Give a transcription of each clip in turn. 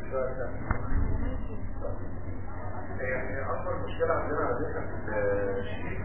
يعني اكبر مشكله عندنا على فكره في الشيء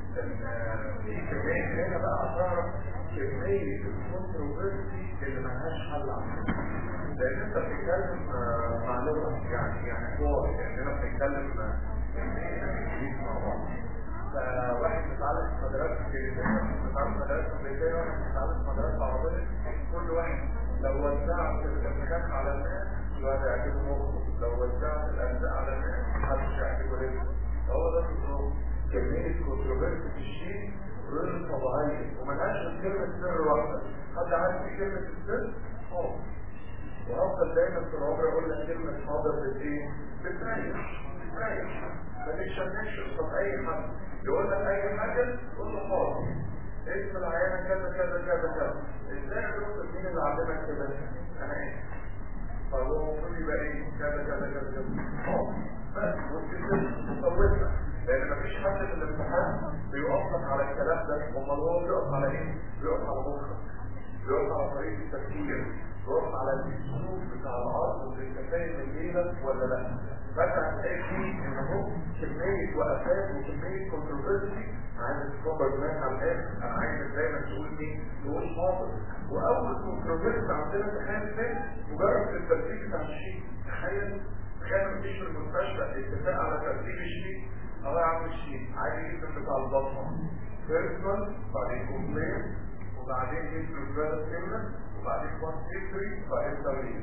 ان في كميه هنا بقى اثار كميه الكونتروفيرسي اللي ملهاش حل عندنا لان انت بتتكلم مع لغه يعني يعني حوار يعني انا بنتكلم انجليزي مع بعض فواحد متعلم في مدرسه انجليزيه واحد متعلم في مدرسه امريكيه واحد متعلم في مدرسه عربيه كل واحد لو وزعت الامكان على الناس الواحد يعجبه مخه لو وزعت الارزاق على الناس محدش يعجبه رزقه هو ده الظروف كميه كونتروفيرسي في الشيء غير طبيعيه وملهاش غير كلمه سر واحده حد عارف ايه كلمه السر؟ اه وافضل دايما في العمر اقول لك كلمه حاضر بالايه؟ بتريح بتريح ما تتشنكش قصاد اي حد يقول لك اي حاجه قول له حاضر اسم العيانه كذا كذا كذا كذا ازاي يا دكتور مين اللي علمك كده؟ انا ايه؟ فهو المفروض يبقى ايه؟ كذا كذا كذا كذا حاضر بس ممكن تصوتنا لان مفيش حد في الامتحان بيوقف لك على الكلام ده امال هو بيقف على ايه؟ بيقف على مخك بيقف على طريقه التفكير بيقف على الاسلوب بتاع العرض وانت فاهم الليله ولا لا فانت هتلاقي فيه ان هو كميه وقفات وكميه كونتروفيرسي عايز تكبر دماغك على الاخر انا عايز دايما تقول مين؟ تقول حاضر واول كونتروفيرسي عندنا تخيل فين؟ مجرد الترتيب بتاع الشيء تخيل تخيل مفيش في المستشفى اتفاق على ترتيب الشيء اه يا عم الشيء عايز جدا بتاع البطنه بيرسونال بعدين كومبلين وبعدين هيستوري سيمنت وبعدين كوانت هيستوري وبعدين تمرين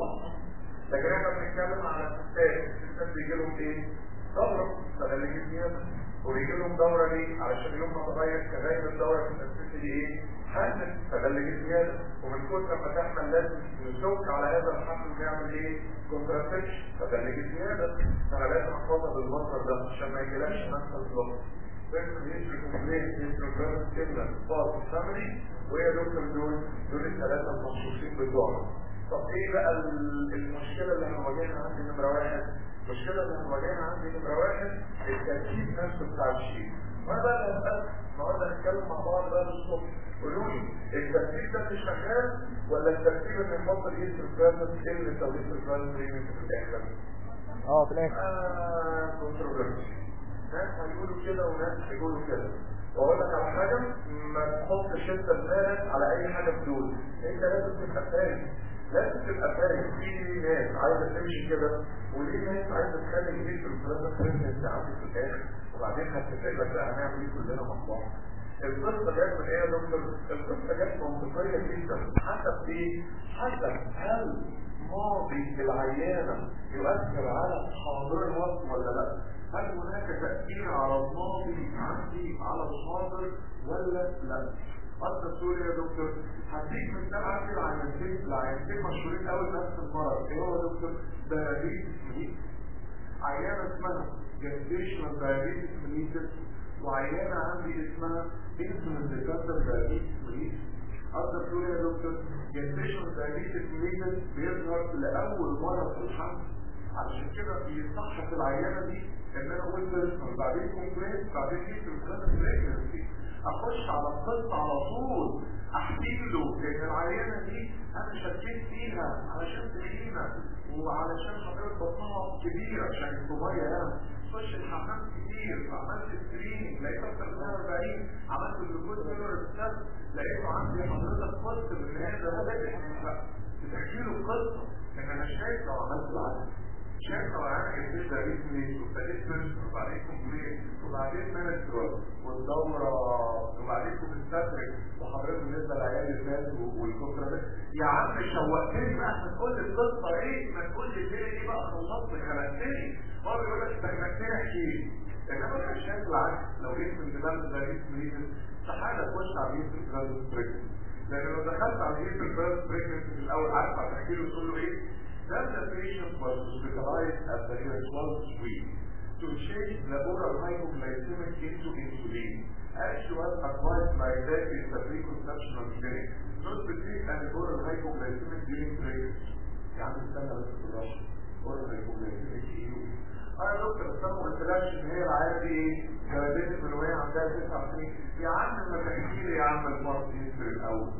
لكن احنا بنتكلم على الستات الستات بيجي لهم ايه؟ دوره فده اللي جه زياده وبيجي لهم دوره ليه؟ علشان يوم ما تغير كغير الدوره في الاساس دي ايه؟ حمل فده اللي جه زياده ومن كتر ما تحمل لازم نشك على هذا الحمل ونعمل ايه؟ كونتراسبشن فده اللي جه زياده فانا لازم احفظها بالمصدر ده عشان ما يجيلكش نفس الظبط بيرسون هيستري كومبلين هيستري بيرسون سيمنت بارت فاميلي وهي دكتور دول دول الثلاثه المخصوصين بتوعهم طب ايه بقى المشكله اللي هنواجهها عندي نمره واحد المشكله اللي هنواجهها عندي نمره واحد الترتيب نفسه بتاع الشيء وانا بقى هسال النهارده هنتكلم مع بعض بقى الصبح قولوا لي الترتيب ده اللي شغال ولا الترتيب اللي يفضل يسر بريزنت اللي او يسر بريزنت في الاخر اه في الاخر اه كونتروفيرسي ناس هيقولوا كده وناس هيقولوا كده واقول لك على حاجه ما تحطش انت دماغك على اي حاجه بدول انت لازم تبقى فاهم لازم تبقى فاهم في ناس عايزه تمشي كده ودي ناس عايزه تخلي الجيش الفلانه بريزنت عندي في الاخر وبعدين هتتفق لك بقى هنعمل ايه كلنا مع بعض القصه جت من ايه يا دكتور؟ القصه جت منطقيه جدا حسب ايه؟ حسب هل ماضي العيانه يؤثر على حاضرها ولا لا؟ هل هناك تأثير على الماضي عندي على الحاضر ولا لا؟ قصد تقول يا دكتور هديك من ده عندي العينتين العينتين مشهورين قوي بنفس المرض ايه هو يا دكتور؟ دايابيتس ميليتس عيانه اسمها جستيشنال دايابيتس ميليتس وعيانه عندي اسمها انسولين ديكاندر دايابيتس ميليتس قصد تقول يا دكتور جستيشنال دايابيتس ميليتس بيظهر لاول مره في الحمل عشان كده بيصح في العيانه دي ان انا اقول بيرسونال بعدين كومبليت بعدين هيستوري بريجنسي اخش على القصه على طول احكي له ان العيانه دي انا شكيت فيها علشان تخينه وعلشان حضرتك بطنها كبيره عشان الصغيره يعني خش الحمام كتير فعملت سكرين لقيت اكتر من 40 عملت الجلوكوز ميلر ستاف لقيته عندي حضرتك قصه ان هذا هذا بتحكي له القصه ان انا شايف لو عملت العكس شايف لو انا جبت ده اسمي وابتديت بيرسون وبعدين كومبليت وبعدين مانسترول والدوره وبعدين كومستاتريك وحضرتك بالنسبه للعيال اللي فاتوا والكفره ده يا عم شوقتني بقى ما تقول لي القصه ايه ما تقول لي ليه ايه بقى خلصت خلقتني هو بيقول لك استجنبتني احكي انما انا شايف العكس لو جيت من دماغ ده اسمي استحاله تخش على الجيش الفرنسي لان لو دخلت على الجيش الفرنسي في الاول عارف هتحكي له تقول له ايه Then the patient was hospitalized at the year 12 week to change the oral hypoglycemic into insulin. As she was advised by that in the preconceptional clinic, not to take an oral hypoglycemic during pregnancy. يعني استنى بس بالراحة. oral hypoglycemic ايه؟ انا دكتور بس انا ما قلتلكش ان هي العيادة دي ايه؟ جلدت من وهي عندها تسع سنين. يا عم ما تحكي لي يا عم المرض يسر الاول.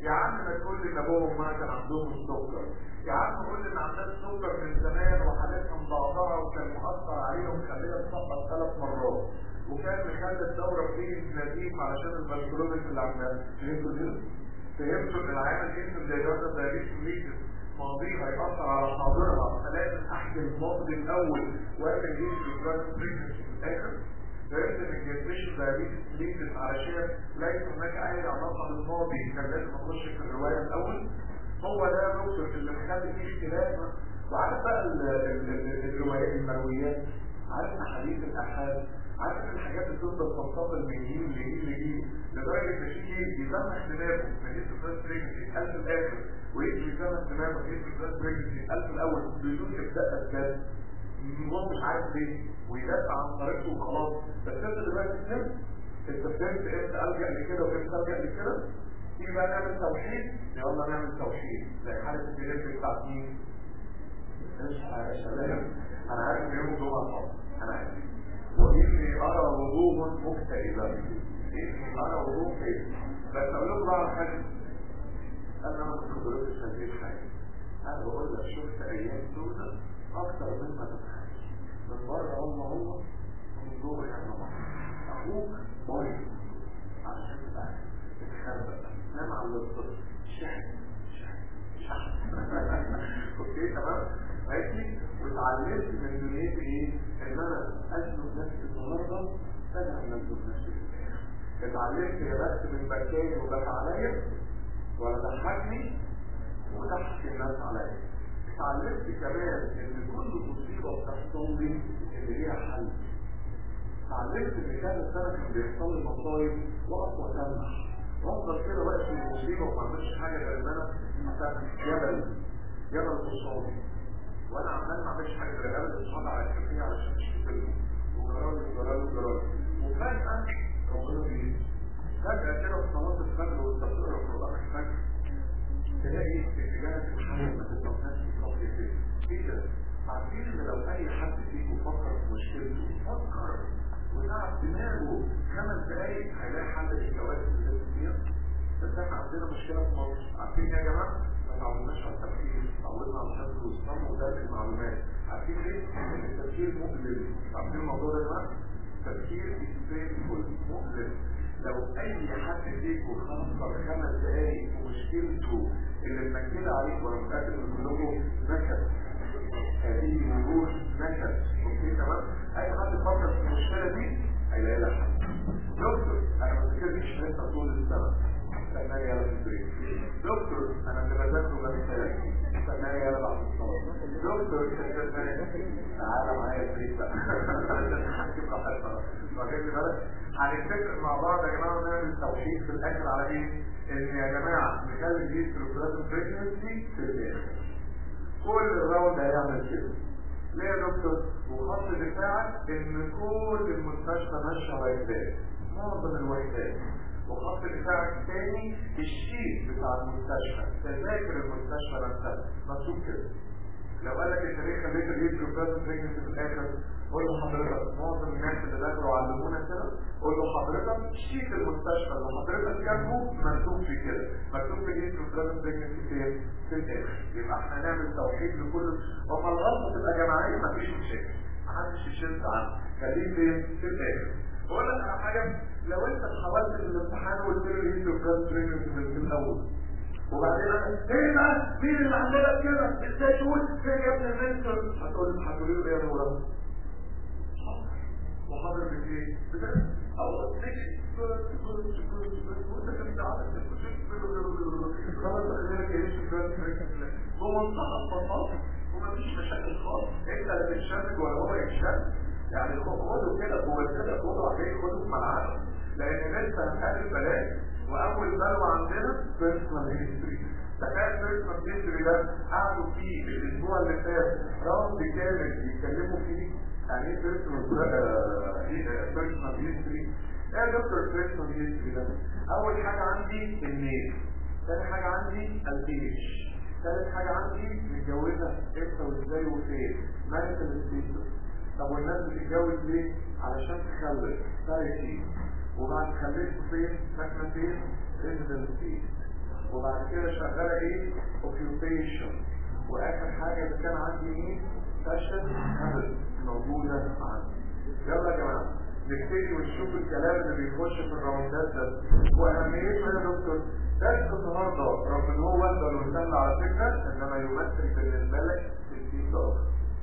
يا عم ما تقول لي ان ابوهم ما كان عندهم السكر يا عم قول لي ان عندها السكر من زمان وحالتها مضاعفه وكان مؤثر عليهم خليها تسقط ثلاث مرات وكان مخلي الدوره بتيجي نزيف علشان البلكلوبيس اللي عندها فهمتوا كده؟ فهمتوا ان العيان الانسان زي ده دايابيتس ماضيها يأثر على حاضرها فلازم احكي الماضي الاول واعمل ايه في البراند بريكنسي في الاخر فهمت ان الجنريشن دايابيتس ليتس علشان ليس هناك اي علاقه بالماضي كان لازم اخش في الروايه الاول هو ده الدكتور اللي مخلي فيه اختلاف وعارف بقى الروايات المرويات عارف احاديث الاحاد عارف الحاجات اللي تفضل تنتقل من جيل لجيل لجيل لدرجه ان في جيل بيسمح دماغه مدينه الفيرست بريجنسي قال في الاخر ويجي يسمح دماغه مدينه الفيرست بريجنسي قال في الاول بدون ابداء اسباب هو مش عارف ليه ويدافع عن طريقته وخلاص بس انت دلوقتي فهمت انت فهمت امتى الجا لكده وامتى الجا لكده تيجي بقى نعمل توحيد يلا نعمل توحيد زي حاله الدليفري بتاعت مين؟ مش يا شباب انا عارف يوم الجمعه طبعا انا عارف وإني أرى وضوء مكتئبا إني أرى وضوء مكتئبا بس أقول لكم بقى على حاجة أنا ما كنت بقول لك هذه الحاجة أنا بقول لك شفت أيام سودة أكثر مما تتخيل من بره هم هم من جوه كان هم أخوك مريض عشان تبقى تتخبى نام على الصدر شحن شحن شحن اوكي تمام ماشي واتعلمت من دنيتي ايه ان انا اسلك نفسي النهارده فانا انزل نفسي في الاخر اتعلمت يا بس من بكاني وبكى عليا ولا ضحكني وضحك الناس عليا اتعلمت كمان ان كل مصيبه بتحصل لي ان ليها حل اتعلمت ان كان السنه كان بيحصل لي مصايب واقف واسمح وافضل كده واقف في المصيبه وما اعملش حاجه غير ان انا جبل جبل قصادي وانا عمال ما اعملش حاجه غير قبل الصلاه على الكافيه علشان اشتغل وجرالي وجرالي وجرالي وفجاه ربنا بيجي فجاه كده في صلاه الفجر وانت بتقرا قران الفجر تلاقي اتجاهك محمد ما تتوقعش في صف كده ايه ده؟ عارفين ان لو اي حد فيكم فكر في مشكلته فكر وتعب دماغه خمس دقايق هيلاقي حل للكوارث اللي لازم فيها بس احنا عندنا مشكله في مصر عارفين يا جماعه؟ ما تعودناش على التفكير تعودنا على الحفظ والصم ودرس المعلومات عارفين ليه؟ ان التفكير مؤلم عارفين الموضوع ده يا جماعه؟ التفكير بيكون مؤلم لو اي حد فيكم خسر خمس دقايق في مشكلته اللي منكده عليك وانا متاكد ان كلكم نكد هذه وجوه نكد اوكي تمام اي حد فكر في المشكله دي هيلاقي لها حل دكتور انا ما بذاكرش لسه طول السنه استناني يلا في البريك دكتور انا اللي بذاكره ما بيسالك استناني يلا بعد الصلاه دكتور تعالى معايا البريك بقى نحكي براحتنا واخد بالك هنتفق مع بعض يا جماعه ونعمل توحيد في الاخر على ايه؟ ان يا جماعه نخلي دي سيركولاتور بريجنسي في الاخر كل الراوند هيعمل كده ليه يا دكتور؟ وخط دفاعك ان كل المستشفى ماشيه وحدات معظم الوحدات وخط دفاعك الثاني الشيت بتاع المستشفى تذاكر المستشفى نفسها مكتوب كده لو قال لك انت ليه خليت الريد بروفيسور بريجنسي في الاخر قول له حضرتك معظم الناس اللي دخلوا علمونا كده قول له حضرتك شيت المستشفى اللي حضرتك جنبه مكتوب في كده مكتوب في الريد بروفيسور بريجنسي فين في الاخر يبقى احنا نعمل توحيد لكل وما الغلطه تبقى جماعيه مفيش مشاكل محدش يشد عنه خليه فين في الاخر بقول لك على حاجه لو انت حاولت في الامتحان وقلت له الريد بروفيسور بريجنسي من الاول وبعدين ايه بقى مين اللي عملك كده ازاي تقول فين يا ابن المنتور هتقول هتقول له ايه يا نورا وحاضر من ايه بجد او تيجي وانت كنت عارف خلاص خلينا كده بمنتهى البساطه ومفيش مشاكل خالص انت لا بتشارك ولا هو يشارك يعني خده كده جوه كده خده عليه خده في ملعبه لان لسه هنقابل بلاش واول بلوى عندنا بيرسونال هيستوري تخيل بيرسونال هيستوري ده قعدوا فيه الاسبوع اللي فات راوند كامل يتكلموا فيه يعني ايه بيرسونال بيرسونال هيستوري ايه يا دكتور بيرسونال هيستوري ده اول حاجه عندي النيل ثاني حاجه عندي الايج ثالث حاجه عندي متجوزه امتى وازاي وفين ماريتال ستيتس طب والناس بتتجوز ليه علشان تخلف ثالث وبعد خليته فين ساكنه فين ريزيدنس فين وبعد كده شغاله ايه اوكيوبيشن واخر حاجه اللي كان عندي ايه فاشل هابت موجوده عندي يلا يا جماعه نبتدي ونشوف الكلام اللي بيخش في الراوندات ده واهميته يا دكتور درس النهارده رغم ان هو وزن وسهل على فكره انما يمثل بالنسبه لك 60 درجه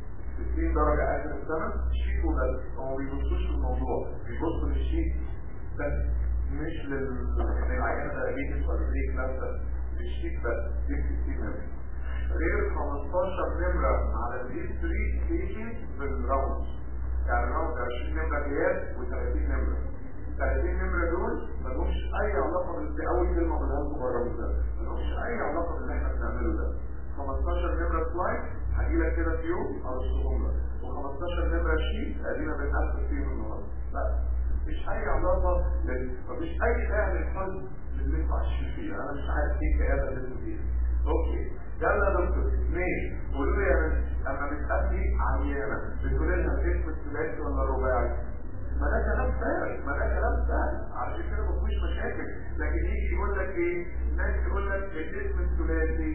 60 درجه اخر السنه شيك وبس هو ما بيبصوش في الموضوع بيبصوا للشيك بس مش للعينه دايابيتس ولا بريك نفسها للشيك بس دي 60 نمره غير 15 نمره على الهيستوري تيجي بالراوند يعني الراوند 20 نمره غياب و30 نمره 30 نمره دول ملهمش اي علاقه بال اول كلمه قولها لكم بره المثال ملهمش اي علاقه باللي احنا بنعمله ده 15 نمره سلايد هجي لك كده في يوم ارصهم لك و15 نمره شيت ادينا بنقفل فيهم النهارده لا مفيش اي علاقه لل... مفيش اي داعي للحزن اللي انتوا عايشين فيه انا مش عارف ايه الكآبه اللي انتوا فيها اوكي يلا يا دكتور اثنين قولوا لي يا بنت اما بتقابلي عيانه بتقولي لها الاسم الثلاثي ولا الرباعي ما ده كلام سهل ما ده كلام سهل عشان كده ما فيهوش مشاكل لكن يجي يقول لك ايه ناس تقول لك الاسم الثلاثي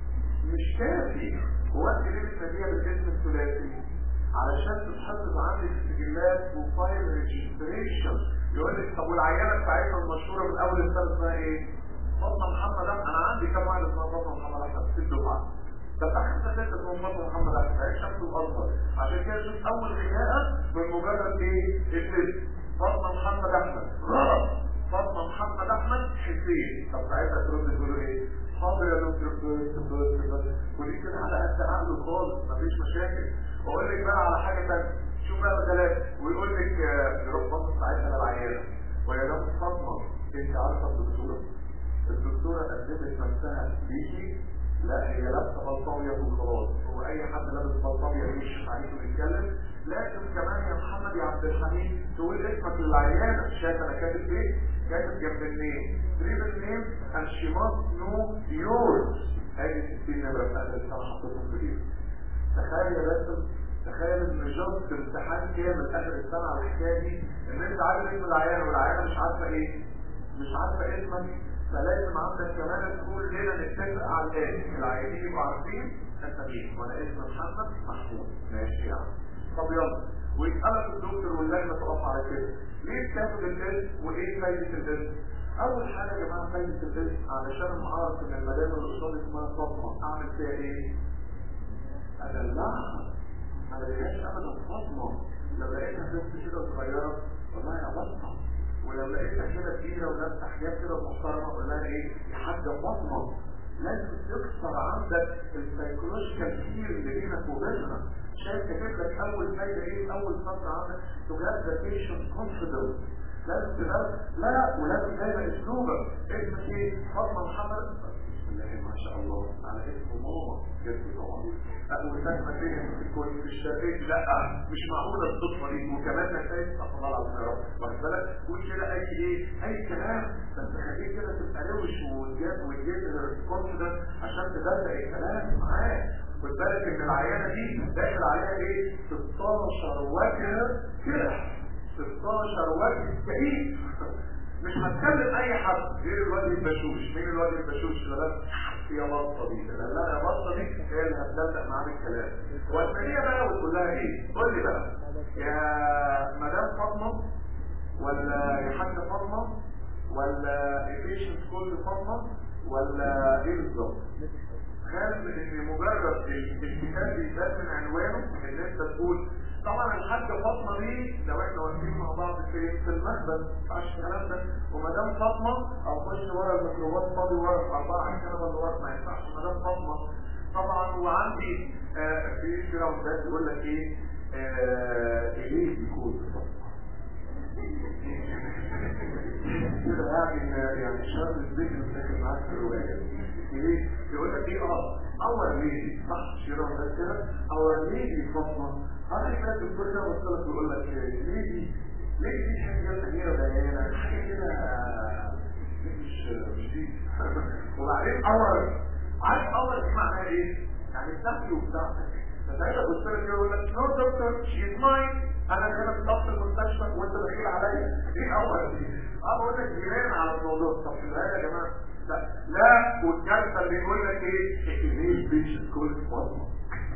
مش كافي هو انت ليه بتناديها بالاسم الثلاثي علشان تتحفظ عندك سجلات وفايل ريجستريشن يقول لك طب والعيانه بتاعتنا المشهوره من اول السنه اسمها ايه؟ فاطمه محمد احمد انا عندي كم واحد اسمها فاطمه محمد احمد في الدفعه طب خمسه سته اسمهم فاطمه محمد احمد هيك شخص الاصغر عشان كده شوف اول خناقه من مجرد ايه؟ الاسم فاطمه محمد احمد غلط فاطمه محمد احمد حسين طب ساعتها ترد تقول ايه؟ حاضر يا دكتور بس بس بس ودي كده على قد عقله خالص مفيش مشاكل واقول لك بقى على حاجه ثانيه شوف بقى الثلاثه ويقول لك يروح باصص ساعتها للعيانه ويا دكتور فاطمه انت عارفه الدكتوره الدكتوره قدمت نفسها ليكي لا هي لابسه بلطاويه وخلاص هو اي حد لابس بلطاويه يمشي عليك ويتكلم لكن كمان يا محمد يا عبد الحميد تقول اسمك للعيانه شايف انا كاتب ايه؟ كاتب جنب النيم تريبل نيم and she must know yours هذه 60 نمره بتاعت السنه حطيتهم في ايدك تخيل يا باسم تخيل ان جاست امتحان كامل اخر السنه على الحكايه دي ان انت عارف اسم العيانه والعيانه مش عارفه ايه مش عارفه اسمك فلازم عندك كمان تقول لنا نتفق على الاسم العيانين يبقوا عارفين انت مين وانا اسم محمد محمود ماشي يا عم طب يلا ويسالك الدكتور واللجنه تقف على كده ليه بتاخد الاسم وايه فايده الاسم اول حاجه يا جماعه فايده الاسم علشان انا اعرف ان المدام اللي قصادي اسمها فاطمه اعمل فيها ايه ادلعها ما لقيتهاش ابدا فاطمه لو لقيتها بنت كده صغيره والله يا بطه ولو لقيتها كده كبيره ولابسه حاجات كده محترمه اقول لها ايه يا حاجه فاطمه لازم تكسر عندك السايكولوجيكال كتير اللي بينك وبينها شايف كاتب لك اول فايده ايه اول فتره عندك تو جاب ذا بيشنت كونفيدنس لازم تبقى لا ولازم دايما اسلوبك اسمك ايه فاطمه محمد بسم الله ما شاء الله على اسم ماما جد طبعا وساكنه فين في كل في الشرقيه لا مش معقوله الصدفه دي وكمان نتائج استغفر الله العظيم يا رب واخد بالك قول كده اي ايه اي كلام بس خليك كده تبقى روش وتجاب وتجاب كونفدنس عشان تبدا الكلام معاه خد بالك ان العيانه دي داخل عليها ايه 16 وجه كده 16 وجه كئيب مش هتكلم اي حد غير الوجه البشوش مين الوجه البشوش اللي بس هي بطه دي لا لا يا بطه دي هي اللي هتبدا معاك الكلام والثانيه بقى وتقول لها ايه قول لي بقى يا مدام فاطمه ولا يا حاجه فاطمه ولا البيشنت كل فاطمه ولا ايه بالظبط خاف ان مجرد الكتاب بيبان من عنوانه ان انت تقول طبعا الحاجه فاطمه دي لو احنا واقفين مع بعض في في المخبز ما الكلام ده ومدام فاطمه او خش ورا الميكروباص فاضي ورا اربعه على الكنبه اللي ورا ما ينفعش مدام فاطمه طبعا وعندي آه في في راوندات يقول لك ايه آه اليه بيكون فاطمه كده يعني يعني شر الذكر داخل معاك في الروايه ليه؟ يقول لك ايه اه اور ليدي صح شيرون ده كده اور ليدي فاطمه انا كده الدكتور ده وصل لك يقول لك ليدي ليدي حاجه كبيره ده حاجه كده مش مش دي وبعدين اور عارف اور دي معناها ايه؟ يعني بتاعتي وبتاعتك فساعتها قلت لك يقول لك نو دكتور شيز ماين انا هنا في ضغط المستشفى وانت دخيل عليا ايه اول دي اه بقول لك جيران على الموضوع طب في الحقيقه يا جماعه لا لا والكارثه اللي يقول لك ايه ايه بيتش كل فورمه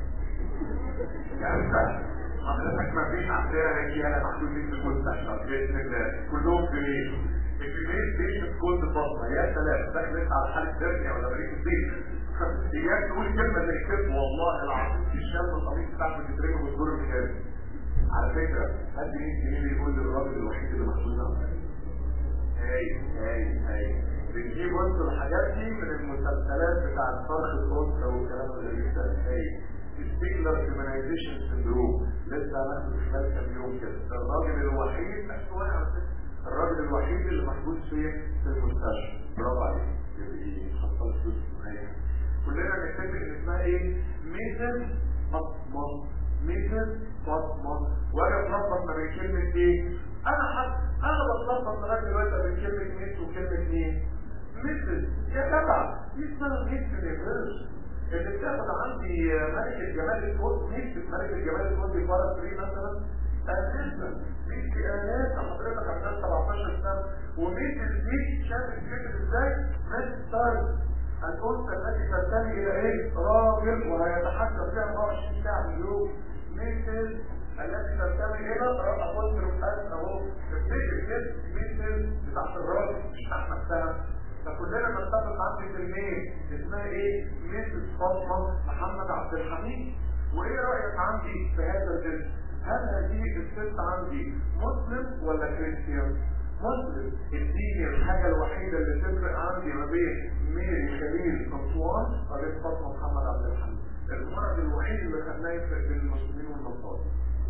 كارثه حضرتك ما فيش عندنا رجاله محدودين في المستشفى باذن الله كلهم في ليه الكبير بيشن كل فتره يا سلام داخل على حاله تركيا ولا بريك الدين اياك تقول كلمه زي كده والله العظيم في الشام القميص بتاعك بتترمي وتدور الكلام على فكره حد يجي اللي يقول للراجل الوحيد اللي محبوس هاي هاي هاي بنجيب وسط الحاجات دي من المسلسلات بتاعت فرخ الاسره والكلام الغريب ده هاي ستيكلر هيومنايزيشن سندروم لسه هناخد خلال كام يوم كده الراجل الوحيد الراجل الوحيد اللي محبوس فين في المستشفى برافو عليك حصل فلوس معايا كلنا نتفق ان اسمها ايه ميثل فاطمه ميثل فاطمه وانا بلخبط ما بين كلمه ايه انا حد انا بتلخبط لغايه دلوقتي بين كلمه ميث وكلمه ايه مثل يا جدع دي اسمها مثل يا اللي بتاخد عندي ملك الجمال الكوت نكتب ملك الجمال الكوت في فرق 3 مثلا اساسا في كيانات حضرتك عندها 17 سنه ومثل دي شاف الفكر ازاي مستر الانثى التي تنتمي الى ايه راجل وهيتحكم فيها 24 ساعه في اليوم مثل التي تنتمي الى ابوستر اس اهو تفتكر كده مثل بتاعت الراجل مش بتاعت نفسها فكلنا نتفق عندي كلمين اسمها ايه ميسس فاطمه محمد عبد الحميد وايه رايك عندي في هذا الجنس هل هذه الست عندي مسلم ولا كريستيان مسلم اديني الحاجه الوحيده اللي تفرق عندي ما بين ميري خليل انطوان وبين فاطمه محمد عبد الحميد المرض الوحيد اللي خلاه يفرق بين المسلمين والنصارى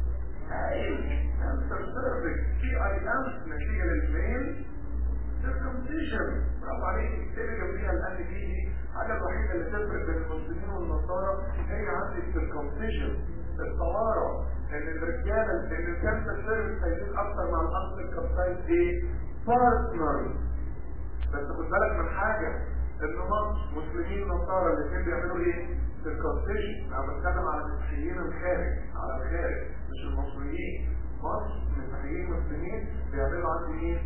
في اي ام نتيجه للميل circumcision برافو عليك اكتبي جنبيها الان دي الحاجه الوحيده اللي تفرق بين المسلمين والنصارى هي عندي السيركمسيشن الطهاره ان الرجاله ان الكانسر سيرفيس هيزيد اكتر مع الاصل الكبسايد ايه بارتنر بس خد بالك من حاجه ان مصر مسلمين نصارى الاثنين بيعملوا ايه سيركمسيشن انا بتكلم على المسيحيين الخارج على الخارج مش المصريين مصر مسيحيين مسلمين بيعملوا عندي ايه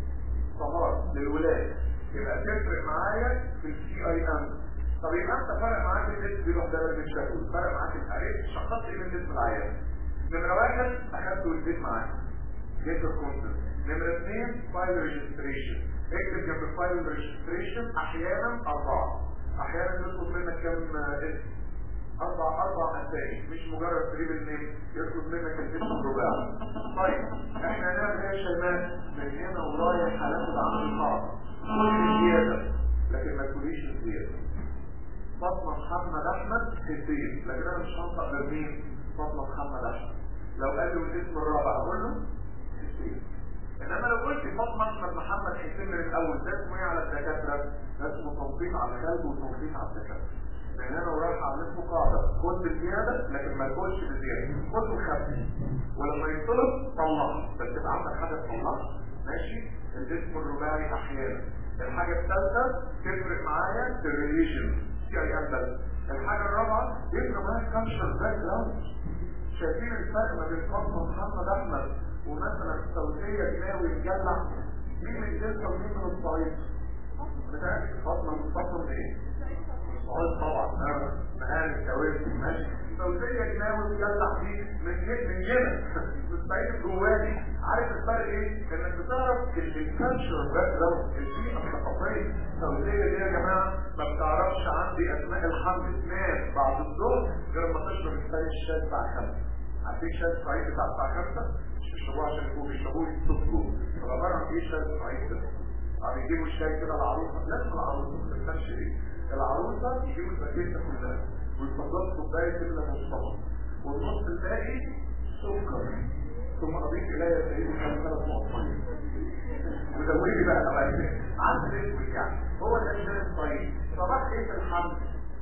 طهارة للولاد يبقى تفرق معايا في السي اي ام طب يبقى انت فرق معاك الاسم بيروح ده من الشكل فرق معاك الحريق شخصت ايه من اسم العيان نمرة واحد اخدته البيت معاك جيت الكونسنت نمرة اثنين فايل ريجستريشن اكتب جنب فايل ريجستريشن احيانا اربعة احيانا يطلب منك كم اسم اربع اربع اسامي مش مجرد تريب النيم يطلب منك الاسم الرباعي طيب احنا هنعمل ايه يا شباب من هنا ورايح هناخد عمل صعب كل زياده لكن ما تقوليش الزياده فاطمه محمد احمد حسين لكن انا مش هنطق غير مين فاطمه محمد احمد لو قال له الاسم الرابع اقول له حسين انما لو قلت فاطمه احمد محمد حسين من الاول ده اسمه ايه على الدكاتره ده اسمه تنظيف على الخلق وتنظيف على الدكاتره لان انا ورايح اعمل له قاعده خد بزياده لكن ما تقولش بزياده خد وخفف ولما يطلب طلع بس تبقى عندك حاجه تطلعها ماشي الجسم الرباعي احيانا الحاجه الثالثه تفرق معايا في الريليشن سي اي ام بس الحاجه الرابعه يفرق معايا كالتشر باك جراوند شايفين الفرق ما بين فاطمه محمد احمد ومثلا السعوديه جناوي الجلع مين من الدلتا ومين من الصعيد بتاعت فاطمه من فاطمه ايه الصعيد طبعا مهاري الكوارث ماشي السعوديه جناوي الجلع دي من من هنا من الصعيد الجواني عارف الفرق ايه؟ انك بتعرف الكالتشر باك جراوند البيئه الثقافيه السعوديه دي يا جماعه ما بتعرفش عندي اسماء الحمد تنام بعد الظهر غير ما تشرب الشاي الشاي الساعه 5 عارفين شاي الصعيد بتاع الساعه 5 مش بيشربوه عشان يبقوا بيشربوه يتصلوا فعباره عن ايه شاي الصعيد ده؟ عم يجيبوا الشاي كده العروسه لازم العروسه ما تفهمش ايه العروسه يجيبوا الباكيته كلها ويفضلوا كوبايه كده مصطفى والنص الباقي سكر ثم اضيف الي سيدي كان ثلاث مقطعين وزودي بقى لو عارف اسمك يعني هو ده الشاي الصعيد صباح ايه في الحمد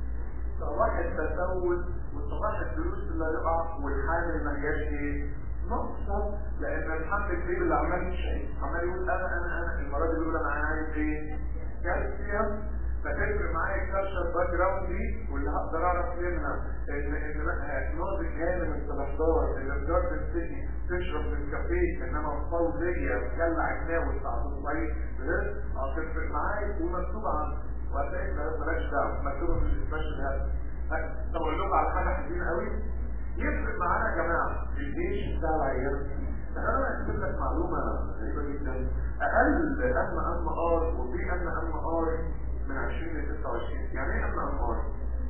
صباح التسول وصباح الفلوس اللي هيقع والحامل ما هياش ايه نقصة لان الحمل الكبير اللي عمال يشعي عمال يقول انا انا انا المرة دي بيقول انا عايز ايه كالسيوم فتفرق معايا الكالتشر باك جراوند دي واللي هقدر اعرف منها ان ان ناضج هانم السلحدار اللي في جاردن سيتي تشرب في الكافيه انما فوزيه بتكلع الناوي بتاع الصعيد غير هتفرق معايا ومكتوب عنها وهتلاقي بلاش دعوه مكتوبه في السبيشال هيلث طب اقول لكم على حاجه حزينه قوي يفرق معانا يا جماعه الجيش بتاع العيال انا هكتب لك معلومه غريبه جدا اقل ام ام ار وفي ام ام ار من 20 ل 26 يعني ايه ام ام ار؟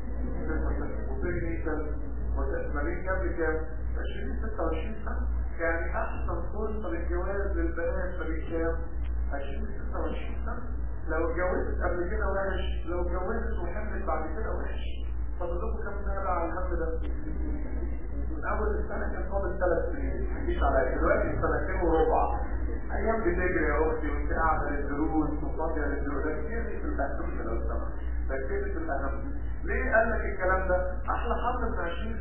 وبرينيتال وتأمرين كام لكام؟ 20 ل 26 سنه يعني احسن فرصه للجواز للبنات فريق كام؟ 20 ل 26 سنه لو اتجوزت قبل كده وحش لو اتجوزت وحملت بعد كده وحش فاضل لكم كام سنه بقى على الهم ده؟ من اول السنه كان فاضل ثلاث سنين مفيش على دلوقتي سنتين وربع ايام بتجري يا اختي وانت قاعده للدروس وفاضيه للدروس ده كتير في البحث لو سمحت ده كتير في الاهم ليه قال لك الكلام ده؟ احلى حمل من 20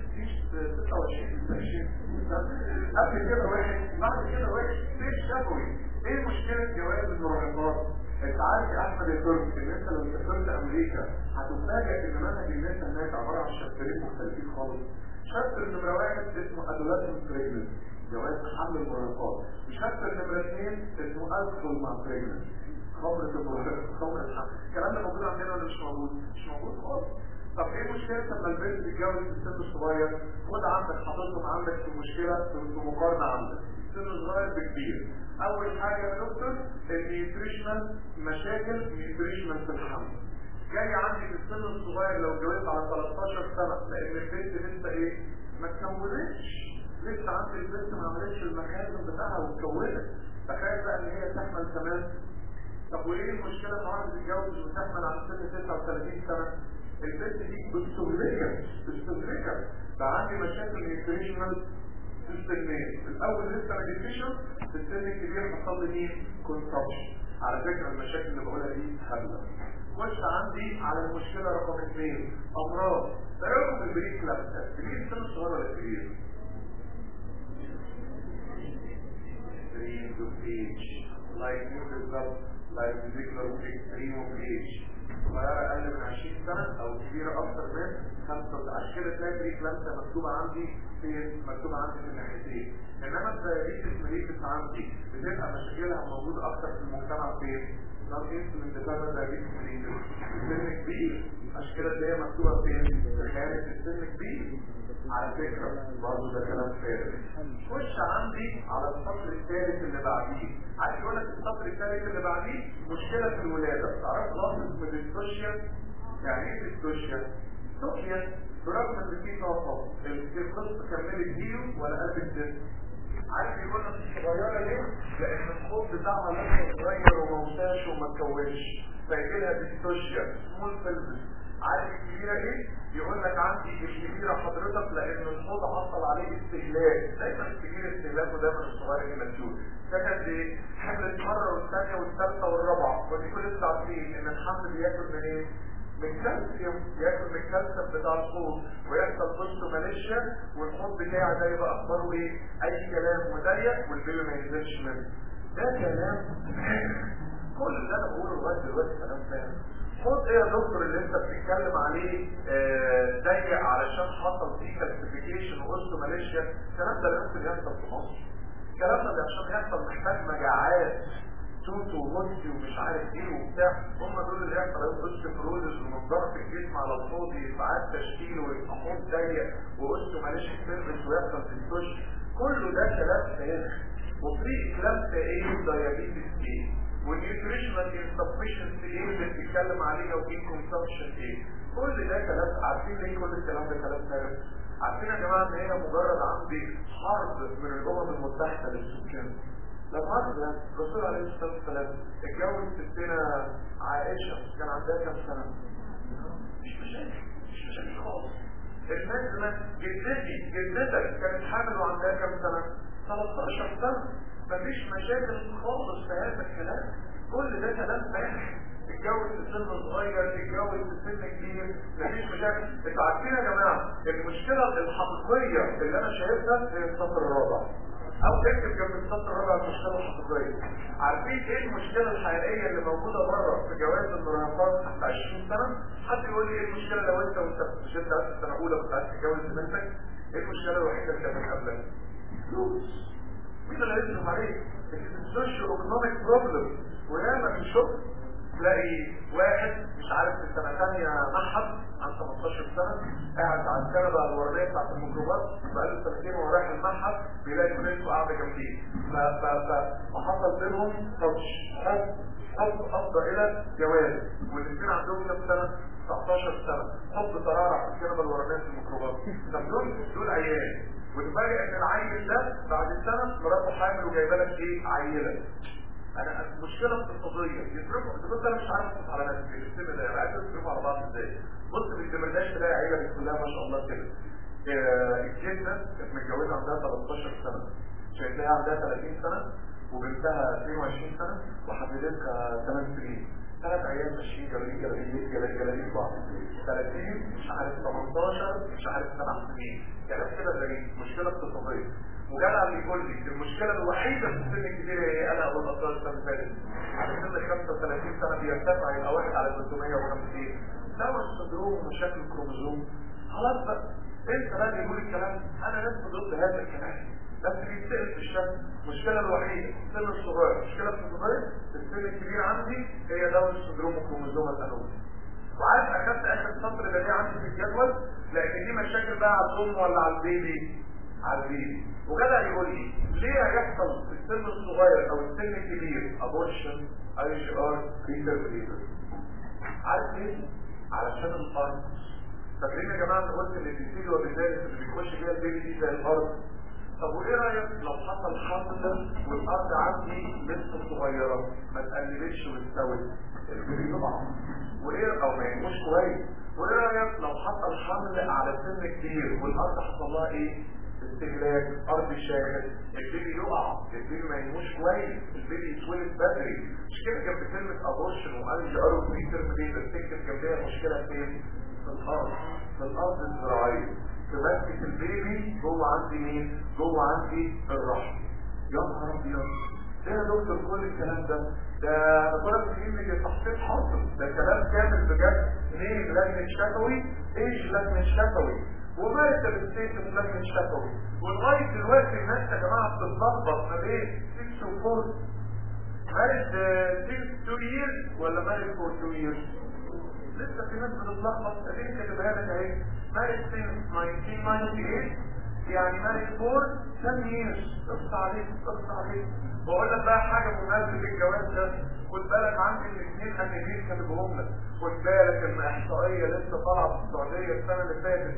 26 20 قبل كده واحد بعد كده واحد ليه شفوي؟ ايه مشكله جواز المراهقات؟ انت عارف يا احمد يا ترك ان انت لو سافرت امريكا هتفاجئ ان منهج الناس هناك عباره عن شابترين مختلفين خالص شابتر نمره واحد اسمه ادولاتنت بريجننت جواز حمل المراهقات وشابتر نمره اثنين اسمه ادخل مع بريجننت خمرة المراهقة خمرة الحمل الكلام ده موجود عندنا ولا مش موجود؟ مش موجود خالص طب ايه مشكلة لما البنت تتجوز في السن الصغير خد عندك حاططهم عندك في مشكلة في مقارنة عندك سن صغير بكبير اول حاجة يا دكتور النيوتريشنال مشاكل نيوتريشنال في الحمل جاي عندي في السن الصغير لو اتجوزت على 13 سنة لان البنت لسه ايه ما اتكونتش لسه عندي البنت ما عملتش المخازن بتاعها واتكونت تخيل بقى ان هي تحمل كمان طب وايه المشكلة ان واحد تتجوز وتحمل عن سن 39 سنة البنت دي بتستهلكها بتستهلكها بقى عندي مشاكل نيوتريشنال في السنين الاول لسه ما جبتش في السن الكبير حصل لي مين كونسبشن على فكره المشاكل اللي بقولها دي هبله خش عندي على المشكله رقم اثنين امراض تراكم البريك كلابس الكبير السن الصغير ولا الكبير؟ extreme of age like you بالظبط like particular extreme of age صغيرة أقل من 20 سنة أو كبيرة أكثر من 5 عشان كده تلاقي بريك لامسة مكتوبة عندي في مكتوبة عندي في الناحيتين إنما الدايابيتس ميليتس عندي بتبقى مشاكلها موجودة أكثر في المجتمع فين؟ نون انسولين ديبندنت دايابيتس ميليتس سن كبير عشان كده تلاقيها مكتوبة فين؟ في خارج السن كبير على فكرة برضه ده كلام فارغ خش عندي على السطر الثالث اللي بعديه عايز اقول لك السطر الثالث اللي بعديه مشكلة في الولادة تعرف لفظ بالديستوشيا يعني ايه ديستوشيا؟ توشيا برغم ان في طاقة القصة كملت زيرو ولا قلب الجسم عارف يقول لك صغيرة ليه؟ لأن الخوف بتاعها لسه صغير وموساش وما اتكونش فيجيلها ديستوشيا سمول فيلبس عارف الكبيرة ايه؟ يقول لك عندي الكبيرة حضرتك لان الحوض حصل عليه استهلاك دايما الكبير استهلاكه دايما الصغير المسؤول سكند ايه؟ حملت مرة والثانية والثالثة والرابعة ودي كل لسه عارفين ان الحمل بياكل من ايه؟ من كالسيوم ياكل من الكالسيوم بتاع الحوض ويحصل بوست ماليشيا والحوض بتاعي ده يبقى اخباره ايه؟ اي كلام وضيق والبيبي ما ينزلش منه ده كلام كل اللي انا بقوله لغايه دلوقتي كلام فاهم خد ايه يا دكتور اللي انت بتتكلم عليه آه ضيق علشان حصل فيه كالسيفيكيشن وقلت ماليشيا الكلام ده لا يمكن يحصل في مصر الكلام ده عشان يحصل محتاج مجاعات توت وموتي ومش عارف ايه وبتاع هم دول اللي يحصل يوم اوستيوبروزس ومنظره الجسم على الفاضي يبقى تشكيل ويبقى حوض ضيق وقلت ماليشيا سيرفيس ويحصل في الدش كله ده كلام فارغ وفي كلام ايه دايابيتس ايه والنيوتريشنال انسفشنسي ايه اللي بتتكلم عليه او ايه كونسبشن ايه كل ده كلام عارفين ليه كل الكلام ده كلام فارغ عارفين يا جماعه ان هنا مجرد عندي حرب من الامم المتحده للسكان لما عرض الرسول عليه الصلاه والسلام اتجوز ستنا عائشه كان عندها كام سنه؟ مش مشاكل مش مشاكل خالص الناس زمان جدتي جدتك كانت حامل وعندها كام سنه؟ 13 سنه مفيش مشاكل خالص في هذا الكلام كل ده كلام فارغ تتجوز في سن صغير تتجوز في سن كبير مفيش مشاكل انتوا عارفين يا جماعه المشكله الحقيقيه اللي انا شايفها هي الصف الرابع او تكتب جنب السطر الرابع المشكله الحقيقيه عارفين ايه المشكله الحقيقيه اللي موجوده بره في جواز المراهقات تحت 20 سنه حد يقول لي ايه المشكله لو انت وانت مش انت في السنه الاولى كنت عايز تتجوز بنتك ايه المشكله الوحيده اللي كانت قبلك فلوس مين اللي هيصرف عليك السوشيال ايكونوميك بروبلم وياما في شغل تلاقي واحد مش عارف في السنه الثانيه معهد عن 18 سنه قاعد على الكنبه الورانيه بتاعت الميكروباص بقاله سنتين وهو رايح المعهد بيلاقي بنته قاعده جنبيه ف ف ف وحصل بينهم تاتش حب حب افضى الى جواز والاثنين عندهم كام سنه 19 سنه حب ترعرع في الكنبه الورانيه في الميكروباص طب دول دول عيال وتفاجئ ان العيل ده بعد سنه مراته حامل وجايبه لك ايه عيله انا المشكله اقتصاديه يصرفوا بص انا مش عارف اصرف على نفسي السن ده عايز يصرفوا على بعض ازاي بص ما تمرناش تلاقي عيله بسم الله ما شاء الله كده الجنة كانت متجوزه عندها 13 سنه عشان تلاقيها عندها 30 سنه وبنتها 22 سنه وحفيدتها 8 سنين ثلاث ايام ماشيين جلالين جلالين جلالين جلالين بعض 30 مش عارف 18 مش عارف 7 سنين كلام كده غريب مشكله اقتصاديه وجدع اللي يقول لي المشكله الوحيده في السن الكبير هي انا اول اطفال السنه اللي فاتت على سن 35 سنه بيرتفع يبقى واحد على 350 دور السندروم ومشاكل الكروموزوم خلاص بقى انت بقى اللي يقول الكلام انا لست ضد هذا الكلام بس بيتسال في الشكل المشكله الوحيده السن الصغير المشكله في الصغير السن الكبير عندي هي دور السندروم وكروموزوم الانومي وعارف اخدت اخر سطر ده ليه عندي في الجدول لان دي مشاكل بقى على الام ولا على البيبي على البيبي وجدع يقول لي ليه هيحصل في السن الصغير او السن الكبير ابورشن اي جي ار ريتر عارف ليه؟ علشان الارض فاكرين يا جماعه انا قلت ان البيبي وبالتالي اللي بيخش فيها البيبي دي زي الارض طب وايه رايك لو حصل حمل والارض عندي لسه صغيره ما تقللش واستوت البيبي يقع وايه او ما ينموش كويس وايه رايك لو حصل حمل على سن كبير والارض حصل لها ايه استهلاك ارض شاهد البيبي يقع البيبي ما ينموش كويس البيبي يتولد بدري مش كده جنب كلمه ابورشن وانجي ارو في ترم دي بتكتب جنبها المشكله فين في الارض في الارض الزراعيه تمسك البيبي جوه عندي مين جوه عندي الرحم يا نهار ابيض ايه يا دكتور كل الكلام ده ده بقولك ان تحصيل حاصل ده كلام كامل بجد ليه لجنه شفوي ايش لجنه شفوي ومارس الستيشن لجنه شفوي ولغايه دلوقتي الناس يا جماعه بتتلخبط ما بين 6 و 4 مارس 6 2 years ولا مارس 4 2 years لسه في ناس بتتلخبط اديك كاتبها لك اهي مارس 1998 يعني مارس 4 10 years قص عليك قص عليك بقول لك بقى حاجه بمناسبه الجواز ده خد بالك عندي الاثنين انجليز كاتبهم لك خد بالك ان احصائيه لسه طالعه في السعوديه السنه اللي فاتت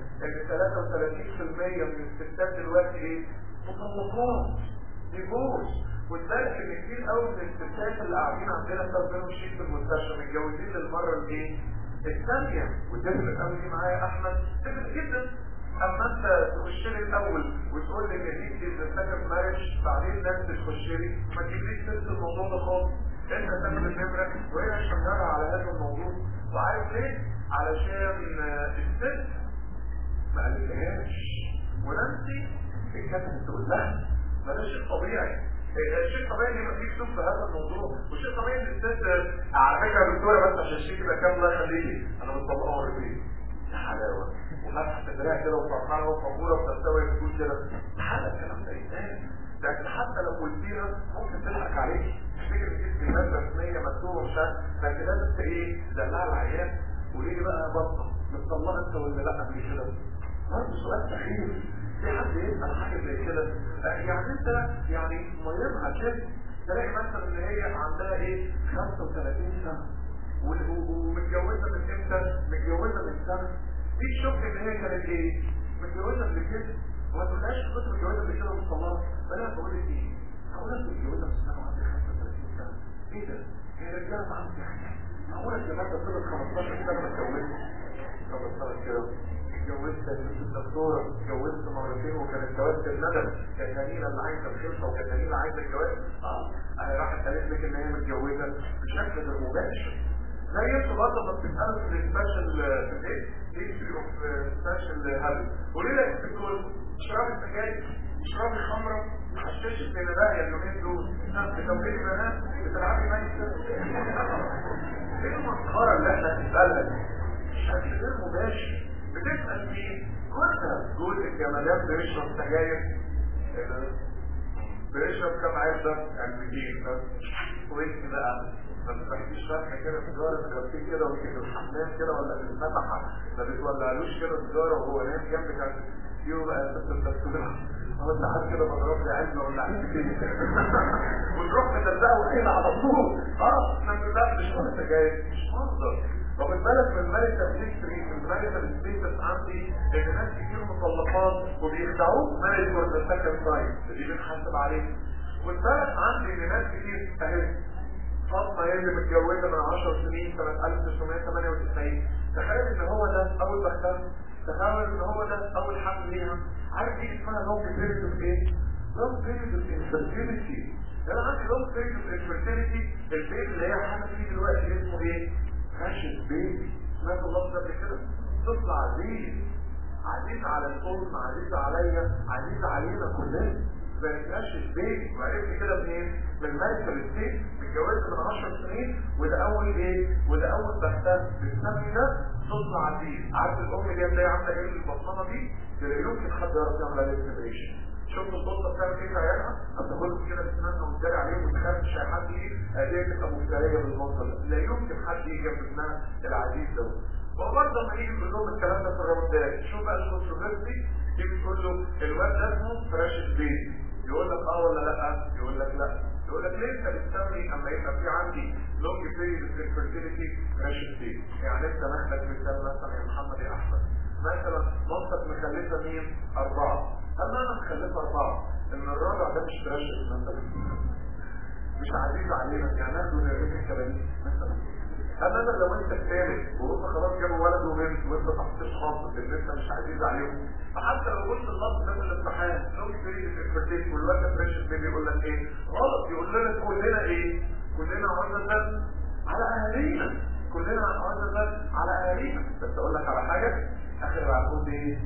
ان 33% من الستات دلوقتي ايه؟ مطلقات ديفورس خد بالك ان كتير قوي من الستات اللي قاعدين عندنا بتاخد شيك في المستشفى متجوزين للمره الايه؟ الثانيه وتفرق قوي دي معايا يا احمد تفرق جدا اما انت تخش لي الاول وتقول لي ان دي السكن مارش بعدين الناس تخش لي ما تجيبليش سيره الموضوع ده خالص انت تاخد النمره وهي شغاله على هذا الموضوع وعارف ليه؟ علشان الست ما قالتهاش ونانسي كانت تقول لها ما ده شيء طبيعي شيء طبيعي ان يبقى في سوق في هذا الموضوع وشيء طبيعي ان الست على فكره يا دكتوره بس عشان الشيء يبقى كام الله يخليكي انا مطلقه مرتين يا حلاوه وفتحت صدرها كده وفرحانه وفخوره بتستوي بتقول كده حاله الكلام ده ازاي لكن حتى لو قلتيها ممكن تضحك عليك تفتكر ان في كلمات رسميه مكتوبه مش عارف لكن لازم ايه تدلع العيان وليه بقى يا بطه مطلقه انت ولا لا قبل كده برضه سؤال سخيف في حد يسال حاجه زي كده يعني انت يعني ميمها كده تلاقي مثلا ان هي عندها ايه 35 سنه ومتجوزه من امتى؟ متجوزه من سنه في شك ان هي كانت ايه متجوزه قبل كده وما تقولهاش كنت متجوزه قبل كده ومطلقه فانا بقول لك ايه هقول لك متجوزه من سنه وعندي 35 سنه ايه ده هي رجاله عندي حاجه هقول لك لما تفضل 15 سنه ما اتجوزتش طب استنى كده اتجوزت الدكتوره اتجوزت مرتين وكانت جوازة الندم كانت هنينة اللي عايزه الخلفه وكانت هنينة عايزه الجواز اه انا راحت قالت لك ان هي متجوزه بشكل غير مباشر زي انتوا برضه ما بتسالوا في السبيشال في الايه؟ هيستوري اوف سبيشال هابت قولي لك الدكتور شراب السجاير اشربي خمره حششت بين بقى اليومين دول بتوقيت بنات بتلعبي ميت ايه المسخره اللي احنا بنسالها دي بشكل غير مباشر بتسال فيه كنت جزء الجمالات بيشرب سجاير بيشرب كم عدة أمريكين وانت بقى ما تفتحيش فتحة كده سيجارة تغطيه كده وانت في الحمام كده ولا في المسحة ما بتولعلوش كده سيجارة وهو نايم جنبك يو بقى ست التسكيرة هو انت عارف كده بضرب لي علم ولا عارف فين وتروح متلزقه كده على طول اه احنا بنبقى مش ولا سجاير مش منظر واخد بالك من الماريتال هيستوري من الماريتال ستيتس عندي ان ناس كتير مطلقات وبيخدعوك ماريت فور ذا سكند تايم دي بنحاسب عليه والثالث عندي ان ناس كتير اهي فاطمه هي اللي متجوزه من 10 سنين سنه 1998 تخيل ان هو ده اول بختها تخيل ان هو ده اول حمل ليها عارف دي اسمها لونج بيريد اوف ايه؟ لونج بيريد اوف انفيرتيليتي انا عندي لونج بيريد اوف انفيرتيليتي البيت اللي هي حامل فيه دلوقتي اسمه ايه؟ راشد بيبي سمعت اللفظ ده قبل كده طفل عزيز عزيز على الام عزيز عليا عزيز علينا كلنا زي راشد بيبي وعرفت كده منين؟ من ماركل ستيت متجوزه من 10 سنين وده اول ايه؟ وده اول بختها بتسمي ده طفل عزيز عارف الام دي هتلاقي عامله ايه في البطنه دي؟ لا يمكن حد يعرف يعمل عليها سيبريشن شفت القطه بتعمل ايه في عيالها؟ هتاخد كده بسنانها وتداري عليهم وتخافش اي حد ايه؟ هديه تبقى مفتريه بالمنظر لا يمكن حد يجي جنب ابنها العزيز ده وبرضه لما يجي يقول لهم الكلام ده في الرمضان شوف بقى الكونتروفيرسي تيجي تقول له الواد ده اسمه فراشة بيت يقول لك اه ولا لا؟ يقول لك لا يقول لك ليه انت بتسمي اما يبقى في عندي لونج بيريد اوف انفيرتيليتي فراشة بيت يعني انت ناخدك مثال مثلا يا محمد يا احمد مثلا مامتك مخلفه مين؟ اربعه اما انا مخلفه اربعه ان الرابع ده مش فراشة مثلا مش عزيز علينا يعني ناخده نرمي الكباريه مثلا اما انا لو انت الثالث وهم خلاص جابوا ولد وبنت وانت تحتش خاص ان انت مش عزيز عليهم فحتى لو قلت اللفظ ده في الامتحان لو في الفرتيك والواد فريش بيبي يقول لك ايه غلط يقول لنا كلنا ايه كلنا عاوزنا الناس على اهالينا كلنا عاوزنا الناس على اهالينا بس اقول لك على حاجه اخر العقود ايه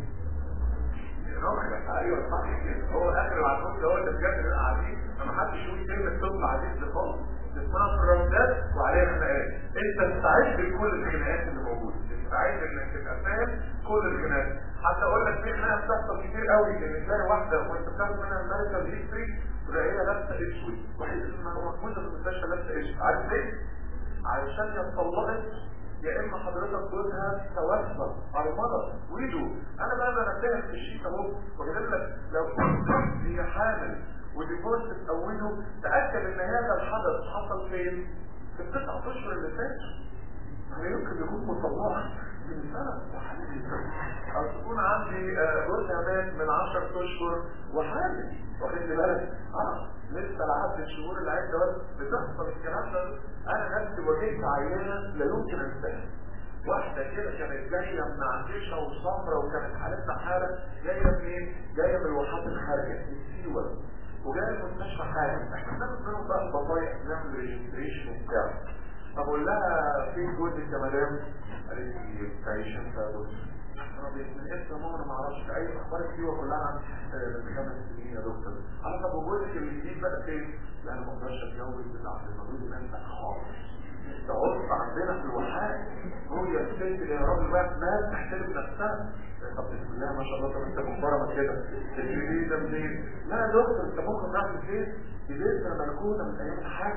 ايوه صح كده هو اخر العقود هو اللي بجد بيبقى عزيز ما حدش يقول كلمه طب عزيز دي خالص اسمها في الراوندات وعليها خناقات انت تستعد لكل الخناقات اللي موجوده تستعد انك تبقى فاهم كل الخناقات حتى اقول لك في خناقه بتحصل كتير قوي ان تلاقي واحده وانت بتاخد منها الميديكال هيستوري تلاقي هي لابسه اسود واحده موجوده في المستشفى لابسه اسود عارف ليه؟ علشان هي اتطلقت يا اما حضرتك جوزها توفى على المرض ويدو انا بقى بنبهك في الشيء اهو وجايب لك لو كنت هي حامل وديفورس تأوله تأكد ان هذا الحدث حصل فين في التسعة اشهر اللي فاتوا يعني يمكن يكون مطلع من سنة او تكون عندي جوزها مات من 10 اشهر وحامل واخد بالك اه لسه العدد الشهور العدة بس بتحصل الكلام ده انا نفسي واجهت عينة لا يمكن انساها واحدة كده كانت جاية من عندشة وصمرة وكانت حالتها حالة جاية منين؟ جاية من الواحات الخارجة من سيوة وجاي المستشفى حالا احنا بناخد منهم بقى البطايق نعمل ريجستريشن وبتاع فبقول لها في جوزك يا مدام قالت لي تعيش انت يا دكتور انا باسم الاسم يا ماما انا ما اعرفش اي اخبار فيه كلها من خمس سنين يا دكتور انا طب وجوزك الجديد بقى فين؟ لا انا ما اقدرش اتجوز بتاع المولود انت خالص ده عرف عندنا في الوحات رؤيا الست اللي يا راجل بقى ما تحترم نفسها طب بسم الله ما شاء الله طب انت محترمه كده تجري ده منين؟ لا يا دكتور انت ممكن نعمل فين؟ دي لسه مركونه من ايام الحاج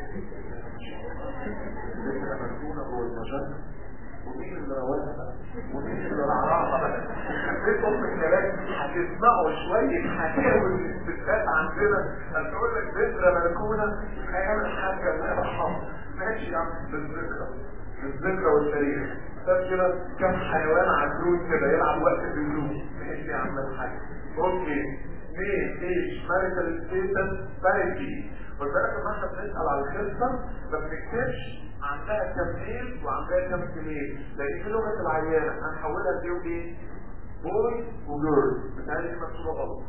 لسه مركونه جوه المجنه ومين اللي رواها ومين اللي رعاها بقى حبيت ام الكلام هتسمعوا شويه حكاوي الستات عندنا هتقول لك بذره مركونه في ايام الحاج الله يرحمه ماشي يا عم بالذكرى بالذكرى والتاريخ طب كده كم حيوان عجوز كده يلعب وقت باللوم ماشي يا عم الحاج اوكي مين ايش ماريتال ستيتس باريتي والبلد لما احنا بنسال على الخلفه ما بنكتبش عندها كم ميل وعندها كم فيميل لان في لغه العيانه هنحولها ليو ايه؟ بوي وجيرل بتهيألي مكتوبه غلط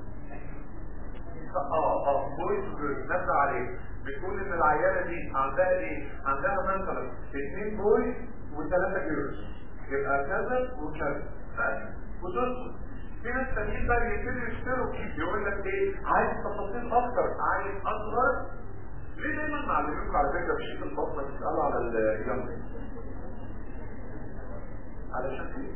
اه اه بوي وجيرل نبدا عليه بتقول ان العيانه دي عندها ايه؟ عندها مثلا اثنين بوي وثلاثه جيرلز يبقى كذا وكذا بس وتدخل في ناس تانيين بقى يبتدوا يشتروا يقول لك ايه عايز تفاصيل اكتر عايز اصغر ليه دايما معلمينكم على فكره في شيء البطنه بتسالوا على الجنب علشان ايه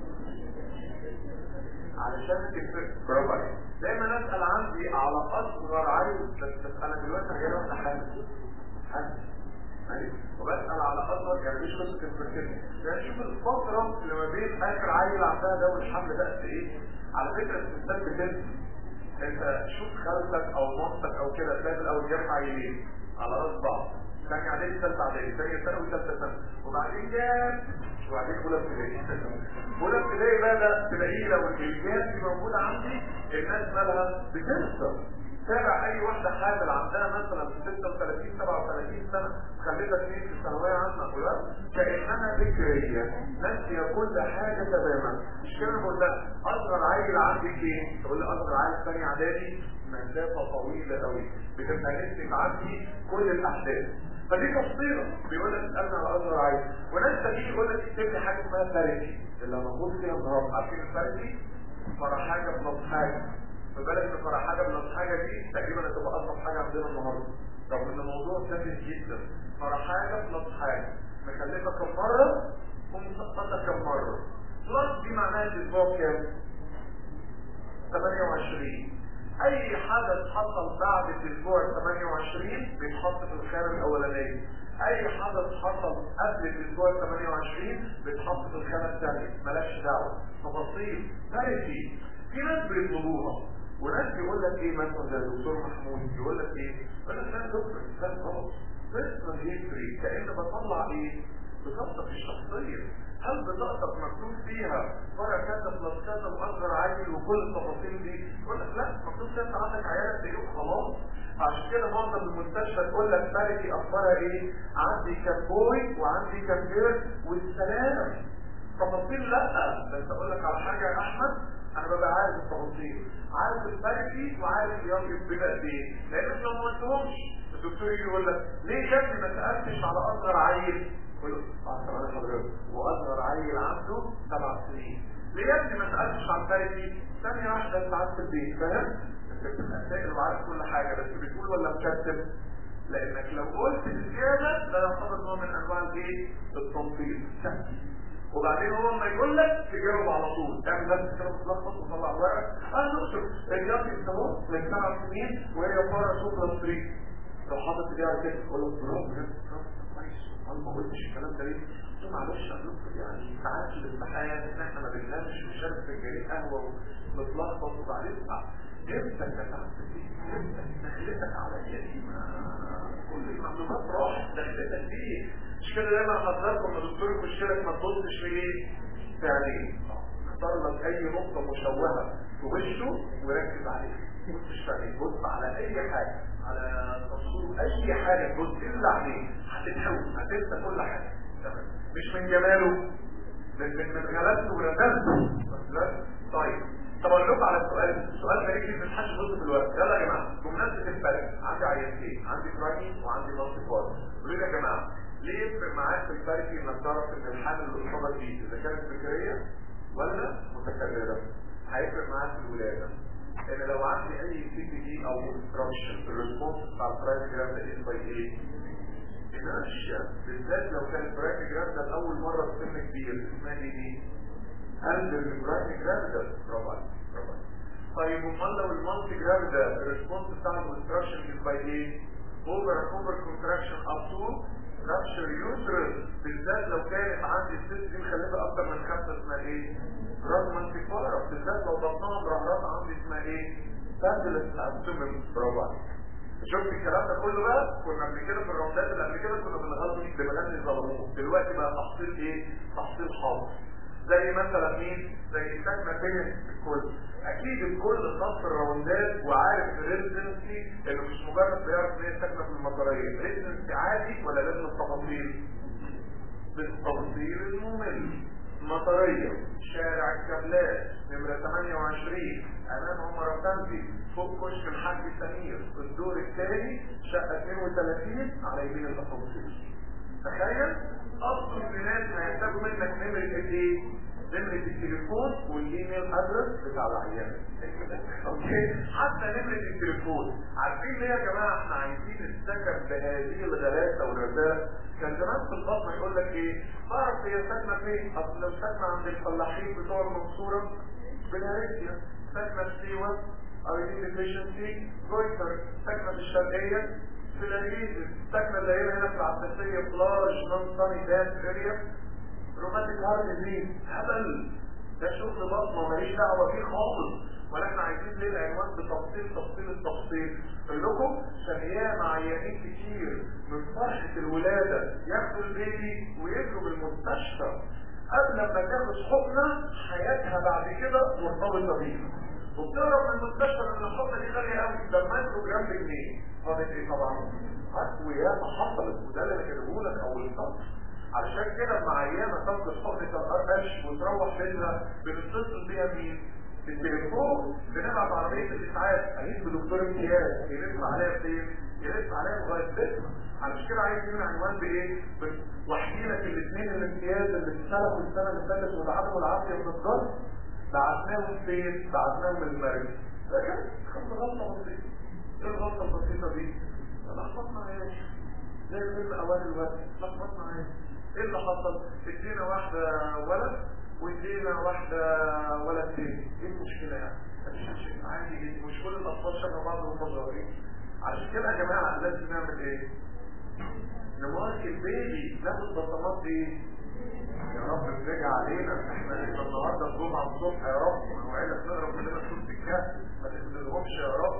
علشان تفرق برافو عليك دايما اسال عندي على اصغر عيل بس انا دلوقتي جاي واحده حامل حامل أيوة. وبسال على اصغر يعني مش قصه الفرتيلتي يعني شوف الفتره اللي ما بين اخر عيل عندها ده والحمل ده قد ايه على فكره الستات بتنسى انت شوف خالتك او مامتك او كده تلاقي الاول جاب عيلين على راس بعض ثاني اعدادي ثالثه اعدادي ثانيه ثانوي ثالثه ثانوي وبعدين جاب وبعدين اولى ابتدائي اولى ابتدائي بقى ده تلاقيه لو الجاب دي موجوده عندي الناس مالها بتنسى تابع اي واحده حامل عندها مثلا 36 37 سنه مخلفه اثنين في الثانويه عامه كلها كانها ذكريه ناسيه كل حاجه تماما مش كده بقول لها اصغر عيل عندك ايه؟ تقول لي اصغر عيل ثاني اعدادي مسافه طويله قوي بتبقى نفسك عندي كل الاحداث فدي تفصيله بيقول لك اسالنا على اصغر عيل وناس تانيين يقول لك اكتب لي حاجه اسمها فارسي اللي موجود فيها النهارده عارفين الفارسي؟ فرح حاجه بلس حاجه فبالك ان فرح حاجه بلس حاجه دي تقريبا هتبقى اصعب حاجه عندنا النهارده رغم ان الموضوع تافه جدا فرح حاجه بلس حاجه مكلفه كم مره ومسقطه كم مره بلس دي معناها الاسبوع كام 28 اي حدث حصل بعد الاسبوع 28 بيتحط في الخانه الاولانيه اي حدث حصل قبل الاسبوع 28 بيتحط في الخانه الثانيه مالكش دعوه تفاصيل ثالثي في ناس بيطلبوها وناس يقول لك ايه مثلا زي الدكتور محمود يقول لك ايه يقول لك لا دكتور لا غلط بيرسونال هيستوري كأن بطلع ايه بطاقتك الشخصيه هل بطاقتك مكتوب فيها فرع كذا بلس كذا واصغر عيل وكل التفاصيل دي يقول لك لا مكتوب فيها انت عندك عيالك تجيب خلاص عشان كده معظم المستشفى تقول لك مالكي اخبارها ايه عندي كام بوي وعندي كام جيرل والسلام تفاصيل لا بس اقول لك على حاجه يا احمد انا ببقى عارف التفاصيل عارف الفرقي وعارف يقف بما قد ايه لان لو ما قلتهمش الدكتور يجي يقول لك ليه يا ابني ما سالتش على اصغر عيل يقول له اه حضرتك واصغر عيل عنده سبع سنين ليه يا ابني ما سالتش على الفرقي ثانيه واحده انت قاعد في البيت فاهم انت بتبقى سائل وعارف كل حاجه بس بتقول ولا مكتب لانك لو قلت بزياده ده يعتبر نوع من انواع الايه التنطيط وبعدين هو لما يقول لك تجاوب على طول تعمل نفسك كده بتلخبط وتطلع ورقه انا دكتور الرياضي الصالون من سبع سنين وهي بره سوبر ستريت لو حاطط ايديها على كده تقول له برافو كويس انا ما قلتش الكلام ده ليه؟ قلت له معلش يا دكتور يعني ساعات الامتحان ان احنا ما بننامش وشارب فنجانين قهوه ومتلخبط وبعدين امتى كتبت دي؟ امتى دخلتك عليا دي؟ كل المعلومات راحت دخلتك دي مش كده دايما حضراتكم يا دكتور يخش لك ما تبصش في ايه؟ في عينيه اختار لك اي نقطه مشوهه في وشه وركز عليها بص في عينيه بص على اي حاجه على تصوير اي حاجه تبص الا عليه هتتحول هتنسى كل حاجه تمام مش من جماله من من من غلبته ورزانته طيب طب اقول لكم على السؤال السؤال ده يجي من حدش بص في الوقت يلا يا جماعه بمناسبه الفرق عندي عينتين عندي برايمي وعندي مالتي فور قولوا لي يا جماعه ليه يفرق معاك في الفرق انك تعرف ان الحامل اللي قصادك دي اذا كانت فكريه ولا متكرره هيفرق معاك في الولاده ان لو عندي اي سي تي دي او انستراكشن الريسبونس بتاع البرايم جرام ده ايه باي ايه انرشيا بالذات لو كان البرايم جرام ده لاول مره في سن كبير اسمها ايه دي قلب البرايم جرام ده برافو عليك برافو عليك طيب امال لو المالتي جرام ده الريسبونس بتاع الانستراكشن باي ايه اوفر اوفر كونتراكشن اب تو رابشر يوترس بالذات لو كانت عندي الست دي مخلفه اكتر من خمسه اسمها ايه؟ رغم بالذات لو بطنها مرهرات عندي اسمها ايه؟ فاندلس ابدومن برافو عليك شفت الكلام ده كله بقى كنا قبل كده في الراوندات اللي قبل كده كنا بنغني بنغني ظلموه دلوقتي بقى تحصيل ايه؟ تحصيل حاضر زي مثلا مين؟ زي السكنه بين الكل اكيد الكل خاص الراوندات وعارف الريزنسي اللي مش مجرد بيعرف ان هي ساكنه في المطريه ريزنسي عادي ولا لازم التفاصيل بالتفصيل الممل مطريه شارع الكابلات نمره 28 امام عمر افندي فوق كشك الحاج سمير الدور الثاني شقه 32 على يمين الاسانسير تخيل اصل الناس هيحتاجوا منك نمره ايه نمرة التليفون والايميل ادرس بتاع العيان اوكي حتى نمرة التليفون عارفين ليه يا جماعة احنا عايزين السكن بهذه الغلاسة والرزالة كان زمان في البطن يقول لك ايه تعرف هي ساكنة فين اصل لو ساكنة عند الفلاحين بتوع المنصورة بنهاريتيا ساكنة في سيوة ايدين ديفيشنسي جويتر ساكنة في الشرقية في الانجليزي ساكنة اللي هي هنا في العباسية بلاج نون ساني دانس اريا روماتيك هارت ديزيز هبل ده شغل بطنه ماليش دعوه فيه خالص ولا احنا عايزين ليه العنوان بتفصيل تفصيل التفصيل اقول لكم شهيان عيانين كتير من فرحه الولاده ياخدوا البيبي ويجروا المستشفى قبل ما تاخد حقنه حياتها بعد كده مرتبطه بيها وبتهرب من المستشفى لان الحقنه دي غاليه قوي ده المايكرو جرام بجنيه فاضل ايه طبعا؟ اقوياء حصلت وده اللي انا كاتبه لك اول سطر علشان كده لما عيانه تاخد حقنه الار اتش وتروح بيتها بنتصل بيها مين؟ بالتليفون بنبعت عربيه الاسعاف اجيب بدكتور امتياز يلف عليها فين؟ يلف عليها لغايه بيتها علشان كده عايز يجيب عنوان بايه؟ واحكي لك الاثنين الامتياز اللي اتسلخوا السنه اللي فاتت وتعبوا العافيه من الضرب بعتناهم فين؟ بعتناهم المركز ده كده خدت غلطه بسيطه ايه الغلطه البسيطه دي؟ لخبطنا عيش زي فيلم اوان الوقت لخبطنا عيش ايه اللي حصل؟ ادينا واحده ولد وادينا واحده ولد تاني ايه المشكله يعني؟ مفيش شيء عادي جدا مش كل الاطفال شبه بعض وهم صغيرين عشان كده يا جماعه لازم نعمل ايه؟ نمارك البيبي ناخد بصمات ايه؟ يا رب ترجع علينا احنا لسه النهارده الجمعه الصبح يا رب وعيلة نقرا كلنا سوره الكهف ما تنزلهمش يا رب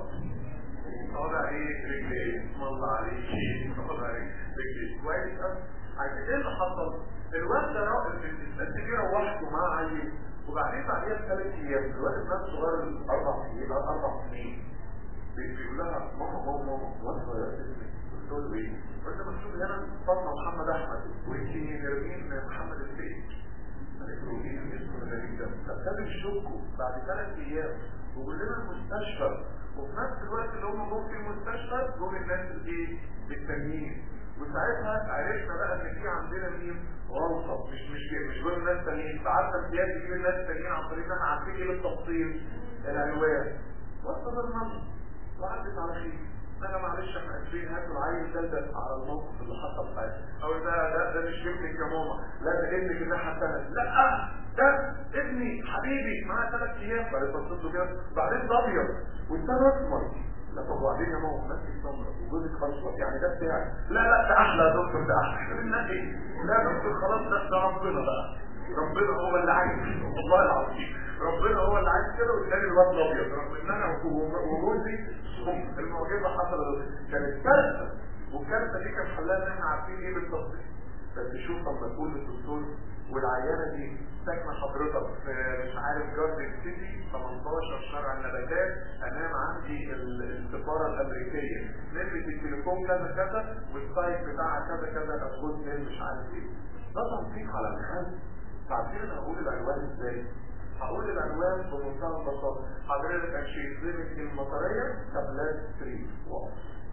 طالع ايه رجليه اسم الله عليك طالع رجليه كويس عايزين ايه اللي حصل؟ الواد ده الست دي روحت ومعاه عيل وبعدين بعديها بثلاث ايام الواد ده صغير اربع سنين اربع سنين بيقول لها ماما ماما ماما وانا صغير اسمي قلت له ايه؟ قلت له مكتوب هنا فاطمه محمد احمد وانت نرمين محمد السيد قالت له ايه اسمه الغريب ده؟ فابتدوا يشكوا بعد ثلاث ايام وكلنا المستشفى وفي نفس الوقت اللي هم جم في المستشفى جم الناس الايه؟ التانيين وساعتها عرفنا بقى ان في عندنا مين؟ غلطه مش مش مش كل الناس تانيين فعارفه امتياز يجيب الناس التانيين عن طريق ان احنا عارفين ايه بالتفصيل العنوان وصل المنطق وعدت على خير انا معلش احنا اسفين هاتوا العيل ده ده على الموقف اللي حصل ساعتها او ده ده ده مش ابنك يا ماما لا ده ابنك الناحيه الثانيه لا ده ابني حبيبي معاه ثلاث ايام بعد بصيت له كده بعدين ده ابيض والثاني اسمر لا طب وبعدين يا ماما ماسك سمره وجوزك اسود يعني ده بتاعي لا لا ده احلى يا دكتور ده احلى احنا بدنا ايه لا يا دكتور خلاص ده ده ربنا بقى ربنا هو اللي عايز والله العظيم ربنا هو اللي عايز كده والتاني الواد الابيض رغم ان انا وجوزي المعجزه حصلت كانت كارثه والكارثه دي كان حلها ان احنا عارفين ايه بالتفصيل بس شوف لما تقول للدكتور والعيانه دي ساكنه حضرتك في مش عارف جاردن سيتي 18 شارع النباتات انام عندي السفاره الامريكيه نمره التليفون كذا كذا والسايت بتاعها كذا كذا افوت مش عارف ايه ده تنسيق على الخلف عارفين انا هقول العنوان ازاي هقول العنوان بمنتهى البساطه حضرتك انشيزمك المطريه تابلات 3 واو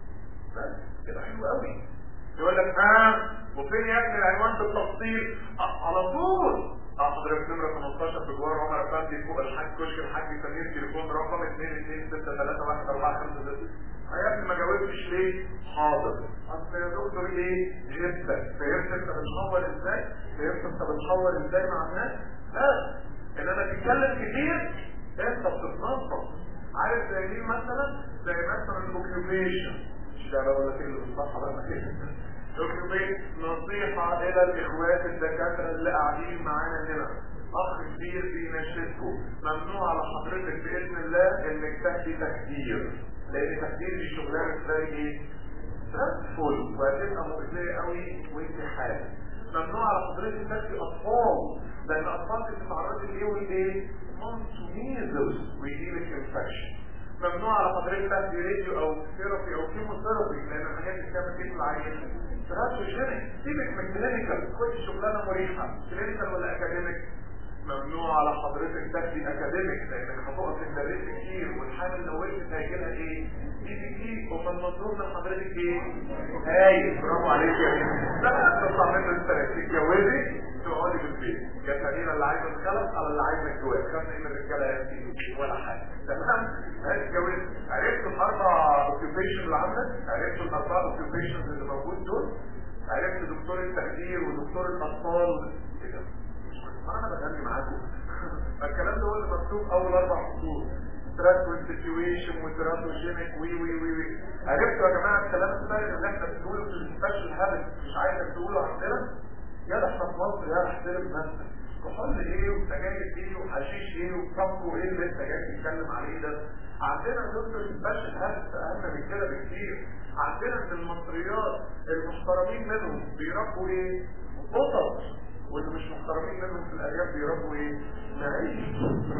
بس كده حلو قوي يقول لك اه وفين يا ابني العنوان بالتفصيل آه على طول اه حضرتك نمره 15 بجوار عمر افندي فوق الحاج كشك الحاج سمير تليفون رقم 2263155 يا ابني ما جاوبتش ليه؟ حاضر اصل يا دكتور ايه؟ جبتك فهمت انت بتحور ازاي؟ فهمت انت بتحور ازاي مع الناس؟ بس انما تتكلم كتير انت بتتنطط عارف زي مين مثلا؟ زي مثلا الاوكيوبيشن مش ده بقول لك اللي بالصحة بقى كده الاوكيوبيشن نصيحة الى الاخوات الدكاترة اللي قاعدين معانا هنا اخ كبير بيناشدكم ممنوع على حضرتك باذن الله انك تاخدي تخدير لان تخدير دي شغلانه زي ايه؟ ستريسفول وهتبقى مؤذيه قوي وانت حامل ممنوع على حضرتك تاخدي اطفال لان الاطفال بتتعرضي لايه والايه؟ مونسوميزوس ويجيلك انفكشن ممنوع على حضرتك تاخدي راديو او ثيرابي او كيموثيرابي لان الحاجات دي بتعمل كيف العيان تراتوجينيك سيبك من كلينيكال خد شغلانه مريحه كلينيكال ولا اكاديميك ممنوع على حضرتك تاخدي اكاديميك لانك هتقف تدرسي كتير والحامل لو وقفت هيجي لها ايه؟ دي دي دي ومن منظور من حضرتك ايه؟ هايل برافو عليك يا بنت لا تطلع منه انت تتجوزي تقعدي في البيت يا سميرة اللي عايزه الخلق على اللي عايزه الجواز خدنا ايه من الرجاله يا سيدي ولا حاجه تمام اتجوزت عرفت الاربع اوكيوبيشن اللي عندك عرفت الاربع اوكيوبيشن اللي موجود دول عرفت دكتور التخدير ودكتور الاطفال ايه ده مش ما انا بغني معاكم الكلام ده هو اللي مكتوب اول اربع سطور ستريس والسيتويشن وتراتوجينيك وي وي وي وي عرفتوا يا جماعه الكلام السهل اللي احنا بنقوله في السبيشال هابت مش عايزك تقوله عندنا يا احنا في مصر يا احترم نفسك كحول ايه وسجاير ايه وحشيش ايه وطبق ايه اللي انت جاي تتكلم عليه ده عندنا دكتور السبيشال هابت اهم من كده بكتير عندنا من المصريات المحترمين منهم بيربوا ايه قطط واللي مش محترمين منهم في الارياف بيربوا ايه معيش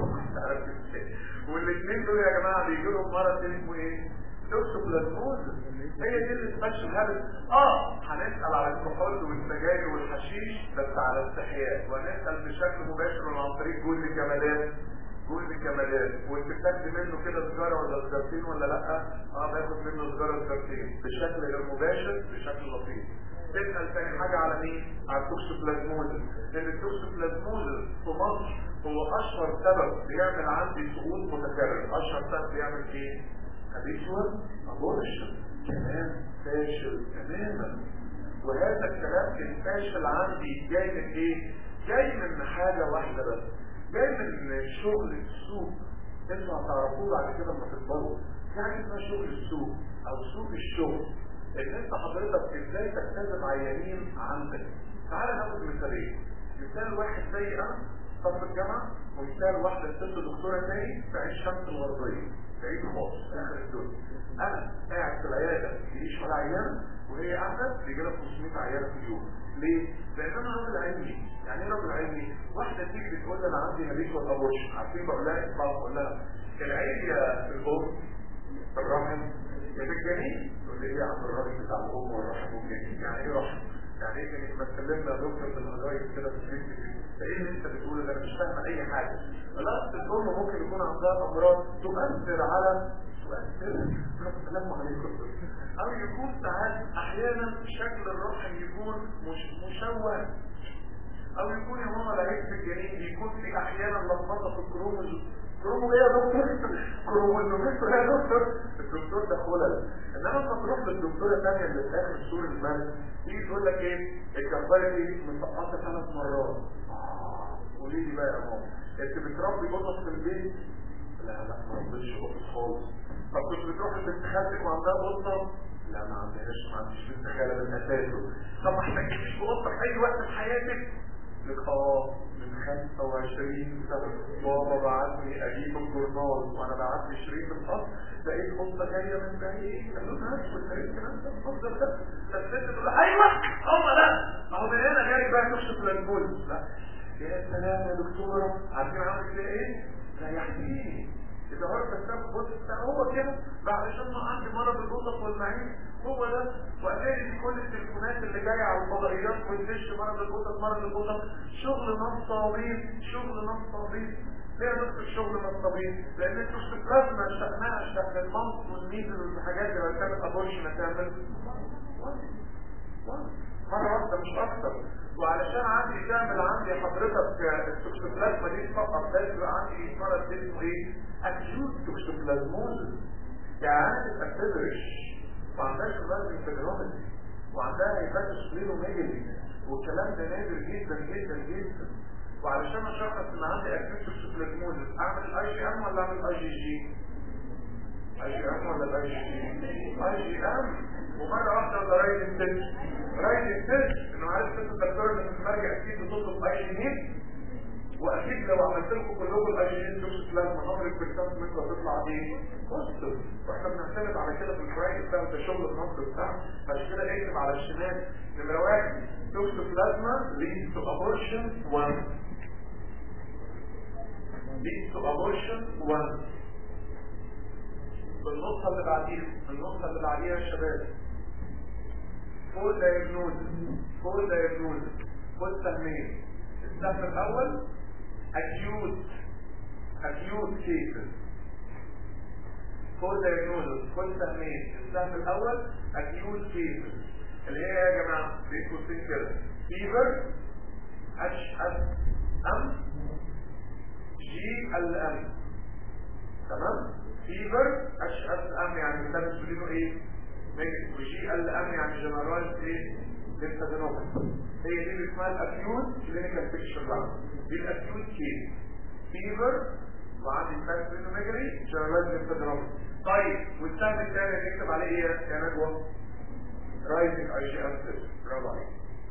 والاثنين دول يا جماعه بيجي لهم مرض اسمه ايه توكسوبلازموزس هي دي السبيشال هابت اه هنسال على الكحول والسجاير والحشيش بس على استحياء ونسال بشكل مباشر عن طريق جول الجمالات جول الجمالات وانت بتاخد منه كده سيجاره ولا سيجارتين ولا لا اه باخد منه سيجاره سيجارتين بشكل غير مباشر بشكل لطيف تسأل تاني حاجة على مين؟ على التوكسوبلازموزس لأن التوكسوبلازموزس في مصر هو أشهر سبب بيعمل عندي سقوط متكرر أشهر سبب بيعمل إيه؟ habitual abortion كلام فاشل تماما وهذا الكلام الفاشل عندي جاي من ايه؟ جاي من حاجة واحدة بس جاي من شغل السوق تسمع تعرفوه بعد كده لما تكبروا يعني اسمها شغل السوق او سوق الشغل ان انت حضرتك ازاي تكتسب عيانين عندك تعال ناخد مثالين مثال واحد زي انا طب في الجامعه ومثال واحده ست دكتوره تاني في عين شمس الغربيه بعيد خالص اخر الدنيا انا قاعد في العياده مفيش ولا عيان وهي قاعده بيجي لها 500 عيانه في اليوم ليه؟ لان انا راجل علمي يعني ايه راجل علمي؟ واحده تيجي بتقول لي انا عندي هليك ولا ابورشن عارفين بقول لها اطلع بقول لها العين يا في الام في الرحم يا في الجنين تقول لي ايه يا عم الراجل بتاع الام والرحم والجنين يعني ايه رحم؟ يعني ايه كانت ما تكلمنا يا دكتور في الهجايز كده في البيت ده ايه اللي انت بتقوله ده انا مش فاهمه اي حاجه خلاص الام ممكن يكون عندها امراض تؤثر على تؤثر السلام عليكم او يكون ساعات احيانا شكل الرحم يكون مش مشوه او يكون يا ماما لقيت في الجنين يكون في احيانا لخبطه في الكروموزوم كرومو ايه يا دكتور كروموزوميستر يا دكتور الدكتور ده خلل انما انت تروح للدكتوره الثانيه اللي في اخر سور المال تيجي تقول لك ايه الكفاره دي مسقطه ثلاث مرات قولي لي بقى يا ماما انت بتربي قطط في البيت لا لا ما ربيتش قطط خالص طب كنت بتروح لبنت خالتك وعندها قطه لا ما عندهاش ما عنديش بنت خاله من اساسه طب ما احتاجتش بقطه في اي وقت في حياتك لك اه من 25 سنة بابا بعتني اجيب الجورنال وانا بعت لي شريط الخط لقيت قطة جاية من بعيد قالوا لها اسود لقيت كلام ده الخط ده فالست تقول ايوه هم لا اهو من هنا جاي بقى تكشف للبول لا يا سلام يا دكتورة عارفين عامل كده ايه؟ ريحتيني إذا عرف السبب بص هو كده بعد ما عندي مرض القطط والمعين هو ده وأتاري في كل التليفونات اللي جاية على الفضائيات والدش مرض القطط مرض القطط شغل نصابين شغل نصابين ليه نص الشغل نصابين؟ لأن انتوا استقلالنا شأنها شأن المنص والميزل والحاجات اللي بتعمل أبورشن هتعمل مرة واحدة مش أكتر وعلشان عندي تعمل عندي حضرتك التوكسوبلازما دي فقط لازم يبقى عندي مرض اسمه ايه؟ اكيوت توكسوبلازموزس يعني ما بتدرش وعندهاش مرض انفجرامتي وعندها هيباتوس سبلينوميجالي والكلام ده نادر جدا جدا جدا وعلشان اشخص ان عندي اكيوت توكسوبلازموزس اعمل الاي جي ام ولا اعمل اي جي جي؟ اي جي ام ولا الاي جي جي؟ اي جي ام ومرة واحدة ولا رايد التست رايد التست انه عارف ست الدكتور اللي في المرجع اكيد بتطلب اي جنيه واكيد لو عملت لكم كلكم الاي جنيه توكس بلازما عمرك بالكاس منكم هتطلع ايه؟ بوزيتيف واحنا بنعتمد على كده في الفرايد بتاع ده شغل النصر بتاعنا عشان كده اكتب على الشمال نمرة واحد توكس بلازما leads to abortion 1 leads to abortion 1 النقطة اللي بعديها النقطة اللي بعديها يا شباب فول دايجنوزس فول دايجنوزس خد سهمين السهم الأول acute acute cases فول دايجنوزس خد سهمين السهم الأول acute cases اللي هي يا جماعة بين قوسين كده fever اتش اس ام جي ال ام تمام فيبر اتش اس ام يعني ده بنسميه ايه نيجاتيف وجي ال ام يعني جنرال ايه للتدنوبل هي دي اللي اسمها الاكيوت كلينيكال بيكتشر لاين دي الاكيوت كيس فيبر وعندي سباسمينوميجري جنرال للتدنوبل طيب والسهم الثاني نكتب عليه ايه يا نجوى رايزنج اي جي اس برافو عليك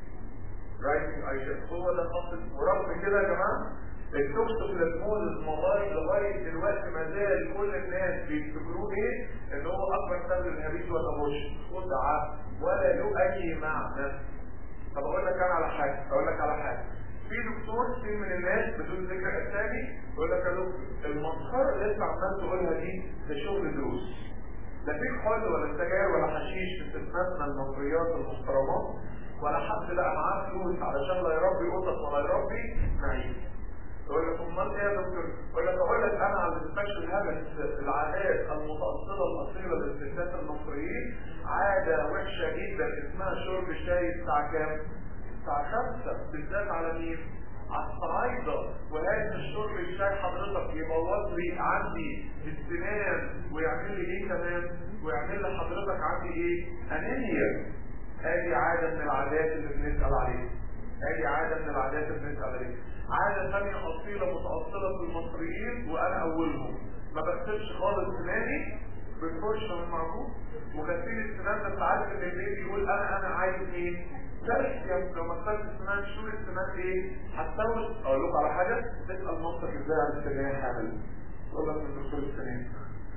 رايزنج اي جي هو ده الخط ورغم كده يا جماعه التوكسوبلازموز الموبايل لغايه دلوقتي ما زال كل الناس بيفتكروه ايه ان هو اكبر سبب الهبيس والابوش خدعه ولا له اي معنى طب اقول لك انا على حاجه اقول لك على حاجه في دكتور كتير من الناس بدون ذكر اسامي يقول لك يا دكتور المسخره اللي انت عمال تقولها دي ده شغل دروس لا في حل ولا سجاير ولا حشيش في استثناءنا المصريات المحترمات ولا حد لقى معاه فلوس علشان لا يربي قطط ولا يربي نعيم يقول لك امال ايه يا دكتور؟ يقول لك اقول لك انا على السبيشال هابت العادات المتاصله الاصيله للستات المصريين عاده وحشه جدا اسمها شرب شاي الساعه كام؟ الساعه 5 بالذات على مين؟ على الصعايدة وهذا الشرب الشاي حضرتك يبوظ لي عندي السنان ويعمل لي ايه كمان ويعمل لي حضرتك عندي ايه انيميا هذه عادة من العادات اللي بنسأل عليها هذه عادة من العادات اللي بنسأل عليها عادة ثانية أصيلة متأصلة في المصريين وأنا أولهم ما بغسلش خالص سناني بالفرشة من معجون وغسيل السنان ده انت عارف ان الليل يقول انا انا عايز مين؟ ثالث يوم لو ما غسلت السنان شو السنان ايه؟ هتسوي اقول لكم على حاجة تسأل مامتك ازاي عن السنان حامل تقول لك من دكتور السنان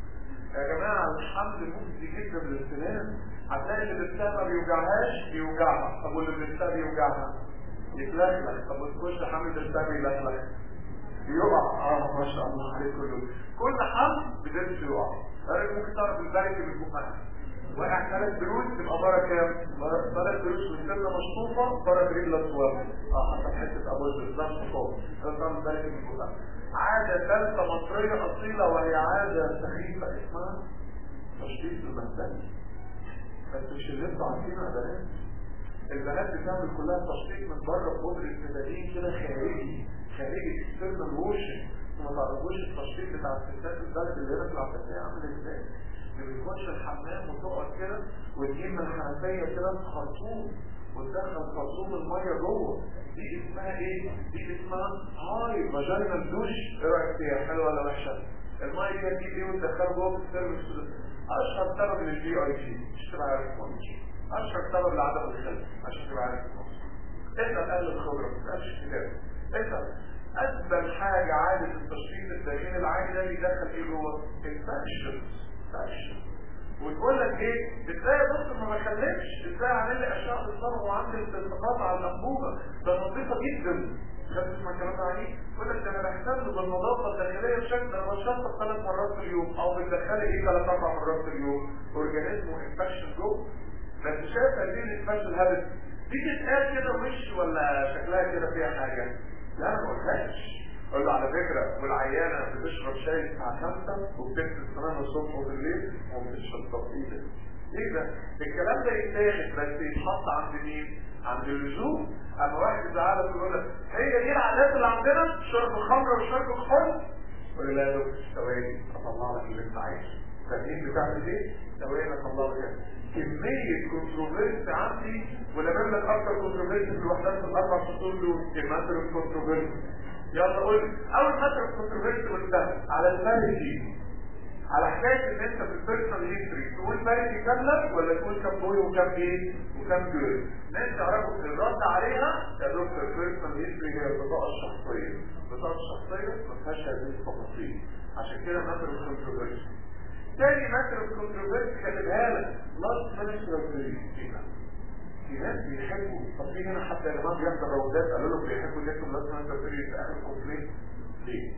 يا جماعة الحمل مجزي جدا للسنان هتلاقي اللي بتساب ما بيوجعهاش بيوجعها طب واللي بتساب بيوجعها يتلخلخ طب وتخش حمل بتساب يلخلخ يقع اه ما شاء الله عليه كله كل حمل بدرس يقع ممكن تعرف البركة من بقها واقع ثلاث دروس تبقى بره كام؟ ثلاث دروس والسنة مشطوفة بره رجل الصواب اه حسب حتة ابو الاسلام فوق ده البركة من بقها عادة ثالثة مصرية أصيلة وهي عادة سخيفة اسمها تشخيص المهتم بس مش اللي انتوا عارفينه يا بنات البنات بتعمل كلها تشخيص من بره بقدر السبادين كده خارجي خارجي اكسترنال ووشن وما تعرفوش التشخيص بتاع الستات البلد اللي هنا في العباسية عامل ازاي اللي بتخش الحمام وتقعد كده وتجيب من الحنفية كده خرطوم وتدخل خرطوم المية جوه دي اسمها ايه؟ دي اسمها هاي فاجينال دوش ايه رايك فيها حلوه ولا وحشه؟ المية دي هتجيب ايه وتدخله جوه في السيرفس اشهر سبب للجي اي تي مش تبقى عارف مصر اشهر سبب لعدم الخلف عشان تبقى عارف مصر اسال اهل الخبره ما تسالش كتاب اسال اسبل حاجه عاده التشخيص الداخلي العادي ده بيدخل ايه جوه؟ الفاشنز فاشن وتقول لك ايه ازاي يا دكتور ما بخلفش ازاي اعمل لي اشعه بالصبغ وعندي التقاط على الانبوبه ده نظيفه جدا خدت اسمع الكلام ده عليه يقول لك ده انا بهتم بالنظافه الداخليه بشكل انا بشطف ثلاث مرات في اليوم او بتدخلي ايه ثلاث اربع مرات في اليوم اورجانيزم وانفكشن جوه بس شايف هذه الانفكشن هابت دي تتقال كده وش ولا شكلها كده فيها حاجه لا انا ما قلتهاش اقول له على فكرة والعيانة بتشرب شاي الساعة 5 وبتكتب سنان الصبح وبالليل وبتشرب تفصيلة ايه ده؟ الكلام ده يتاخد بس يتحط عند مين؟ عند اللزوم اما واحد يزعلك ويقول لك هي دي العادات اللي عندنا شرب الخمر وشرب الخمر يقول لا يا دكتور ثواني اطلع لك اللي انت عايزه فاهمين بتعمل ايه؟ ثواني اطلع لك كمية كونتروفيرسي عندي ولما لك اكتر كونتروفيرسي في الوحدات في الاربع فصول دول كمثل الكونتروفيرسي يلا قول اول ماتر كونتروفيرسي قلتها على الفارجي على حكايه ان انت في البيرسونال هيستوري تقول فارجي كامله ولا تقول كام بوي وكام ايه وكام جيرل ناس تعرفوا الرد عليها يا دكتور البيرسونال هيستوري هي البطاقه الشخصيه البطاقه الشخصيه ما فيهاش هذه التفاصيل عشان كده ماتر كونتروفيرسي تاني ماتر كونتروفيرسي كاتبها لك لاست مانجمنت في ناس بيحبوا طب في هنا حتى يا جماعه بيحضر روضات قالوا له بيحبوا لكم لازم انت تريد في اخر كومبليت ليه؟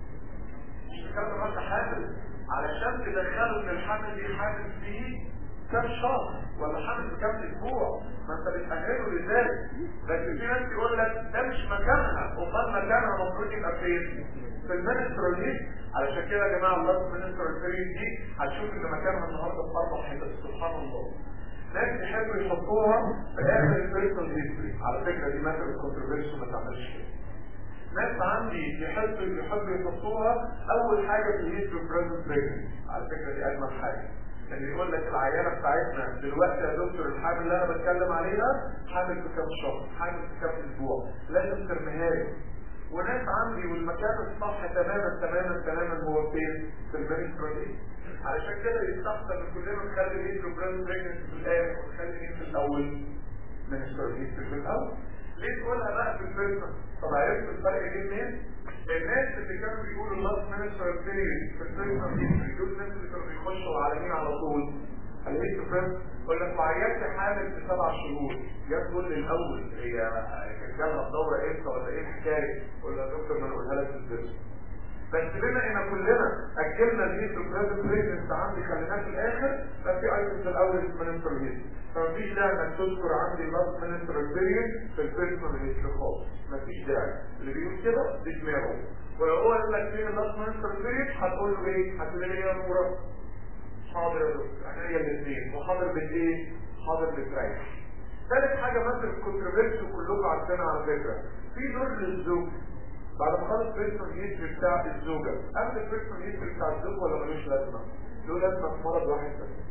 مش الكلام ده بس حامل علشان تدخلوا ان الحمل دي حامل فيه كام شهر ولا حامل في كام اسبوع ما انت بتأهله لذلك لكن في ناس يقول لك ده مش مكانها امال مكانها المفروض يبقى فين؟ في المينسترال ليست علشان كده يا جماعه الله المينسترال ليست دي هتشوف ان مكانها النهارده في اربع حتت سبحان الله ناس يحبوا يحطوها في اخر البيرسونال هيستوري على فكره دي مثلا كونتروفيرسي ما تعملش كده ناس عندي يحبوا يحبوا يحطوها اول حاجه في الهيستري بريزنت على فكره دي اجمل حاجه اللي يقول لك العيانه بتاعتنا دلوقتي يا دكتور الحامل اللي انا بتكلم عليها حامل في كام شهر حامل في كام اسبوع لازم ترميها لي وناس عندي والمكان الصح تماما تماما تماما هو فين؟ في المنسترال علشان كده يستحسن ان كلنا نخلي الهيستري بريزنت في الاخر ونخلي مين في الاول؟ منسترال هيستري في الاول ليه تقولها بقى في الفيرست طب عرفت الفرق ايه منين الناس اللي كانوا بيقولوا اللاست مينستر بيريد في الفيرست هيستري دول الناس اللي كانوا بيخشوا على مين على طول على ايه فيرست يقول لك وعيالتي حامل في سبع شهور جت تقول لي الاول هي كانت جالها الدوره امتى ولا ايه الحكايه يقول لها يا دكتور ما انا اقولها لك في الفيرست بس بما ان كلنا اجلنا الهيستو بريزنت بريزنت عندي خليناه في الاخر ففي ايتم في الاول اسمه هيستو فمفيش داعي انك تذكر عندي لاست مينستر بيريد في البيرسونال هيستوري خالص مفيش داعي اللي بيقول كده دي دماغه ولو هو قال لك فين اللاست مينستر بيريد هتقول له ايه؟ هتقول لي يا نورة حاضر يا دكتور احنا هي الاثنين وحاضر بالايه؟ حاضر بالتريح ثالث حاجه مثل الكونتروفيرسي كلكم عارفينها على فكره في دور للزوج بعد ما خلص بيرسونال هيستوري بتاع الزوجه قبل البيرسونال هيستوري بتاع الزوج ولا ملوش لازمه؟ له لازمه في مرض واحد بس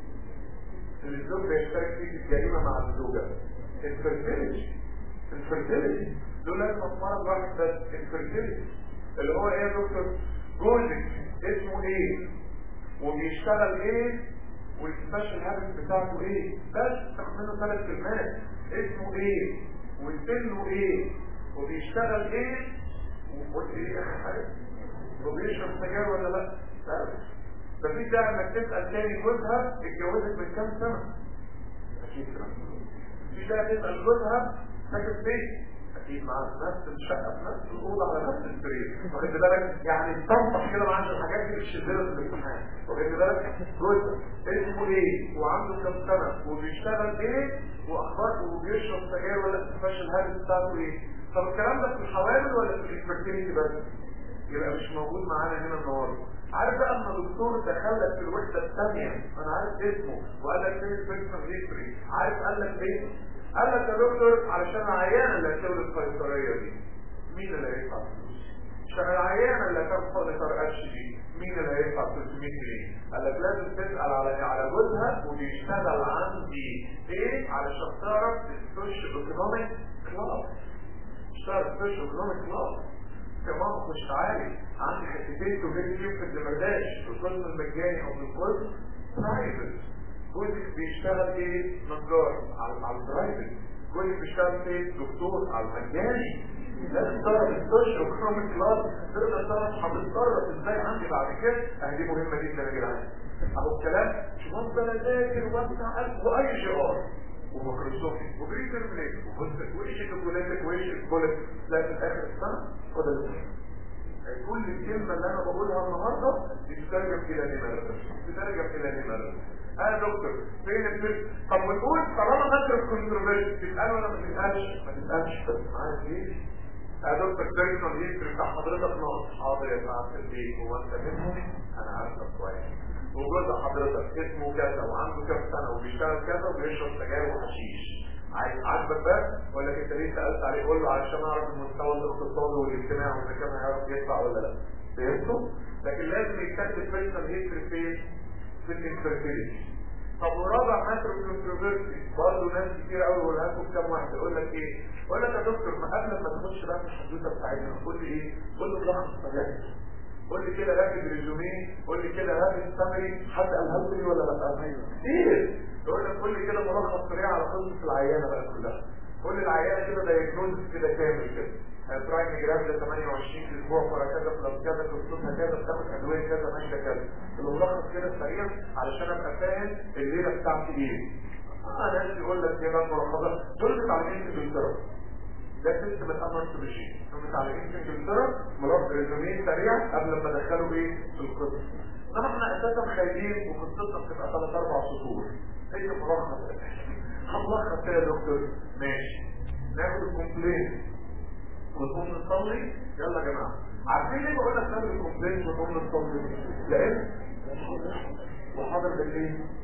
الزوج بيشترك فيه الجريمه مع الزوجه الفرتيلتي الفرتيلتي دول لازم مرض واحد بس الفرتيلتي اللي هو ايه يا دكتور جوزك اسمه ايه وبيشتغل ايه والسبيشال هابت بتاعته ايه بس تاخد منه ثلاث كلمات اسمه ايه وسنه ايه وبيشتغل ايه وقلت ايه اخر حاجه وبيشرب سجاير ولا لا بس مفيش داعي انك تسال تاني جوزها اتجوزت من كام سنه اكيد مفيش داعي تسال جوزها ساكت فين اكيد معاه في نفس الشقه في نفس الاوضه على نفس السرير واخد بالك يعني استنطح كده معاه الحاجات دي بتشدله في الامتحان واخد بالك جوزها اسمه ايه وعنده كام سنه وبيشتغل ايه واخبار وبيشرب سجاير ولا السبيشال هابت بتاعته ايه طب الكلام ده في الحوامل ولا في الفيرتيليتي بس يبقى مش موجود معانا هنا النهارده عارف بقى اما دكتور دخلك في الوحده الثانيه انا عارف اسمه وقال لك فين البيرسونال هيستوري عارف قال لك ايه قال لك يا دكتور علشان العيانه اللي هتولد القيصريه دي مين اللي هيدفع فلوس عشان العيانه اللي هتاخد قرش دي مين اللي هيدفع 300 جنيه قال لك لازم تسال على على جوزها وبيشتغل عندي ايه علشان تعرف السوشيال ايكونوميك كلاس اشتغل السوشيال ايكونوميك كلاس كمان مش عالي عندي حتتين توجد فيهم في الدمرداش في القسم المجاني او في القسم برايفت جوزك بيشتغل ايه نجار على على البرايفت جوزك بيشتغل ايه دكتور على المجاني لازم تعرف السوشيال ايكونوميك كلاس تقدر تعرف هتتصرف ازاي عندي بعد كده اهي دي مهمه جدا يا جدعان اهو الكلام مش افضل اذاكر وابدع قلب واي جي ار وميكروسوفت وبريتر بليك وبصت وايش الكولاتك وايش الكولات لا في اخر السنه خد كل الكلمة اللي انا بقولها النهاردة بتترجم الى نمرة بتترجم الى نمرة اه دكتور فين الفيلم طب بتقول طالما نشر الكونتروفيرسي تسأل ولا ما تسألش ما تسألش بس معايا ليه اه دكتور بيرسونال هيستوري بتاع حضرتك ناقص حاضر يا سعادة البيت هو انت منهم انا عارفك كويس وجوز حضرتك اسمه كذا وعنده كام سنة وبيشتغل كذا وبيشرب سجاير وحشيش عايز عاجبك بقى ولا انت ليه سالت عليه قول له علشان اعرف المستوى الاقتصادي والاجتماعي واذا كان هيعرف يدفع ولا لا فهمتوا؟ لكن لازم يكتب بيرسونال هيستوري في في الانفيرتيليتي طب ورابع ماتر كونتروفيرسي برضه ناس كتير قوي يقولها لكم كام واحد يقول لك ايه؟ يقول لك يا دكتور ما قبل ما تخش بقى في الحدوته بتاعتنا قول لي ايه؟ قول له ملخص مجالك قول لي كده راكب ريزوميه قول لي كده راكب سمري حد قالها لي ولا لا ايوه كتير يقول لك قول لي كده ملخص سريع على قصه العيانه بقى كلها قول لي العيانه كده دايجنوز كده كامل كده برايم جرام ده 28 اسبوع ورا كذا بلس كذا قصتها كذا بتاخد ادويه كذا ماشيه كذا الملخص كده سريع علشان ابقى فاهم الليله بتاعتي ايه اه ناس يقول لك ايه بقى ملخصه دول متعلمين في انجلترا ده سيستم الامر سولوشن هم متعلمين في انجلترا ملخص ريزوميه سريع قبل ما دخلوا ايه في القسم انما احنا اساسا خايفين وقصتنا بتبقى ثلاث اربع سطور ايه ملخص هنلخص كده يا دكتور ماشي ناخد الكومبلين ونقوم نصلي يلا يا جماعه عارفين ليه بقول لك ناخد الكومبلين ونقوم نصلي لان وحاضر بالليل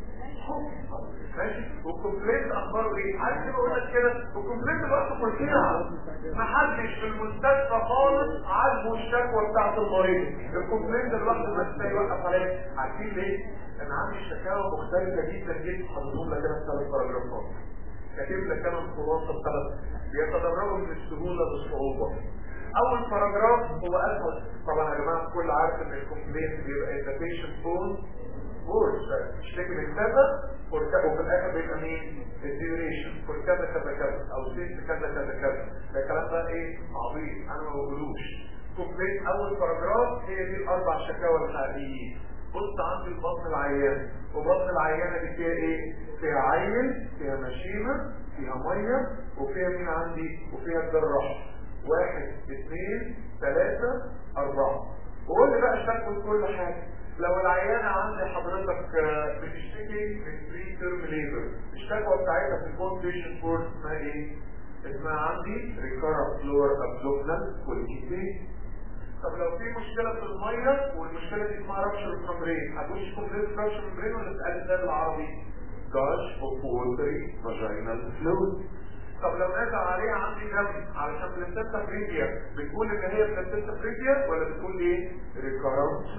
ماشي والكومبليت اخباره ايه عارف ليه بقول لك كده والكومبليت برضه فظيعه محدش في المستشفى خالص عاجبه الشكوى بتاعت المريض الكومبليت لوحده بس يوقف عليه عارفين ليه انا عندي شكاوى مختلفه جدا جدا حضرتهم لك انا في ثلاث باراجرافات كاتب لك انا الخلاصه بثلاث بيتدرجوا من السهوله للصعوبه اول باراجراف هو اسهل طبعا يا جماعه الكل عارف ان الكومبليت بيبقى ذا بيشنت فون وورد اشتكي من كذا وفي الاخر بيبقى مين الديوريشن فور كذا كذا كذا او سيست كذا كذا كذا ده الكلام ده ايه عظيم انا ما بقولوش كومبليت اول باراجراف هي دي الاربع شكاوى الحقيقيين بص عندي البطن العيان وبطن العيانه دي فيها ايه فيها عين فيها مشيمه فيها ميه وفيها مين عندي وفيها الجراح واحد اثنين ثلاثة أربعة وقول لي بقى شكل كل حاجة لو العيانة عند حضرتك بتشتكي من بري تيرم ليبر الشكوى بتاعتها في الكونديشن فورس اسمها ايه؟ اسمها عندي ريكارا فلور ابدومنال كوليكيتي طب لو في مشكلة في المية والمشكلة دي اسمها رابشر ممبرين هتقولش كومبليت رابشر ممبرين ولا تسأل ده بالعربي؟ جاش اوف ووتري فاجينال فلويد طب لو نازل عليها عندي دم علشان بلانتيتا فريديا بتقول ان هي بلانتيتا فريديا ولا بتقول ايه ريكارنت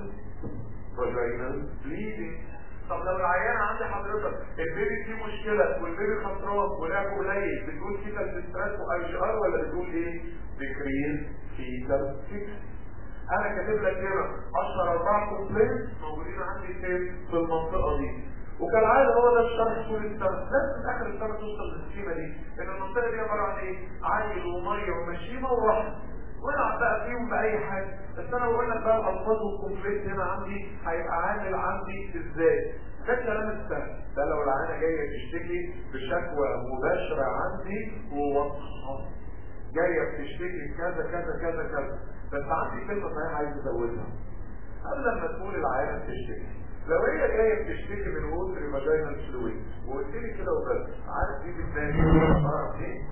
فاجينال بليدنج طب لو العيانه عندي حضرتك البيبي فيه مشكله والبيبي خسران ولعبه قليل بتقول فيتال ستريس واي جي ار ولا بتقول ايه ديكريز فيتال فيكس انا كاتب لك هنا اشهر اربع كومبلينت موجودين عندي فين في المنطقه دي وكالعاده هو ده الشرح طول السنه لازم في اخر السنه توصل للسكيمه دي ان المنطقه دي عباره عن ايه عيل وميه ومشيمه ورحم والعب بقى فيهم باي حاجه بس انا بقول لك بقى الالفاظ والكومبليت هنا عندي هيبقى عامل عندي ازاي ده الكلام السهل ده لو العيانه جايه تشتكي بشكوى مباشره عندي وواضحه جايه بتشتكي كذا كذا كذا كذا بس عندي كلمه صحيحه عايز ازودها قبل لما تقول العيانه بتشتكي لو هي جايه بتشتكي من ووتر فاجينال فلويد وقلت لي كده وبس عارف دي بالتاني عباره عن ايه؟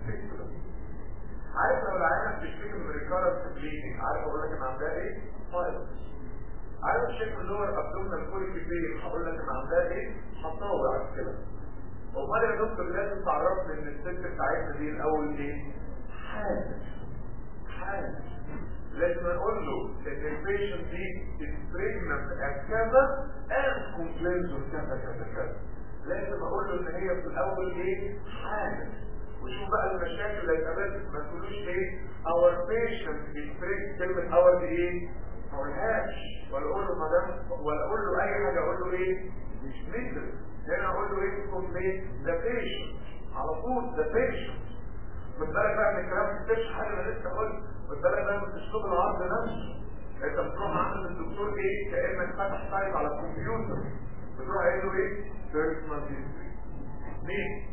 عارف لو العيانه بتشتكي من ريكارنت بليدنج عارف اقول لك ان عندها ايه؟ فايروس عارف الشكل اللي هو الابدومينال كوليك بين هقول لك ان عندها ايه؟ هتطور كده امال يا دكتور لازم تعرفني ان الست بتاعتنا دي الاول ايه؟ حامل حامل لازم اقول له ان البيشنت دي بريجننت كذا and complains of كذا كذا كذا لازم اقول له ان هي في الاول ايه حامل وشوف بقى المشاكل اللي هتقابلها ما تقولوش ايه our patient is pregnant كلمه our دي ايه ما اقولهاش ولا اقول له مدام ولا اقول له اي حاجه اقول له ايه مش مثل هنا اقول له ايه complain the patient على طول the patient خد بالك بقى من الكلام ما تكتبش حاجه انا لسه قلت خد بالك بقى من اسلوب العرض نفسه انت بتروح عند الدكتور ايه كانك فاتح سايت على الكمبيوتر بتروح قايل له ايه بيرسونال هيستوري مين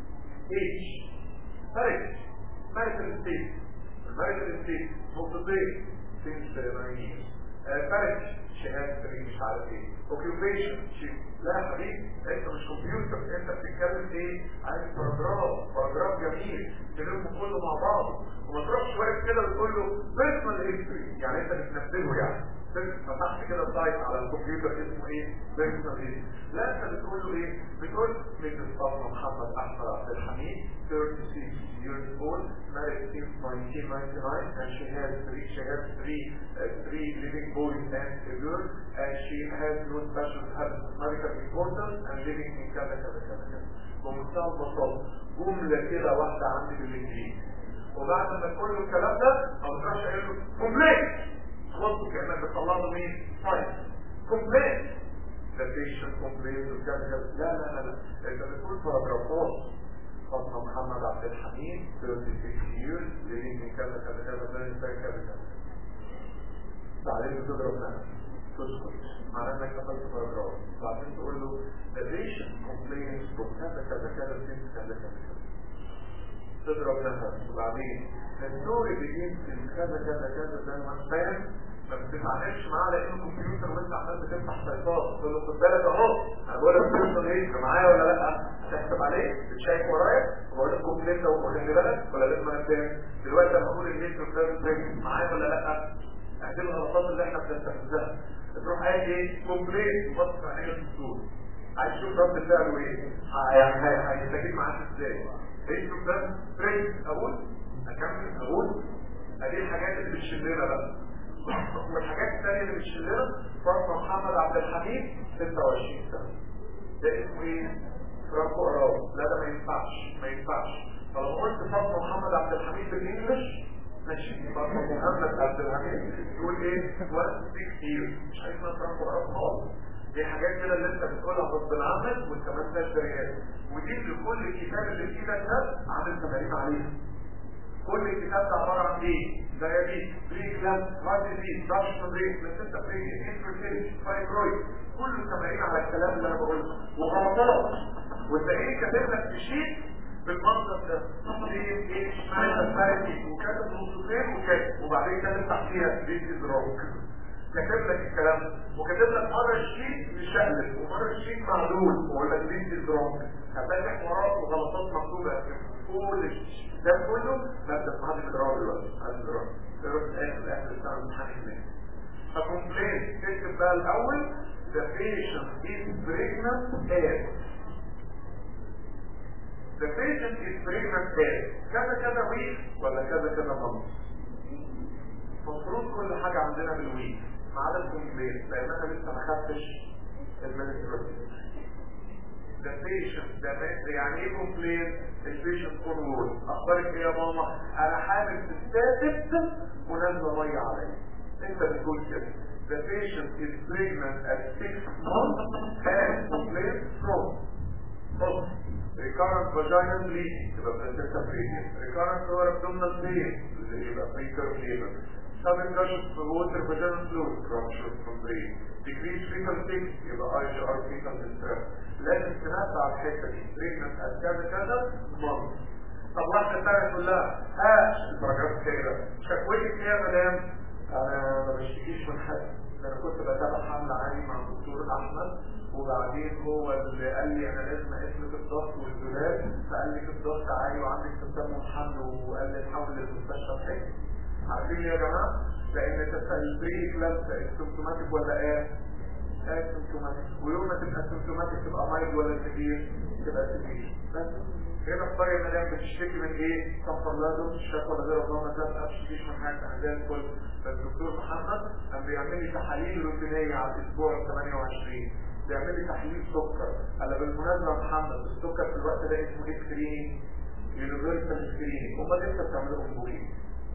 ايش فرق ماركل ستيت الماركل ستيت نقطتين سنس سيرمانيين فرق شهاده فريق مش عارف ايه اوكيوبيشن شيء لا يا حبيبي انت مش كمبيوتر انت بتتكلم ايه عايز باراجراف باراجراف جميل تلمه كله مع بعض وما تروحش واقف كده وتقول له بيرسونال هيستوري يعني انت بتنفذه يعني فتحت كده سايت على الكمبيوتر اسمه ايه بيرسونال هيستوري لا انت بتقول له ايه بتقول مثل فاطمه محمد احمد عبد الحميد 36 years old married since 1999 and she has three she has three uh, three living boys and a girl and she has no special health medical importance and living in كذا كذا كذا كذا بمنتهى البساطه جمله كده واحده عندي بالانجليزي وبعد ما تقول له الكلام ده ما تروحش قايل له كومبليت خلاص كانك بتطلع له مين؟ طيب كومبليت the patient complains وكذا كذا لا لا لا لا انت بتقول باراجرافات فاطمه محمد عبد الحميد 36 years living in كذا كذا كذا كذا كذا كذا بعدين بتضرب نفسك تسكت معناه انك دخلت باراجراف بعدين تقول له the patient complains from كذا كذا كذا since كذا كذا كذا تضرب نفسك وبعدين الستوري begins in كذا كذا كذا زي ما فاهم ما بتتعاملش معاه لانه كمبيوتر وانت عمال بتفتح سيطات تقول له خد بالك اهو انا بقول لك بيرسون ايه معايا ولا لا هتحسب عليه بتشيك ورايا وبقول لك كومبليت لو خلي بالك ولا لازم انا فاهم دلوقتي انا بقول المتر ده معايا ولا لا اعتبر الغلطات اللي احنا بنستفزها تروح قايل ايه كومبليت وبص على الدكتور عايز تشوف رد فعله ايه يعني هيستجيب معاك ازاي ايه شوف ده تريد اقول اكمل اقول ادي الحاجات اللي بتشلنا بقى والحاجات الثانيه اللي بتشلنا فاطمه محمد عبد الحميد 26 سنه ده اسمه ايه فرانكو اراو لا ده ما ينفعش ما ينفعش فلو قلت فاطمه محمد عبد الحميد بالانجلش ماشي فاطمه محمد عبد الحميد تقول ايه وقت كتير مش عايز فرانكو اراو خالص دي حاجات كده اللي انت بتقولها غصب عنك وانت ما انتش دريان ودي لكل كتاب اللي في ايدك ده عامل تمارين عليها كل الكتاب ده عباره عن ايه؟ ديابيت بريك لاب هارت ديزيز ضغط بريك بلاسيتا بريك انفيرتيليتي فايبرويد كله تمارين على الكلام اللي انا بقوله وغلطات وتلاقيه كاتب لك في شيت بالمنظر ده ايه ايه اشمعنى الفارسي وكاتب نصين وكاتب وبعدين كاتب تحتيها ذيس از رونج كاتب لك الكلام وكاتب لك مره الشيت مشقلب ومره الشيت معلول ويقول لك ذيس از رونج هتلاقي حوارات وغلطات مكتوبه كل ده كله مبدا اسمها الاضرار دلوقتي الاضرار اضرار اخر اخر السنه الامتحان فكومبلين تكتب بقى الاول the patient is pregnant as the patient is pregnant as كذا كذا ويك ولا كذا كذا month المفروض كل حاجة عندنا بالويك ما عدا الكومبلين لان انا لسه ما خدتش المنستراتيف the patient ده يعني ايه كومبلين البيشنت فورورد اخبارك ايه يا ماما انا حامل في السادس ونازله ميه عليا انت بتقول كده the patient is pregnant at 6 months and complains from both recurrent vaginal bleeding تبقى placenta previa recurrent lower abdominal pain اللي يبقى preterm labor sudden gush of water vaginal fluid rupture from brain decreased fetal sick يبقى IGR fetal distress لازم تنبع على الحته دي pregnant at كذا كذا month طب واحده ثانيه تقول لها ها البراجراف كده شكوتك ايه يا مدام انا ما بشتكيش من حد انا كنت بتابع حمل عادي مع الدكتور احمد وبعدين هو اللي قال لي انا لازم اقيس الضغط والدولاب فقال لي الضغط عالي وعندك تسمم حمل وقال لي نحول للمستشفى بحيث عارفين ليه يا جماعه؟ لان البري كلاس سيمتوماتيك ولا ايه؟ اسيمتوماتيك ويوم ما تبقى سيمتوماتيك تبقى مايل ولا كبير؟ تبقى كبير بس هنا الطريقه مدام بتشتكي من ايه؟ صفر لا دوت الشكوى ولا غير الله ما تبقاش من حاجه انا زي الفل فالدكتور محمد كان بيعمل لي تحاليل روتينيه على الاسبوع ال 28 بيعمل لي تحليل سكر انا بالمناسبه يا محمد السكر في الوقت ده اسمه ايه سكريننج يونيفرسال سكريننج امال انت بتعمله انبوبين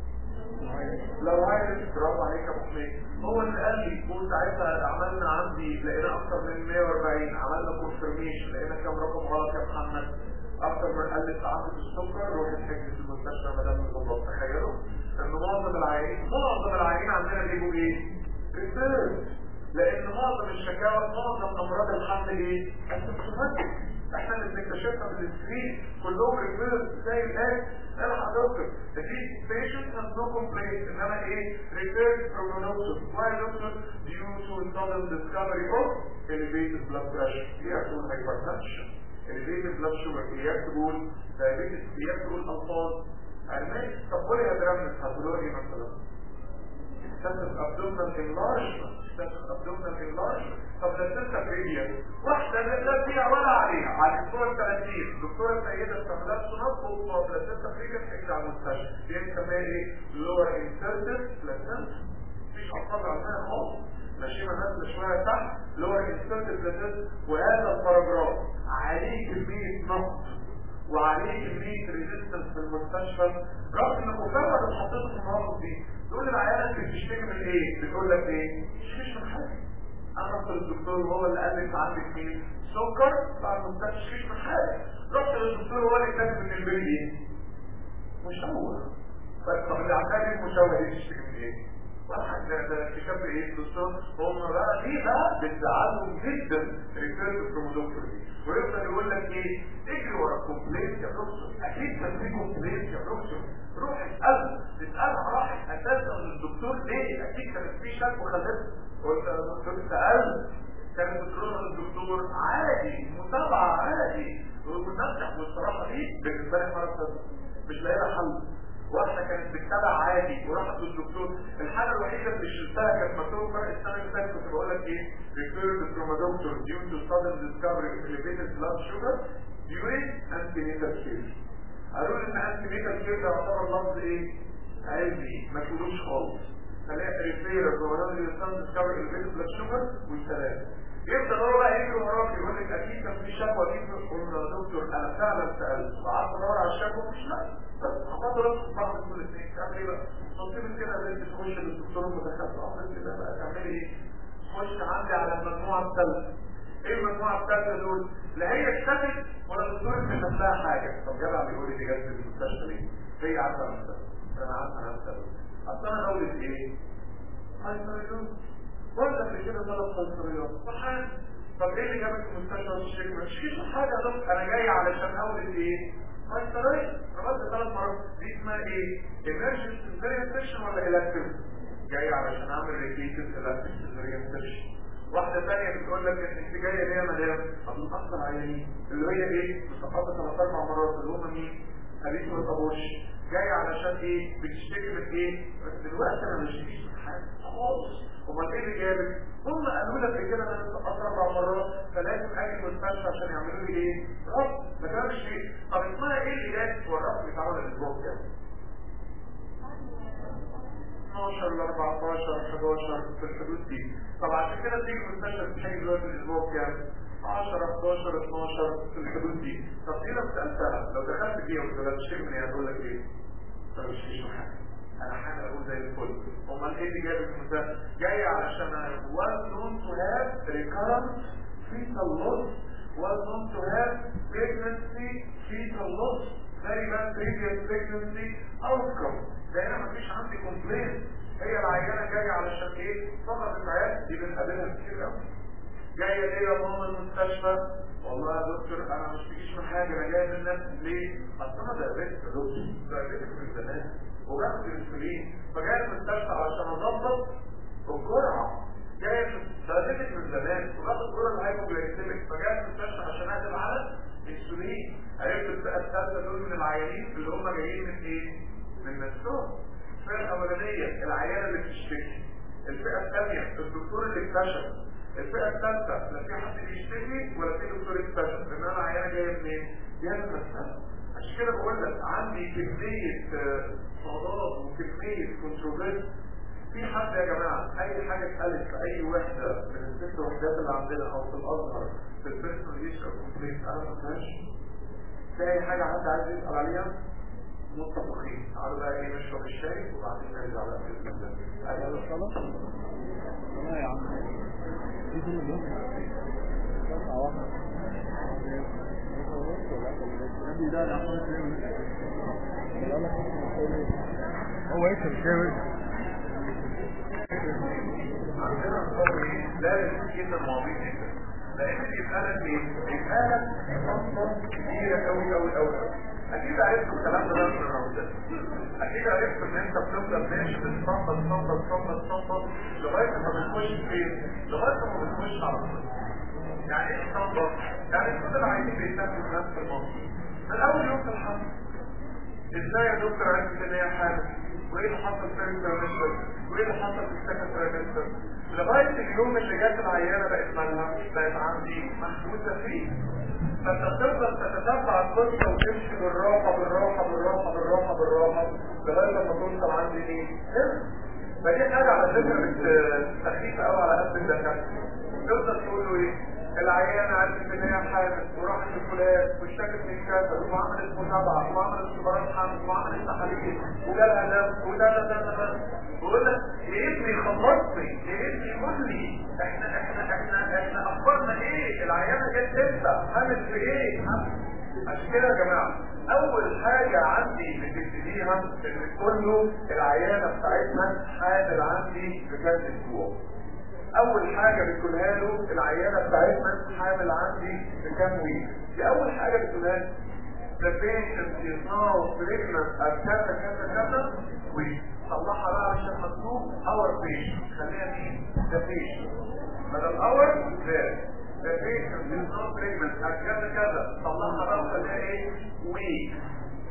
لو عايز برافو عليك يا ابو حميد هو اللي قال لي قلت ساعتها عملنا عندي لقينا اكتر من 140 عملنا كونفرميشن لقينا كام رقم غلط يا محمد اكتر من قلت عندك السكر روح الحجز في المستشفى مدام الظباط تخيلوا ان معظم العيانين معظم العيانين عندنا بيجوا ايه؟ ريسيرش لان معظم الشكاوى معظم امراض الحمل ايه؟ اسيمتوماتيك احنا اللي بنكتشفها من السكرين كلهم ريفيرس زي الان انا حضرتك في patient has no complaint انما ايه referred prognosis why doctor due to sudden discovery of elevated blood pressure يكتبون hypertension elevated blood sugar يكتبون diabetes يكتبون الفاظ الماني طب قولي يا درامنس هتقولوا ايه مثلا excessive abdominal enlargement excessive abdominal enlargement طب ده ستة بريديا واحدة لا فيها ولا عليها على الدكتورة 30 الدكتورة السيدة استعملت سنط وطب لا ستة بريديا تحجز على المستشفى دي بنسميها ايه؟ lower inserted placenta مفيش أطفال عندنا خالص ماشيين نازله شويه تحت lower inserted placenta وهذا الباراجراف عليه كمية نقد وعليه كمية ريزيستنس في المستشفى رغم ان مجرد حطيته في المواقف دي تقول للعيال انت بتشتكي من ايه؟ بتقول لك ايه؟ مش من حاجه انا رحت للدكتور وهو اللي قال لي عندك مين؟ سكر بعد ما تشتكيش من حاجه رحت للدكتور وهو اللي كاتب ان البيبي ايه؟ مشوه بس طب اللي عندك المشوه دي تشتكي من ايه؟ ولا حاجه ده اكتشاف ايه الدكتور هم بقى دي بقى بتزعلهم جدا ريسيرش الكرومودوكتور دي ويفضل يقول لك ايه اجري ورا الكومبليت يا دكتور اكيد كان في كومبليت يا دكتور روح اساله تسالها راحت اساسا للدكتور ليه اكيد كان في شك وخلفت قلت يا دكتور سالت كانت بتروح للدكتور عادي متابعه عادي ونفتح والصراحه دي بالنسبه لي مرض مش لاقي لها حل واحده كانت بتتابع عادي وراحت للدكتور الحاله الوحيده اللي شلتها كانت مكتوب فرق السنه اللي فاتت كنت بقول لك لك ايه referred from a doctor due to sudden discovery of elevated blood sugar during antenatal care قالوا لي ان antenatal care ده يعتبر لفظ ايه علمي ما تقولوش خالص خليها referred from a doctor due to sudden discovery of elevated blood sugar والسلام يفضل هو بقى يجري وراك يقول لك اكيد كان في شكوى اكيد قلنا يا دكتور انا فعلا سالت وقعدت ادور على الشكوى مش لا بس حطيت راسي بعض كل اثنين تعمل ايه بقى؟ قلت كده لازم تخش للدكتور المتخصص عمرك كده بقى تعملي ايه؟ خش عندي على المجموعه الثالثه ايه المجموعه الثالثه دول؟ لا هي اشتكت ولا الدكتور كتب لها حاجه طب جدع بيقول لي دي جت في المستشفى ليه؟ هي عارفه نفسها انا عارفه نفسها اصل انا دولة ايه؟ هايبريوز ولا في كده ثلاث قيصريات صحيح طب ايه اللي جابك المستشفى والشيك ما تشيلش حاجه ده انا جاي علشان اولد ايه قيصريه عملت ثلاث مرات دي اسمها ايه emergency cesarean ولا elective جاي علشان اعمل ريبيتد elective cesarean واحده ثانيه بتقول لك ان انت جايه ليه يا مدام طب اكثر عيانين اللي هي ايه مسقطه ثلاث اربع مرات اللي هم مين خليج والابوش جاي علشان ايه بتشتكي من ايه بس دلوقتي انا مش بشتكي من حاجه خالص امال ايه اللي جابك هم قالوا لك كده انا مسقطه اربع مرات فلازم اجي المستشفى عشان يعملوا لي ايه رب ما كانش شيء طب اسمها ايه اللي جات والرب بيتعمل الاسبوع كام 12 ل 14 11 في الحدود دي طب عشان كده تيجي المستشفى تحتاج دلوقتي الاسبوع كام 10 11 12 في الحدود دي طب دي لو سالتها لو دخلت فيها وقلت لها تشتكي من ايه هتقول لك ايه؟ طب مش مش حاجه انا حاجه اقول زي الفل امال ايه اللي جابك المستشفى؟ جاي علشان was known to have recurrent fetal loss was known to have pregnancy fetal loss very bad previous pregnancy outcome لان مفيش عندي كومبلين هي العيانه جايه علشان ايه فقط العيال دي بنقابلها كتير قوي جايه ليه يا ماما المستشفى والله يا دكتور انا مش بيجيش من حاجه انا جايه من نفسي ليه اصل انا دايبيتك يا دكتور دايبيتك من زمان وباخد انسولين فجايه المستشفى علشان اظبط الجرعه جايه دايبيتك من زمان وباخد جرعه الهايبوجلايسيميك فجايه المستشفى عشان اقدم على انسولين عرفت الفئه الثالثه دول من العيانين اللي هم جايين من ايه؟ من نفسهم الفئة الأولانية العيانة اللي بتشتكي الفئة الثانية الدكتور اللي اكتشف الفئة الثالثة لا في حد بيشتكي ولا في دكتور اكتشف ان انا عيانة جاية منين؟ جاية من نفسها عشان كده بقول لك عندي كمية صدات وكمية كونتروفيرس في حد يا جماعة أي حاجة اتقالت في أي وحدة من الست وحدات اللي عندنا أو في الأزهر في البيرسونال ايش أو كومبليت أنا ما فيهاش في أي حاجة حد عايز يسأل عليها؟ متفقين على بقى ايه نشرب الشاي وبعدين نرجع على هذا الصلاة لا يا عم في كل اليوم سبعة واحدة النبي ده انا هو ايه الشاي عندنا نظام ايه لازم جدا مواضيع جدا لان بيبقى لك ايه؟ بيبقى لك خطه كبيره قوي قوي قوي اكيد عرفت الكلام ده من الروضه اكيد عرفت ان انت بتفضل ماشي بتصنط تصنط تصنط تصنط لغايه ما بتخش فين لغايه ما بتخش على الصوت يعني ايه تصنط يعني كل العيانين بيتنفسوا نفس المنطق من اول يوم في الحمل ازاي يا دكتور عرفت ان هي حامل وايه اللي حصل في الترمستر وايه اللي حصل في السكند ترمستر لغايه اليوم اللي جت العيانه بقت مالها بقت عندي محبوسه فيه فانت تفضل تتتبع القصه وتمشي بالراحه بالراحه بالراحه بالراحه بالراحه لغايه لما توصل عندي ايه؟ فدي حاجه على فكره سخيفه قوي على قلب الدكاتره تفضل تقول له ايه؟ العيانة عرفت ان هي حامل وراحت لفلان واشتكت من كذا وعملت متابعة وعملت اختبارات حمل وعملت تحاليل وجالها دم وده ده ده ده بقول لك يا ابني خلصني يا ابني قول لي احنا احنا احنا احنا اخبارنا ايه؟ العيانة جت امتى؟ حامل في ايه؟ عشان كده يا جماعة اول حاجة عندي بتبتديها ان كله العيانة بتاعتنا حامل عندي في كام اسبوع اول حاجة بتقولها له العيانة بتاعتنا حامل عندي في كام ويك دي اول حاجة بتقولها له the patient is now pregnant at كذا كذا كذا week طلعها بقى عشان مكتوب our patient خليها مين the patient بدل our there the patient is now pregnant at كذا كذا طلعها بقى وخليها ايه week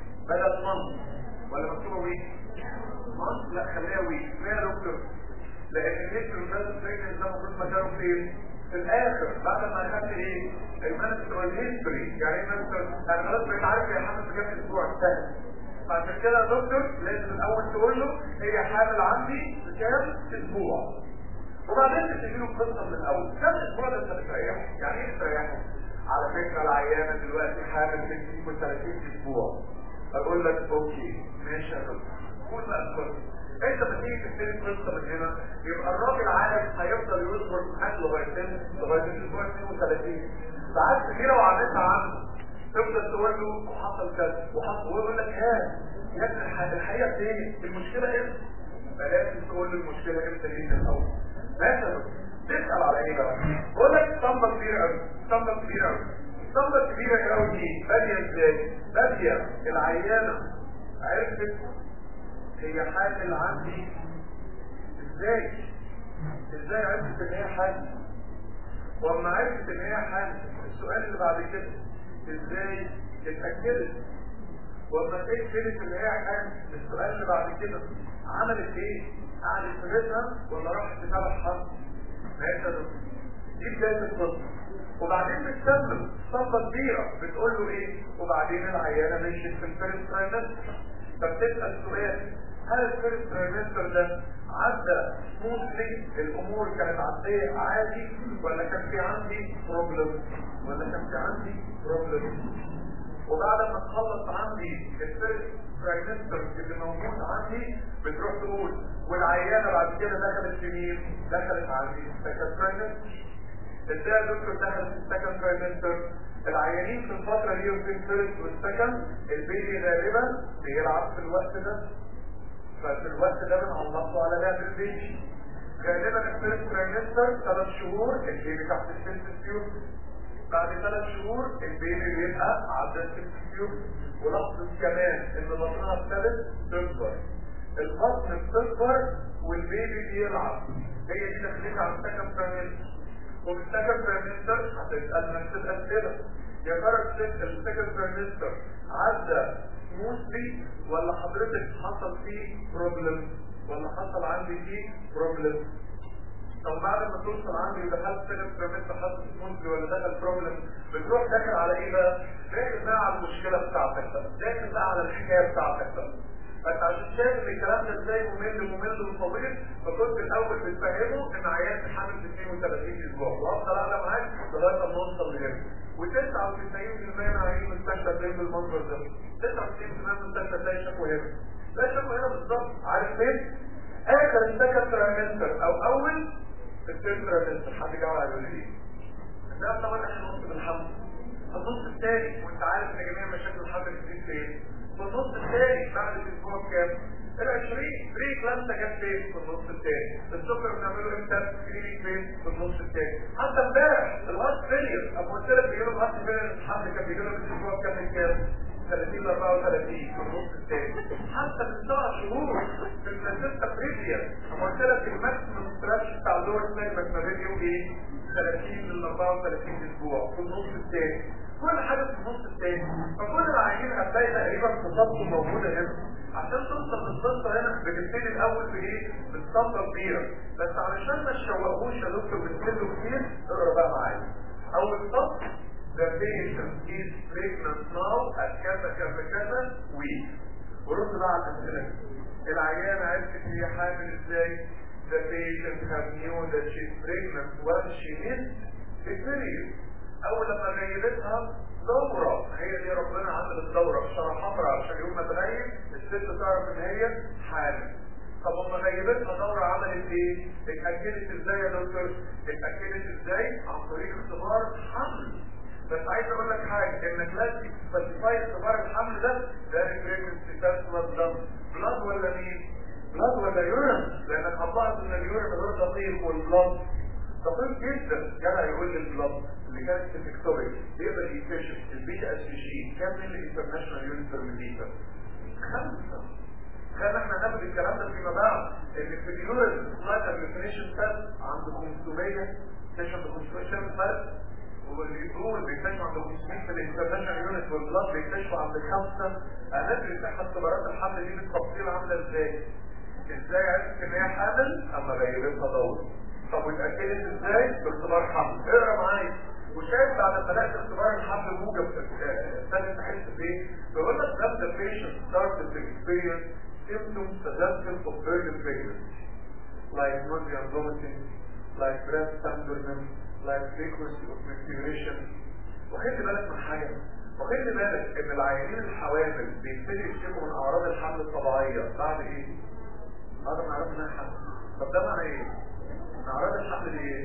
بدل month ولا مكتوبة week month لا خليها week ليه يا دكتور لان الهيستوري بلاد بريجننس ده المفروض مكانه فين؟ في الاخر بعد ما اخدت ايه؟ المانسترال هيستوري يعني ايه مانسترال؟ انا خلاص بقيت عارف هي حامل في كام اسبوع سهل فعشان كده يا دكتور لازم الاول تقول له هي حامل عندي في كام اسبوع وبعدين تبتدي له القصه من الاول كم اسبوع ده انت بتريحه يعني ايه بتريحه على فكره العيانه دلوقتي حامل في 32 اسبوع اقول لك اوكي ماشي يا دكتور قول بقى القصه انت لما تيجي تبتدي القصه من هنا يبقى الراجل عارف هيفضل يصبر معاك لغايه لغايه الاسبوع 32 ساعات كتيره وعملتها عنه تفضل تقول له وحصل كذا وحصل ويقول لك ها يا ابني الحقيقه فين المشكله امتى فلازم تقول له المشكله امتى جدا الاول مثلا تسال على ايه بقى بقول لك صمه كبيره قوي صمه كبيره قوي الصمه كبيره قوي دي باديه ازاي باديه العيانه عرفت هي حامل عندي ازاي ازاي عرفت ان هي حامل واما عرفت ان هي حامل السؤال اللي بعد كده ازاي اتاكدت واما اتاكدت ان هي حامل السؤال اللي بعد كده عملت ايه قعدت في بيتها ولا راحت تتابع حد ماشي دي بدايه القصه وبعدين بتسبب صفه كبيره بتقول له ايه وبعدين العيانه مشيت في الفيرست ترايمستر فبتسال سؤال هل الفيرست ترايمستر ده عدى سموثلي الامور كانت عاديه عادي ولا كان في عندي بروبلم ولا كان في عندي بروبلم وبعد ما تخلص عندي الفيرست ترايمستر اللي موجود عندي بتروح تقول والعيانه بعد كده دخلت في مين؟ دخلت عندي السكند ترايمستر ازاي يا دكتور دخلت في السكند ترايمستر؟ العيانين في الفترة دي في الفيرست والسكند البيبي غالبا بيلعب في الوقت ده ففي الوقت ده بنعلقه على لعب البيبي غالبا الفيرست ترايمستر ثلاث شهور البيبي تحت السنس تيوب بعد ثلاث شهور البيبي بيبقى عدى السنس تيوب ولاحظوا كمان ان بطنها ابتدت تكبر البطن بتكبر والبيبي بيلعب هي دي دخلتها على السكند ترايمستر وبالسكند ترايمستر هتسال نفس الاسئله يا ترى السكند ترايمستر عدى سموثلي ولا حضرتك حصل فيه بروبلم ولا حصل عندي فيه بروبلم طب بعد ما توصل عندي ودخلت سكند ترايمستر حصل سموثلي ولا دخل بروبلم بتروح داخل على ايه بقى؟ داخل بقى على المشكله بتاعتك بقى داخل بقى على الحكايه بتاعتك بقى فانت عشان شايف ان الكلام ده ازاي ممل ممل وطويل فكنت الاول بتفهمه ان عيان حامل في 32 اسبوع وافضل اعلى معاك لغايه ما نوصل لهنا و99% من عيانين المستشفى تلاقيهم بالمنظر ده 99% من المستشفى تلاقي شكوى هنا تلاقي شكوى هنا بالظبط عارف فين؟ اخر السكند ترايمستر او اول الثيرد ترايمستر حد جاوب يقول لي ايه؟ ده طبعا احنا نص بالحمل النص الثاني وانت عارف ان جميع مشاكل الحمل بتزيد فين؟ في النص الثاني بعد الاسبوع كام؟ ال 20 بري كلاستا جت فين؟ في النص الثاني السكر بنعمله امتى؟ كلينيك فين؟ في النص الثاني حتى امبارح الهارت فيلير اما قلت لك بيجي له الهارت فيلير الحمل كان بيجي له في الاسبوع كام من كام؟ 30 ل 34 في النص الثاني حتى من سبع شهور في البلاسيتا بريفيا اما قلت لك الماكسيمم ستراتش بتاع اللور سيجمنت ما بين يوم ايه؟ 30 ل 34 اسبوع في النص الثاني كل حاجة في النص الثاني فكل العيانين هتلاقي تقريبا خطابته موجودة هنا عشان توصل للصفة هنا بتبتدي الأول بإيه؟ بالصفة كبيرة بس علشان ما تشوقوش يا دكتور بتكلوا كتير اقرا بقى معايا أول صف The patient is pregnant now at كذا كذا كذا week ورد بقى على الأسئلة العيانة عرفت هي حامل ازاي؟ The patient have knew that she's pregnant when she missed a period اول لما غيبتها دورة هي دي ربنا عمل الدورة بشرة حمراء عشان يوم ما تغيب الست تعرف ان هي حامل طب لما غيبتها دورة عملت ايه؟ اتأكدت ازاي يا دكتور؟ اتأكدت ازاي؟ عن طريق اختبار حمل بس عايز اقول لك حاجة انك لازم تسبيساي اختبار الحمل ده ده البريجنسي تيست بلاد بلاد ولا مين؟ بلاد ولا يورين؟ لانك هتلاحظ ان اليورين غير دقيق والبلاد دقيق جدا جدع يقول لي البلاد اللي كانت في التكتوري يقدر يكتشف البيتا اس جي كام من الانترناشونال يونت مليلتر خمسة كان احنا ناخد الكلام ده فيما بعد ان في اليورين سلايد ديفينيشن تيست عند 500 تكتشف ب 500 شايف الفرق واليورين بيكتشف عند 500 في الانترناشونال يونت والبلاد بيكتشفوا عند خمسة هندرس احنا اختبارات الحمل دي بالتفصيل عامله ازاي ازاي عرفت ان هي حامل اما غيرتها دورة طب واتاكدت ازاي باختبار حمل اقرا معايا وشايف بعد ما بدات اختبار الحمل موجب ابتدت تحس بايه بيقول لك that the patient started to experience symptoms suggestive of early pregnancy like nausea and vomiting like breast tenderness like frequency of menstruation وخلي بالك من حاجه وخلي بالك ان العيانين الحوامل بيبتدي يشتكوا من اعراض الحمل الطبيعيه بعد ايه؟ بعد ما عرفنا انها حمل طب ده معنى ايه؟ ان اعراض الحمل دي ايه؟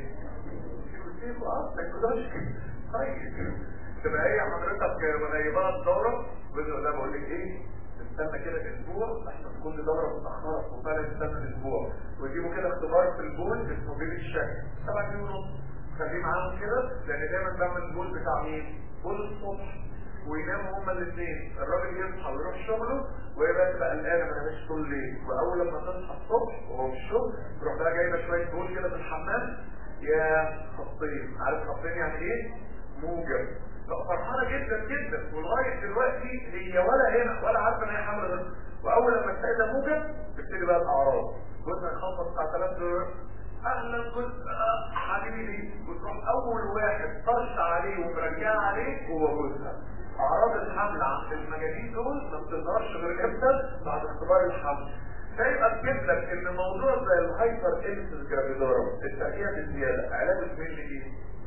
سيكو اه ما يكونش طيب تبقى هي حضرتك مغيبات الدوره بيقول ده بقول لك ايه؟ استنى كده اسبوع احسن كل دوره متاخره وفعلا استنى اسبوع ويجيبوا كده اختبار في البول اسمه بيبي الشك سبع كيلو ونص خليه معاهم كده لان دايما بعمل البول بتاع مين؟ بول الصبح ويناموا هما الاثنين الراجل يصحى ويروح شغله وهي بقى تبقى قلقانه ما نامتش طول الليل واول لما تصحى الصبح وهو في الشغل تروح بقى جايبه شويه بول كده في الحمام يا خطين عارف خطين يعني ايه؟ موجب فرحانه جدا جدا ولغايه دلوقتي هي ولا هنا ولا عارفه ان هي حامله بس واول لما تلاقي ده موجب تبتدي بقى الاعراض جوزها يخلص بتاع 3 دولار اهلا جزء حبيبي لي وتروح اول واحد طرش عليه ومرجعه عليه هو جوزها اعراض الحمل عند المجانين دول ما بتظهرش غير امتى بعد اختبار الحمل فيبقى تجيب لك ان موضوع زي الهايبر انسس جرافيدورا الترقيه بالزياده علاجه مين ايه؟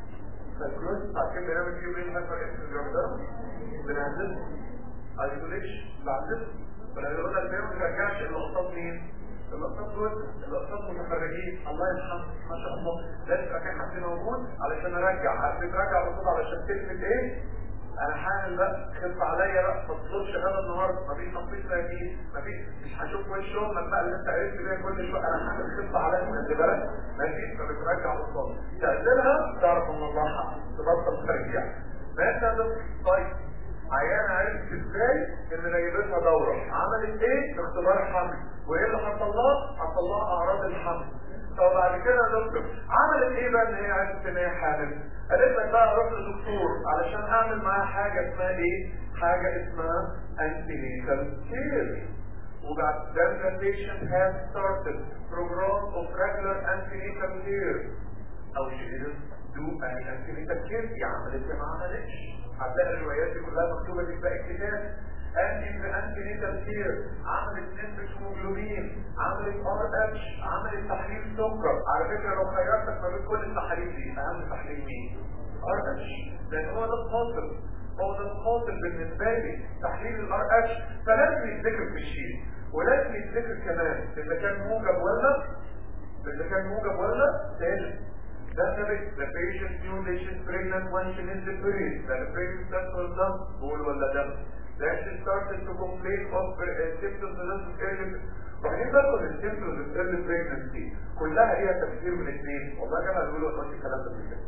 فالكلوز عارفين بنعمل فيه ايه الهايبر انسس جرافيدورا؟ بنعزله ايزوليشن بعزله فلما يقول لك ما ترجعش الاقساط مين؟ الاقساط دول الاقساط متخرجين الله يرحمه ما شاء الله لازم يبقى كان حد موجود علشان ارجع عارفين ارجع بالصوت علشان تثبت ايه؟ انا حامل بقى خف عليا بقى ما تطلبش غدا النهارده مفيش تخطيط تاكيد مفيش مش هشوف وش امك بقى اللي انت عرفت بيها كل شويه انا حامل خف عليا خد بالك ماشي فبترجع بالصوت تقدرها تعرف ان الله حق تبطل ترجيع ماشي يا دكتور طيب عيانة عرفت ازاي ان نيبتها دورة عملت ايه في اختبار الحمل وايه اللي حصل لها حصل لها اعراض الحمل طب بعد كده يا دكتور عملت ايه بقى ان هي عرفت ان هي حامل قالت لك بقى اروح لدكتور علشان اعمل معاها حاجه اسمها ايه حاجه اسمها antenatal care وبعد then the patient has started program of regular antenatal care او she didn't do an antenatal care دي عملت ما عملتش هتلاقي الروايات دي كلها مكتوبه في باقي الكتاب انتي في انتي نيتال كير عملت نسبة هيموجلوبين عملت ار اتش عملت تحليل سكر على فكرة لو خيرتك ما بين كل التحاليل دي اهم تحليل مين؟ ار اتش لان هو ده القاتل هو ده القاتل بالنسبة لي تحليل الار اتش فلازم يتذكر في الشيء ولازم يتذكر كمان اذا كان موجب ولا اذا كان موجب ولا ثالث ده ثابت the patient knew that she's pregnant when she missed the period that the pregnant test was done بقول ولا دم that she started to complain of uh, symptoms of early وبعدين بدخل السيمتومز of early pregnancy كلها ليها تفسير من اثنين والله كان هقول لك الكلام ده كده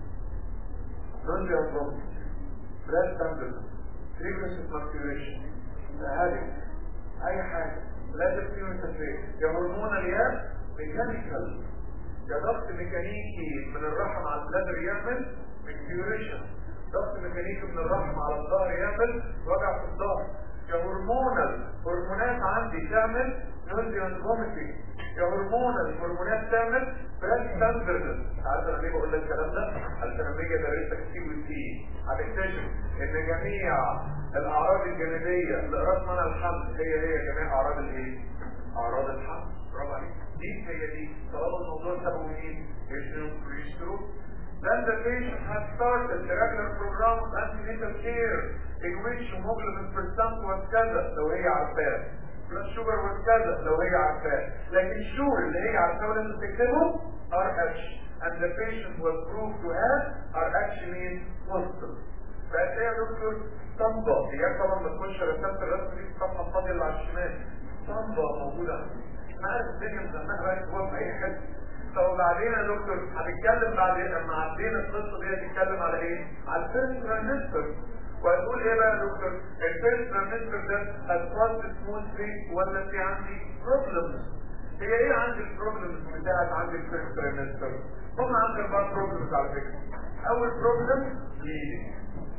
nausea and vomiting breast tenderness frequency of masturbation هذه اي حاجه لازم فيه تفسير يا هرمونال يا ميكانيكال يا ضغط ميكانيكي من الرحم على البلادر يعمل ميكتيوريشن ضغط ميكانيكي من الرحم على الظهر يعمل وجع في الظهر يا هرمونال هرمونات عندي تعمل نوزيا اند فوميتنج يا هرمونال هرمونات تعمل بريست تندرنس عارف انا ليه بقول لك الكلام ده؟ علشان لما اجي ادرسك سي والتي هتكتشف ان جميع الاعراض الجانبيه لاراده منع الحمل هي هي جميع اعراض الايه؟ اعراض الحمل برافو عليك دي هي دي طالما الموضوع سببه مين؟ بريسترو Then the patient has started the regular program of antenatal care in which hemoglobin percent was كذا لو هي عارفاه blood sugar was كذا لو هي عارفاه لكن sure اللي هي عارفاه ولازم تكتبه RH and the patient was proved to have RH means positive بقت ايه يا دكتور؟ صنبة هي طبعا ما تكونش رسمت الرسم دي في الصفحة الفاضية اللي على الشمال صنبة موجودة انا عارف الدنيا مزنقة بقى جوه في اي حته طب وبعدين يا دكتور هنتكلم بعد لما عدينا القصه دي هنتكلم على ايه؟ على الفيرست ترانزستور وهتقول ايه بقى يا دكتور؟ الفيرست ترانزستور ده هتباص سموثلي ولا في عندي بروبلمز؟ هي ايه عندي البروبلمز بتاعت عندي الفيرست ترانزستور؟ هم عندي اربع بروبلمز على فكره. اول بروبلم ليدنج.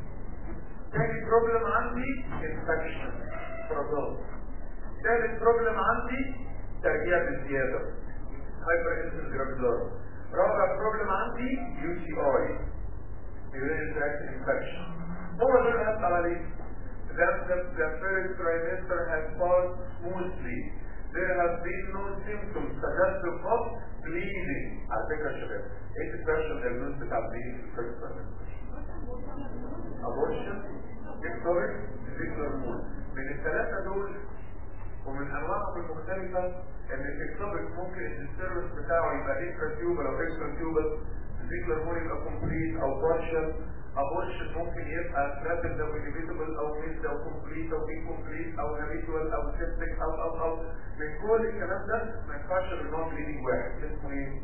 تاني بروبلم عندي انفكشن فرازات. ثالث بروبلم عندي ترجيع بالزياده هايبر انسل جرافيدار رابع بروبلم عندي يو سي اي urinary tract infection هو ده اللي هسأل عليه that the, the first trimester has passed smoothly there have been no symptoms suggestive of bleeding على فكرة يا شباب ايه السبيشال diagnosis بتاع bleeding في first trimester abortion ectopic vesicular mood من الثلاثة دول ومن انواعهم المختلفة ان الاكتوبك ممكن الديستربنس بتاعه يبقى intratubular او extratubular vesicular mood يبقى complete او partial abortion ممكن يبقى threatened او inevitable او missed او complete او incomplete او habitual او septic او او او من كل الكلام ده ما ينفعش غير نوع bleeding واحد اسمه ايه؟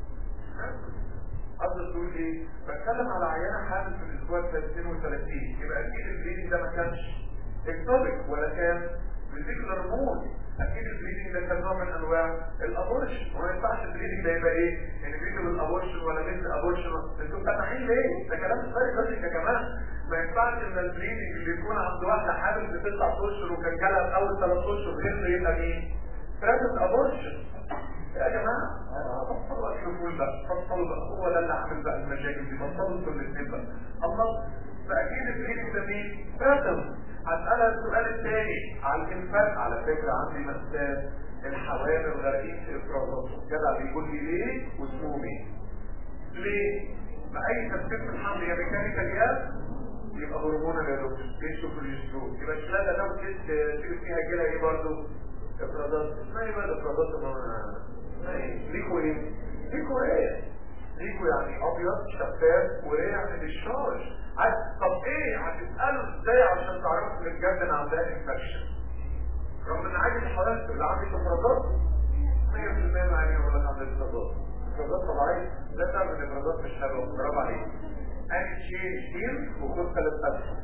قصد تقول ايه؟ بتكلم على عيانه حامل في الاسبوع 32 يبقى اكيد البليدنج ده ما كانش اكتوبك ولا كان فيزيكولار مود اكيد البليدنج ده كان نوع من انواع الابورشن وما ينفعش البليدنج ده يبقى ايه؟ انفيتبل ابورشن ولا ميس ابورشن انتوا مفتحين ليه؟ ده كلام فارغ لوجيك يا جماعه ما ينفعش ان البليدنج اللي يكون عند واحده حامل في تسع اشهر وكان جالها في اول ثلاث اشهر غير يبقى مين؟ ثلاثه ابورشن يا جماعه بطلوا الحلول بقى بطلوا بقى هو ده اللي عامل بقى المشاكل دي بطلوا انتوا الاثنين بقى الله فاكيد البليدنج ده مين؟ ثلاثه هسألها السؤال الثاني على الانفاق على فكرة عندي مثال الحوامل غرقين في افرازاتهم جدع بيقول لي ليه واسمه مين ليه ما اي تفكير في الحمل يا ميكانيكال يا يبقى هرمون يا دكتور بيشو بروجسترون يبقى الشلاله لو تيجي فيها كده ايه برضه افرازات اسمها ايه بقى الافرازات اسمها ايه ليكو ايه ليكو ايه ليكو يعني ابيض شفاف وايه يعني ديشارج عايز طب ايه هتساله ازاي عشان تعرفوا ان الجد ان عندها انفكشن رغم ان عادي الحالات اللي عندي افرازات 100% معناه يقول لك عندي افرازات افرازات طبيعيه ده سبب ان الافرازات مش حلوه برافو عليك اني تشينج هيل وخد ثلاث اسهم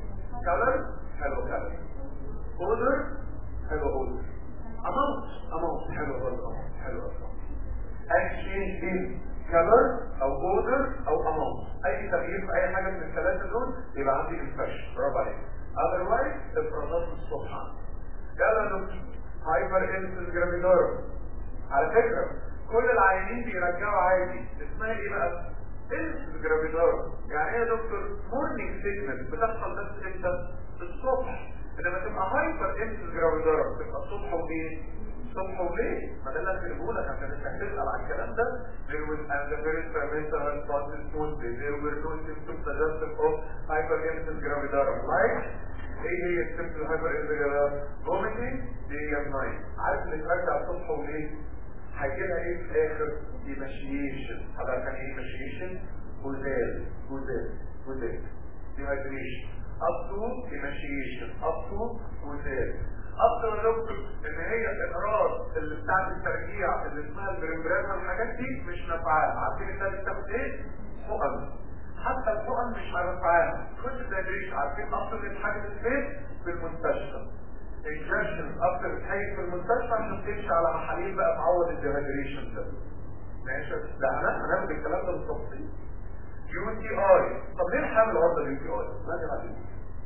كلر حلو كلر اودر حلو اودر اماونت اماونت حلو برضه اماونت حلو اماونت اني تشينج هيل كلر او اودر او اماونت اي تغيير في اي حاجه من الثلاثه دول يبقى عندي انفكشن برافو عليك otherwise افرازات الصبح يلا دكتور هايبر انسل جرافيدور على فكره كل العيانين بيرجعوا عادي اسمها ايه بقى انسل جرافيدور يعني ايه يا دكتور مورنينج سيجنال بتحصل بس امتى الصبح انما تبقى هايبر انسل جرافيدور تبقى الصبح وايه الصبح وليه؟ ما ده اللي هكتبه لك عشان انت هتسال على الكلام ده there was and the very experimental and process smoothly there were no symptoms suggestive of hyperintense gravidarum like ايه هي السيمبل هايبر انتجرال vomiting day and night عارف اللي ترجع الصبح وليه؟ هيجي لها ايه في الاخر؟ ايماشيشن حضرتك يعني ايه ايماشيشن؟ غزال غزال غزال dehydration up to emaciation up to غزال اكتر دكتور ان هي الاقراص اللي بتاعت الترجيع اللي اسمها البريمبران والحاجات دي مش نافعه عارفين الناس بتاخد ايه؟ حقن حتى الحقن مش نافعه كنت تدريش عارفين اكتر من حاجه فين؟ في المستشفى انجكشن اكتر بتهيئ في المستشفى عشان تمشي على محاليل بقى تعوض الديهايدريشن ده ماشي لا انا هناخد الكلام ده بالتفصيل يو تي اي طب ليه الحامل عرضه لليو تي اي؟ لا يا معلم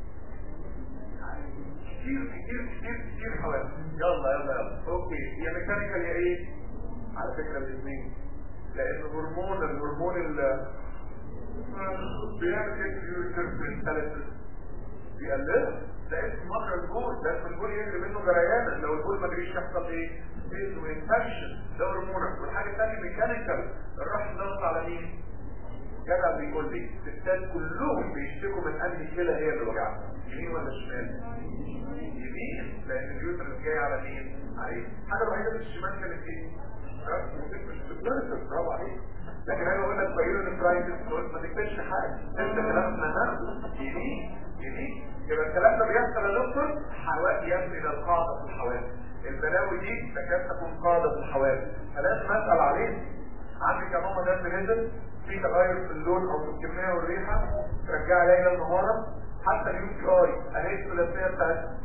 كتير كتير كتير كتير حوالي يلا يلا يلا اوكي هي ميكانيكال يا ايه على فكره الاثنين لان هرمون الهرمون ال بيعمل اكسيوتر في الثلاثه بيقلل ده اسم مجرى البول ده اسم البول يجري منه جريانا لو البول ما جريش يحصل ايه؟ اسمه انفكشن ده هرمونك والحاجه الثانيه ميكانيكال الرحم ضغط على مين؟ جدع بيقول لي الستات كلهم بيشتكوا من انهي كلى هي اللي وجعها يمين ولا شمال؟ يمين لان اليوترس جاي على مين؟ عليه الحاجه الوحيده في الشمال كانت ايه؟ برافو عليك لكن انا بقول لك بايرون برايتس ما تكتبش حاجه انت كلامنا هنا يمين يمين يبقى الكلام ده بيحصل يا دكتور حوالي يبني الى القاعده في الحوادث البلاوي دي تكاد تكون قاعده في الحوادث فلازم اسال عليه عندك يا ماما ده نزل في تغير في اللون او في الكميه والريحه ترجع ليلى نهارا حتى اليو تي اي اهي الثلاثيه بتاعتها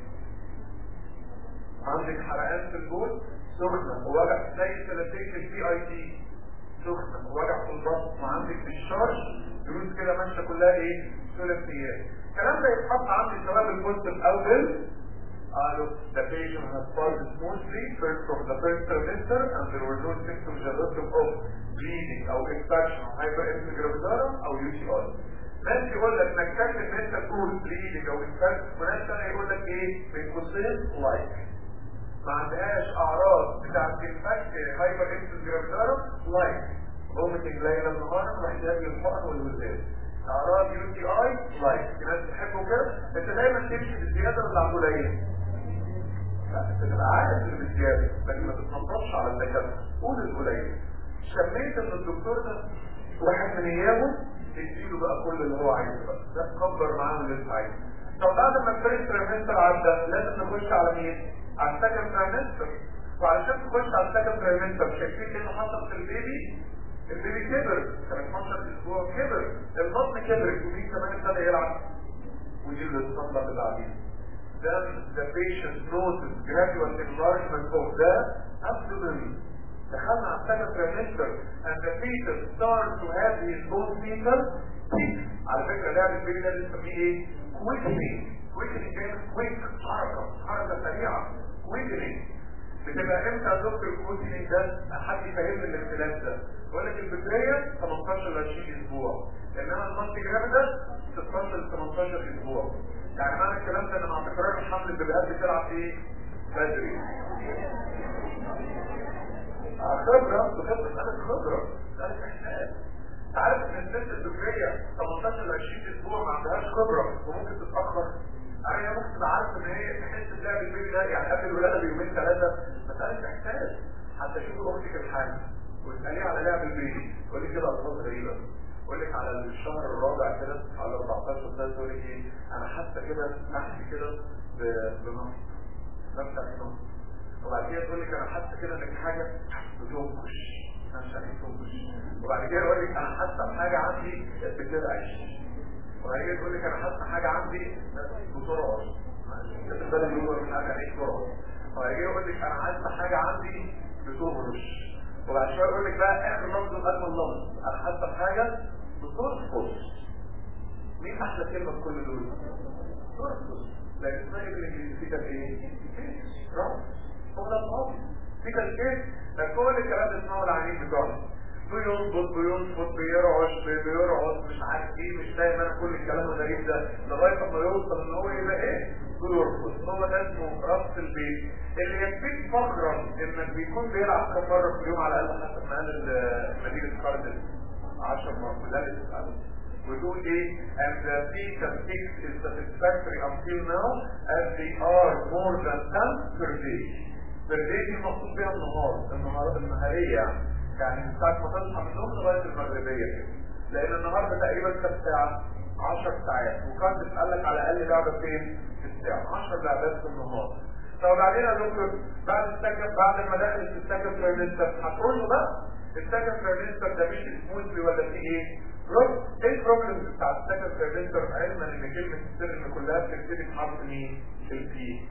عندك حرقان في البول سخنه ووجع زي ثلاثيه البي اي تي سخنه ووجع في البطن وعندك في الشارج دروس كده ماشيه كلها ايه ثلاثيات الكلام ده يتحط عندي سواء بالبوزيتيف او بال قالوا the patient has passed smoothly first from the first trimester and there were no symptoms suggestive of bleeding او infection او hyperactive gravidarum او UTI ناس يقول لك نكتشف ان انت تقول bleeding او infection وناس ثانيه يقول لك ايه بين قوسين like ما عندهاش اعراض بتاعت infection hyperactive gravidarum like vomiting ليلا نهارا واحتياج للحقن والوزان اعراض يو تي اي لايك الناس بتحبه كده انت دايما تمشي بالزياده ولا على القليل لا انت تبقى عارف اللي بالزياده لكن ما تتنططش على الدكاتره قول القليل شميت ان الدكتور ده واحد من ايامه اديله بقى كل اللي هو عايزه بقى ده تكبر معاه اللي انت عايزه طب بعد ما الفيرست تريمستر عدى لازم نخش على مين؟ على السكند تريمستر وعشان تخش على السكند تريمستر شايفين ايه اللي حصل في البيبي؟ البيبي كبر كان 12 اسبوع كبر البطن كبر وفي كمان ابتدى يلعب ودي الاسطمبه اللي بعدين then the patient notices gradual enlargement of the abdomen دخلنا على السكند trimester and the fetus starts to have his own fetal peak على فكره ده البيبي ده بنسميه ايه؟ quickening quickening جاي من quick حركه حركه سريعه quickening بتبقى امتى يا دكتور الكوتشنج ده حد يفهمني الاختلاف ده بقول لك البكريه 18 ل 20 اسبوع انما المالتي جرام ده 16 ل 18 اسبوع يعني معنى الكلام ده ان مع تكرار الحمل البيبيات بتلعب ايه بدري خبره بخبره انا خبره ده احساس عارف ان الست البكريه 18 ل 20 اسبوع ما عندهاش خبره وممكن تتاخر انا ممكن تبقى عارف ان هي تحس بلعب البيبي ده يعني قبل الولاده بيومين ثلاثه مساله احساس حتى شوف اختك الحامل واساليه على لعب البيبي تقول لي كده الفاظ غريبه يقول لك على الشهر الرابع كده على 14 سنه تقول لك ايه انا حاسه كده نحس كده بنص نفس النص وبعد كده تقول لك انا حاسه كده ان حاجه بتنكش مش عارف تنكش وبعد كده يقول لك انا حاسه بحاجه عندي بترعش وبعد كده تقول لك انا حاسه حاجه عندي بسرعه بالنسبه لي هو حاجه ايه بسرعه وبعد كده يقول لك انا حاسه حاجه عندي بتهرش وبعد شويه يقول لك بقى اخر لفظ اجمل لفظ انا حاسه بحاجه بترقص مين احلى كلمه في كل دول؟ ترقص لكن اسمها ايه بالانجليزي في كده ايه؟ رقص هو ده الرقص في كده ايه؟ ده كل الكلام ده اسمه العينين بتوعنا بينبض بينبض بيرعش بيرعش مش عارف ايه مش فاهم انا كل الكلام الغريب ده لغايه ما يوصل ان هو يبقى ايه بيرقص هو ده اسمه رقص البيت اللي يكفيك فخرا انك بيكون بيلعب كم مره في اليوم على الاقل حسب ما قال مدينه كاردن 10 مرات لا تسال وتقول ايه and the fetal fix is satisfactory until now as they are more than 10 per day per day دي مقصود بيها النهار النهار النهاريه يعني يعني من ساعة ما تصحى من النوم لغاية المغربية كده لأن النهاردة تقريبا كام ساعة؟ 10 ساعات وكان بتقال لك على الأقل لعبة فين؟ في الساعة 10 لعبات في النهار طب وبعدين يا دكتور بعد السكن بعد ما دخل في السكن ترايمستر هتقول له بقى السكن ترايمستر ده مش سموثلي ولا في ايه؟ بروب ايه البروبلم بتاع السكن ترايمستر علما ان كلمة السر ان كلها بتبتدي بحرف مين؟ البي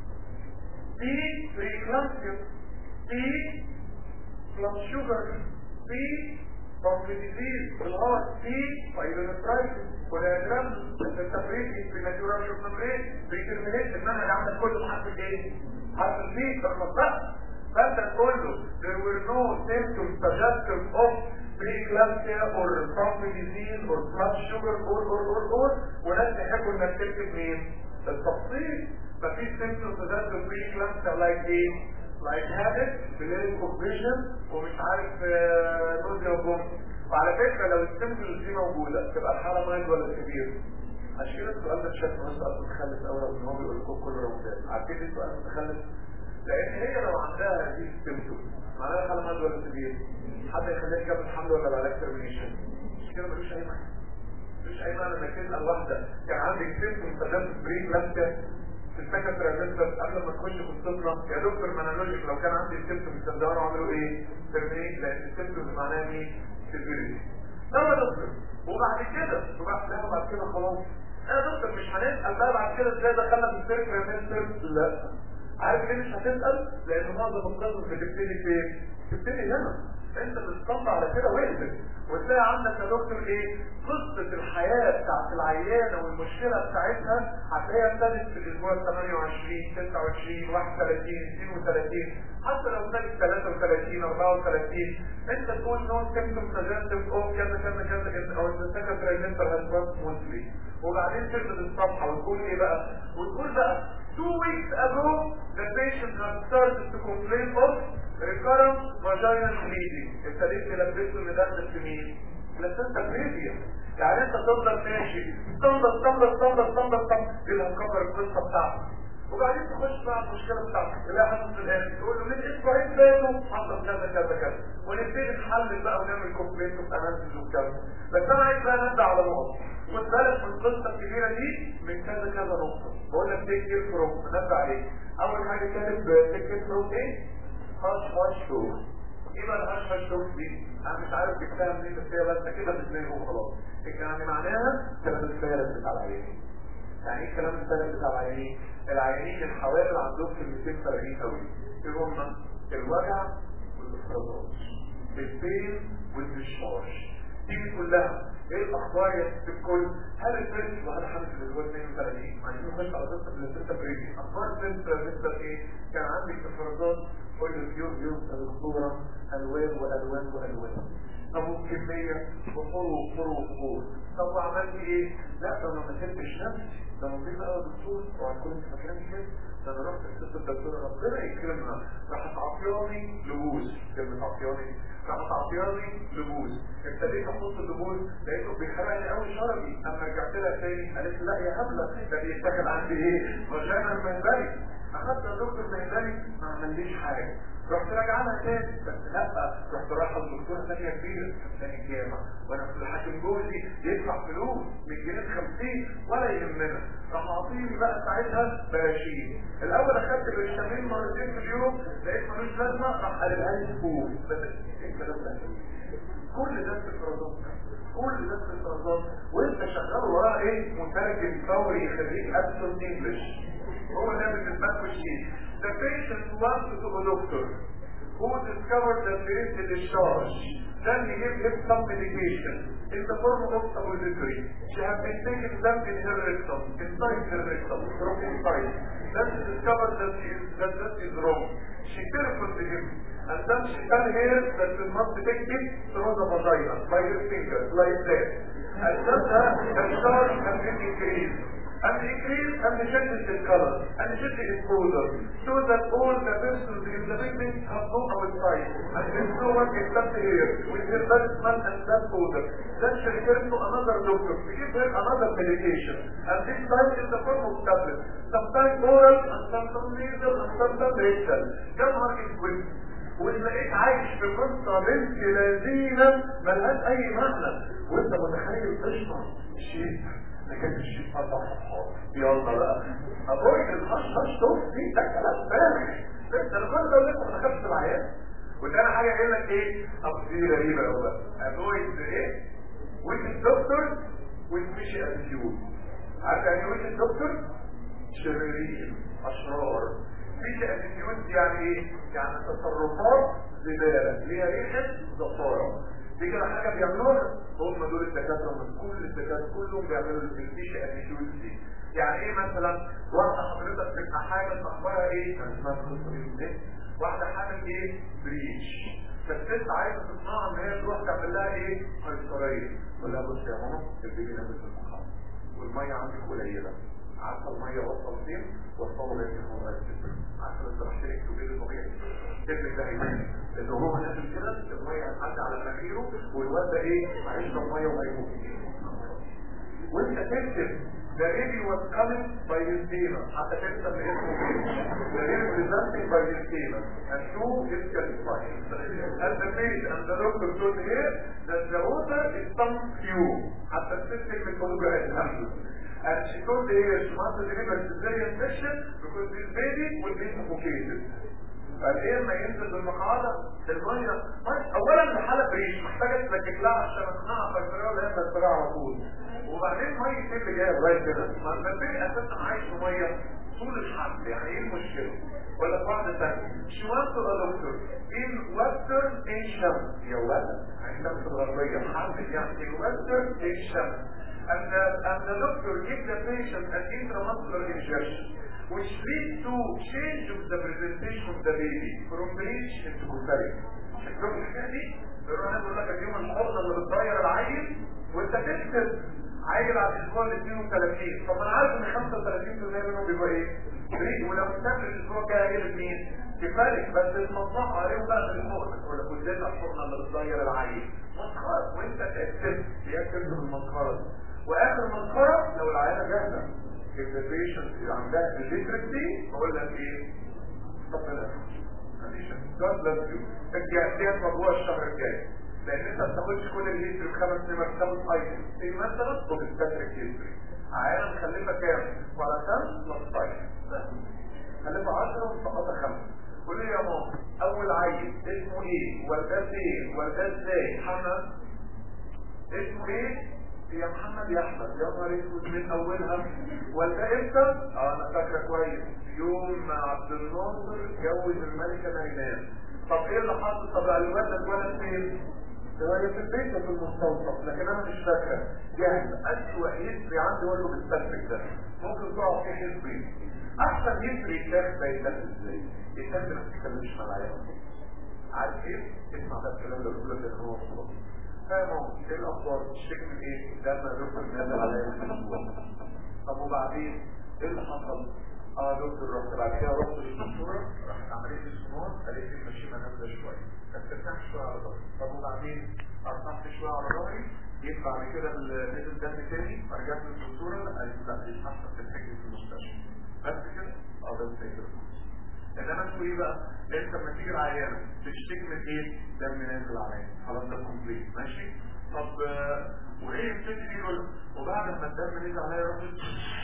بي بريكلامسيا بي بلس شوجر في بروبليتيز بالغلط في بايلونفرايتس ودياجرام التفريق في ناتورال شوك ممبرين في ترمينيت المنهج عندك كله بحرف الايه؟ حرف البي تخلص بقى فانت تقول له there were no symptoms suggestive of preeclampsia or bronchial disease or blood sugar or or or or وناس يحبوا انك تكتب مين؟ التفصيل مفيش symptoms suggestive of preeclampsia like ايه؟ لايك هابت بليل كوبريشن ومش عارف نوزيا وبوم وعلى فكره لو السيمبلز دي موجوده تبقى الحاله مايل ولا كبير عشان كده السؤال ده شكله مش سؤال متخلف قوي لو ان هو بيقول لكم كل رمضان عارفين ليه سؤال متخلف؟ لان هي لو عندها هذه السيمبتوم معناها الحاله مايل ولا كبير حد يخليها تكمل الحمل ولا العلاج ترمينيشن مش كده ملوش اي معنى مفيش اي معنى انك تسال واحده كان عندك سيمبتوم استخدمت بريك لامسه في السكن ترانزستور قبل ما تخش في الطفله يا دكتور ما انا لوجيك لو كان عندي سيمتوم استخدموا عملوا ايه؟ ترمينيت لان السيمتوم معناها مين؟ سيفيريتي ده يا دكتور وبعد كده وبعد لا بعد كده خلاص يا دكتور مش هنسال بقى بعد كده ازاي دخلنا في السيرك ترانزستور لا عارف ليه مش هتسال؟ لان معظم القصص بتبتدي فين؟ بتبتدي هنا انت بتطلع على كده وقفت وتلاقي عندك يا دكتور ايه قصه الحياه بتاع بتاعت العيانة والمشكلة بتاعتها هتلاقيها ابتدت في الاسبوع 28 29 31 32 حتى لو ابتدت 33 34 انت تقول نو سيمتوم سجستيف اوف كذا كذا كذا او السكند ترايمستر هاز بروت مونثلي وبعدين تقلب الصفحة وتقول ايه بقى؟ وتقول بقى two weeks ago the patient had started to complain of recurrent vaginal bleeding ابتديت تلبسه ان دخلت في مين؟ بلاسنتا بريفيا يعني انت تفضل ماشي تنضف تنضف تنضف تنضف تنضف الى مكبر القصه بتاعتك وبعدين تخش بقى على المشكله بتاعتك تلاقي حد في الاخر تقول له من اسبوعين فاتوا حصل كذا كذا كذا ونبتدي نحلل بقى ونعمل كومبليت واناليسيس وكذا بس انا عايز بقى نبدا على نقط خد بالك من القصه الكبيره دي من كذا كذا نقطه بقول لك تيك كير فروم نبدا عليه اول حاجه كاتب تيك كير فروم ايه؟ هاش هاش شو ايه بقى الهاش هاش شو دي؟ انا مش عارف جبتها منين بس هي بس كده في دماغي وخلاص يعني معناها كلام الفارس بتاع العيانين يعني ايه كلام الفارس بتاع العيانين؟ العيانين الحوامل عندهم كلمتين فارغين قوي ايه هما؟ الوجع والافرازات البين والدشاش دي كلها ايه الاخبار يا ست الكل هل الفرس وهل حمل في الاسبوع 32 عايزين نخش على قصه الستة بريدي اخبار الفرس مستر ايه كان عندي افرازات كل يوم يوم الصوره الوان والوان والوان طب كميه وفور وفور وفور طب وعملت ايه لا ده انا ما سبتش نفسي ده نظيف قوي دكتور وهتكون انت فاكرني كده ده انا رحت الست الدكتوره ربنا يكرمها راحت عطياني لبوس كلمه عطياني راحت عطياني لبوس ابتديت احط اللبوس لقيته بيحرقني قوي شربي اما رجعت لها تاني قالت لي لا يا هبله ده بيتاخد عندي ايه وجانا المهبلي اخدت الدكتور مهبلي ما عمليش حاجه رحت راجع لها تاني بس لا رحت رايحه لدكتوره ثانيه كبيره في ثاني الجامعه وانا في الحاكم جوزي يدفع فلوس من جنيه 50 ولا يهمنا راح عاطيني بقى ساعتها بلاشين الاول اخدت برشامين مرتين في اليوم لقيت ملوش لازمه راح قلبها لي فوق بس ايه الكلام ده كل ده استفرازات كل ده استفرازات وانت شغال وراه ايه مترجم فوري يخليك ابسط انجلش هو ده بالنسبه لكم شيء The patient wants to go to a doctor who discovered that there is a discharge. Then he gives him some medication in the form of suppository. She has been taking them in her rectum, inside her rectum, from inside. Then she discovered that, she is, that that is wrong. She telephoned him and then she tell her that she must take it through the vagina, by her fingers, like that. And then the discharge has been increased. and increase and changes its color and changes its odor so that all the persons in the building have no outside and there's no one except here with her bad smell and bad odor. Then she returns to another doctor to give her another medication and this time in the form of tablets. Sometimes oral and sometimes nasal and sometimes rectal. جمعها اسود ولقيت عايش في قصة بنت لذينة ملهاش أي معنى وأنت متخيل قصة شيء لكن الشيء أربع صفحات يلا بقى أبوي الهش هش توف دي ده كلام فارغ انت الغرض ده لسه ما دخلتش العيان وتاني حاجة يقول لك ايه طب دي غريبة قوي بقى avoid ايه with الدكتور والفيشي اتيتيود عارف يعني ايه with الدكتور شريرين اشرار فيشي اتيتيود يعني ايه يعني تصرفات زبالة ليها ريحة زفارة دي كده حاجة بيعملوها هم دول الدكاترة من كل الدكاترة كلهم بيعملوا الفيشة اتيتيود دي يعني ايه مثلا واحدة حضرتك تبقى حاجة اخبارها ايه كان اسمها قصة ايه واحدة حامل ايه بريش فالست عايزة تقنعها ان هي تروح تعمل لها ايه قيصرية تقول لها بص يا ماما البيبي نازل في المحاضرة والمية عندك قليلة عارفة المية وصل فين وصلوا لك الموضوع عارفة انت رحت لك تبيل الطبيعي ابنك ده هيموت لان هو نازل كده المية هتعدي على مناخيره والواد ده ايه هيشرب مية وهيموت وانت تكتب The baby was coming by his demon. حتى تكتب اسمه The baby presenting by his demon. And two is satisfied. And the page and the doctor told here that the water is some few. حتى السيستم الكونجرة الحمد And she told here she must deliver cesarean section because this baby will be suffocated. فالايه ما ينزل بالمقعدة المية اولا الحالة بريش محتاجة تركب لها عشان اقنعها فالفريق ولا هي فالفريق على طول وبعدين مية اللي جاية لغاية كده ما البيبي اساسا عايش في مية طول الحمل يعني ايه المشكلة ولا واحدة ثانية she wants to a doctor in western Asia يا ولد عندنا في الغربية حمل يعني in western Asia and the, and the doctor gives the patient an intramuscular injection which leads to change of the presentation of the baby from breech into cesarean شكلهم الحكايه دي بيقولوا انا بقول لك اليوم الحرة اللي بتغير العيل وانت تكتب عيل على الاسبوع ال 32 طب انا عارف ان 35% منهم بيبقى ايه؟ بريد ولو كتبت الاسبوع الجاي هيجيب مين؟ كفايه بس المنطقه عليهم بقى في الحقنه تقول لك ودينا الحقنه اللي بتغير العيل مسخره وانت تكتب يكتب المسخره دي واخر مسخره لو العيله جاهزه البيشنت عندها الليترسي بقول لك ايه؟ طب لا God bless you الجهازيات موضوع الشهر الجاي لان انت ما بتاخدش كل الهيستوري بخمس نمر بتاخد ايتم ايه مثلا اوبستاتريك هيستوري عيال مخلفه كام؟ ولا كام؟ بلس 5 خلفه 10 ومسقطه 5 قول لي يا ماما اول عيل اسمه ايه؟ والده فين؟ والده ازاي؟ محمد اسمه ايه؟ يا محمد يا احمد يا نهار اسود من اولها والده امتى؟ اه انا فاكره كويس يوم ما عبد الناصر جوز الملكه نايمان طب ايه اللي حصل؟ طب الولد اتولد فين؟ هي في البيت في المستوصف لكن انا مش فاكره يعني اسوء هيستري عندي اقول له بالتفك ده ممكن تقع في هيستري احسن هيستري يتاخد ده يتاخد ازاي؟ يتاخد ما تتكلمش مع العيال عارف ايه؟ اسمع ده الكلام ده بيقول لك ان هو خلاص فاهم ايه الاخبار؟ تشتكي من ايه؟ ده ما دكتور نازل عليا في الاسبوع طب وبعدين ايه اللي حصل؟ اه دكتور رحت بعد كده رحت للدكتوره راحت عمليه السمار قالت لي المشيمه نازله شويه بس ترتاح شويه على ظهري طب وبعدين ارتحت شويه على ظهري جيت بعد كده نزل دم تاني فرجعت للدكتوره قالت لا دي احسن في الحجر في المستشفى بس كده اه ده الفكره انما انتوا ايه بقى؟ انت لما تيجي العيانه تشتكي من ايه؟ دم نازل عليا خلاص ده كومبليت ماشي؟ طب آه، وايه الست دي يقول وبعد ما الدم نزل عليا رحت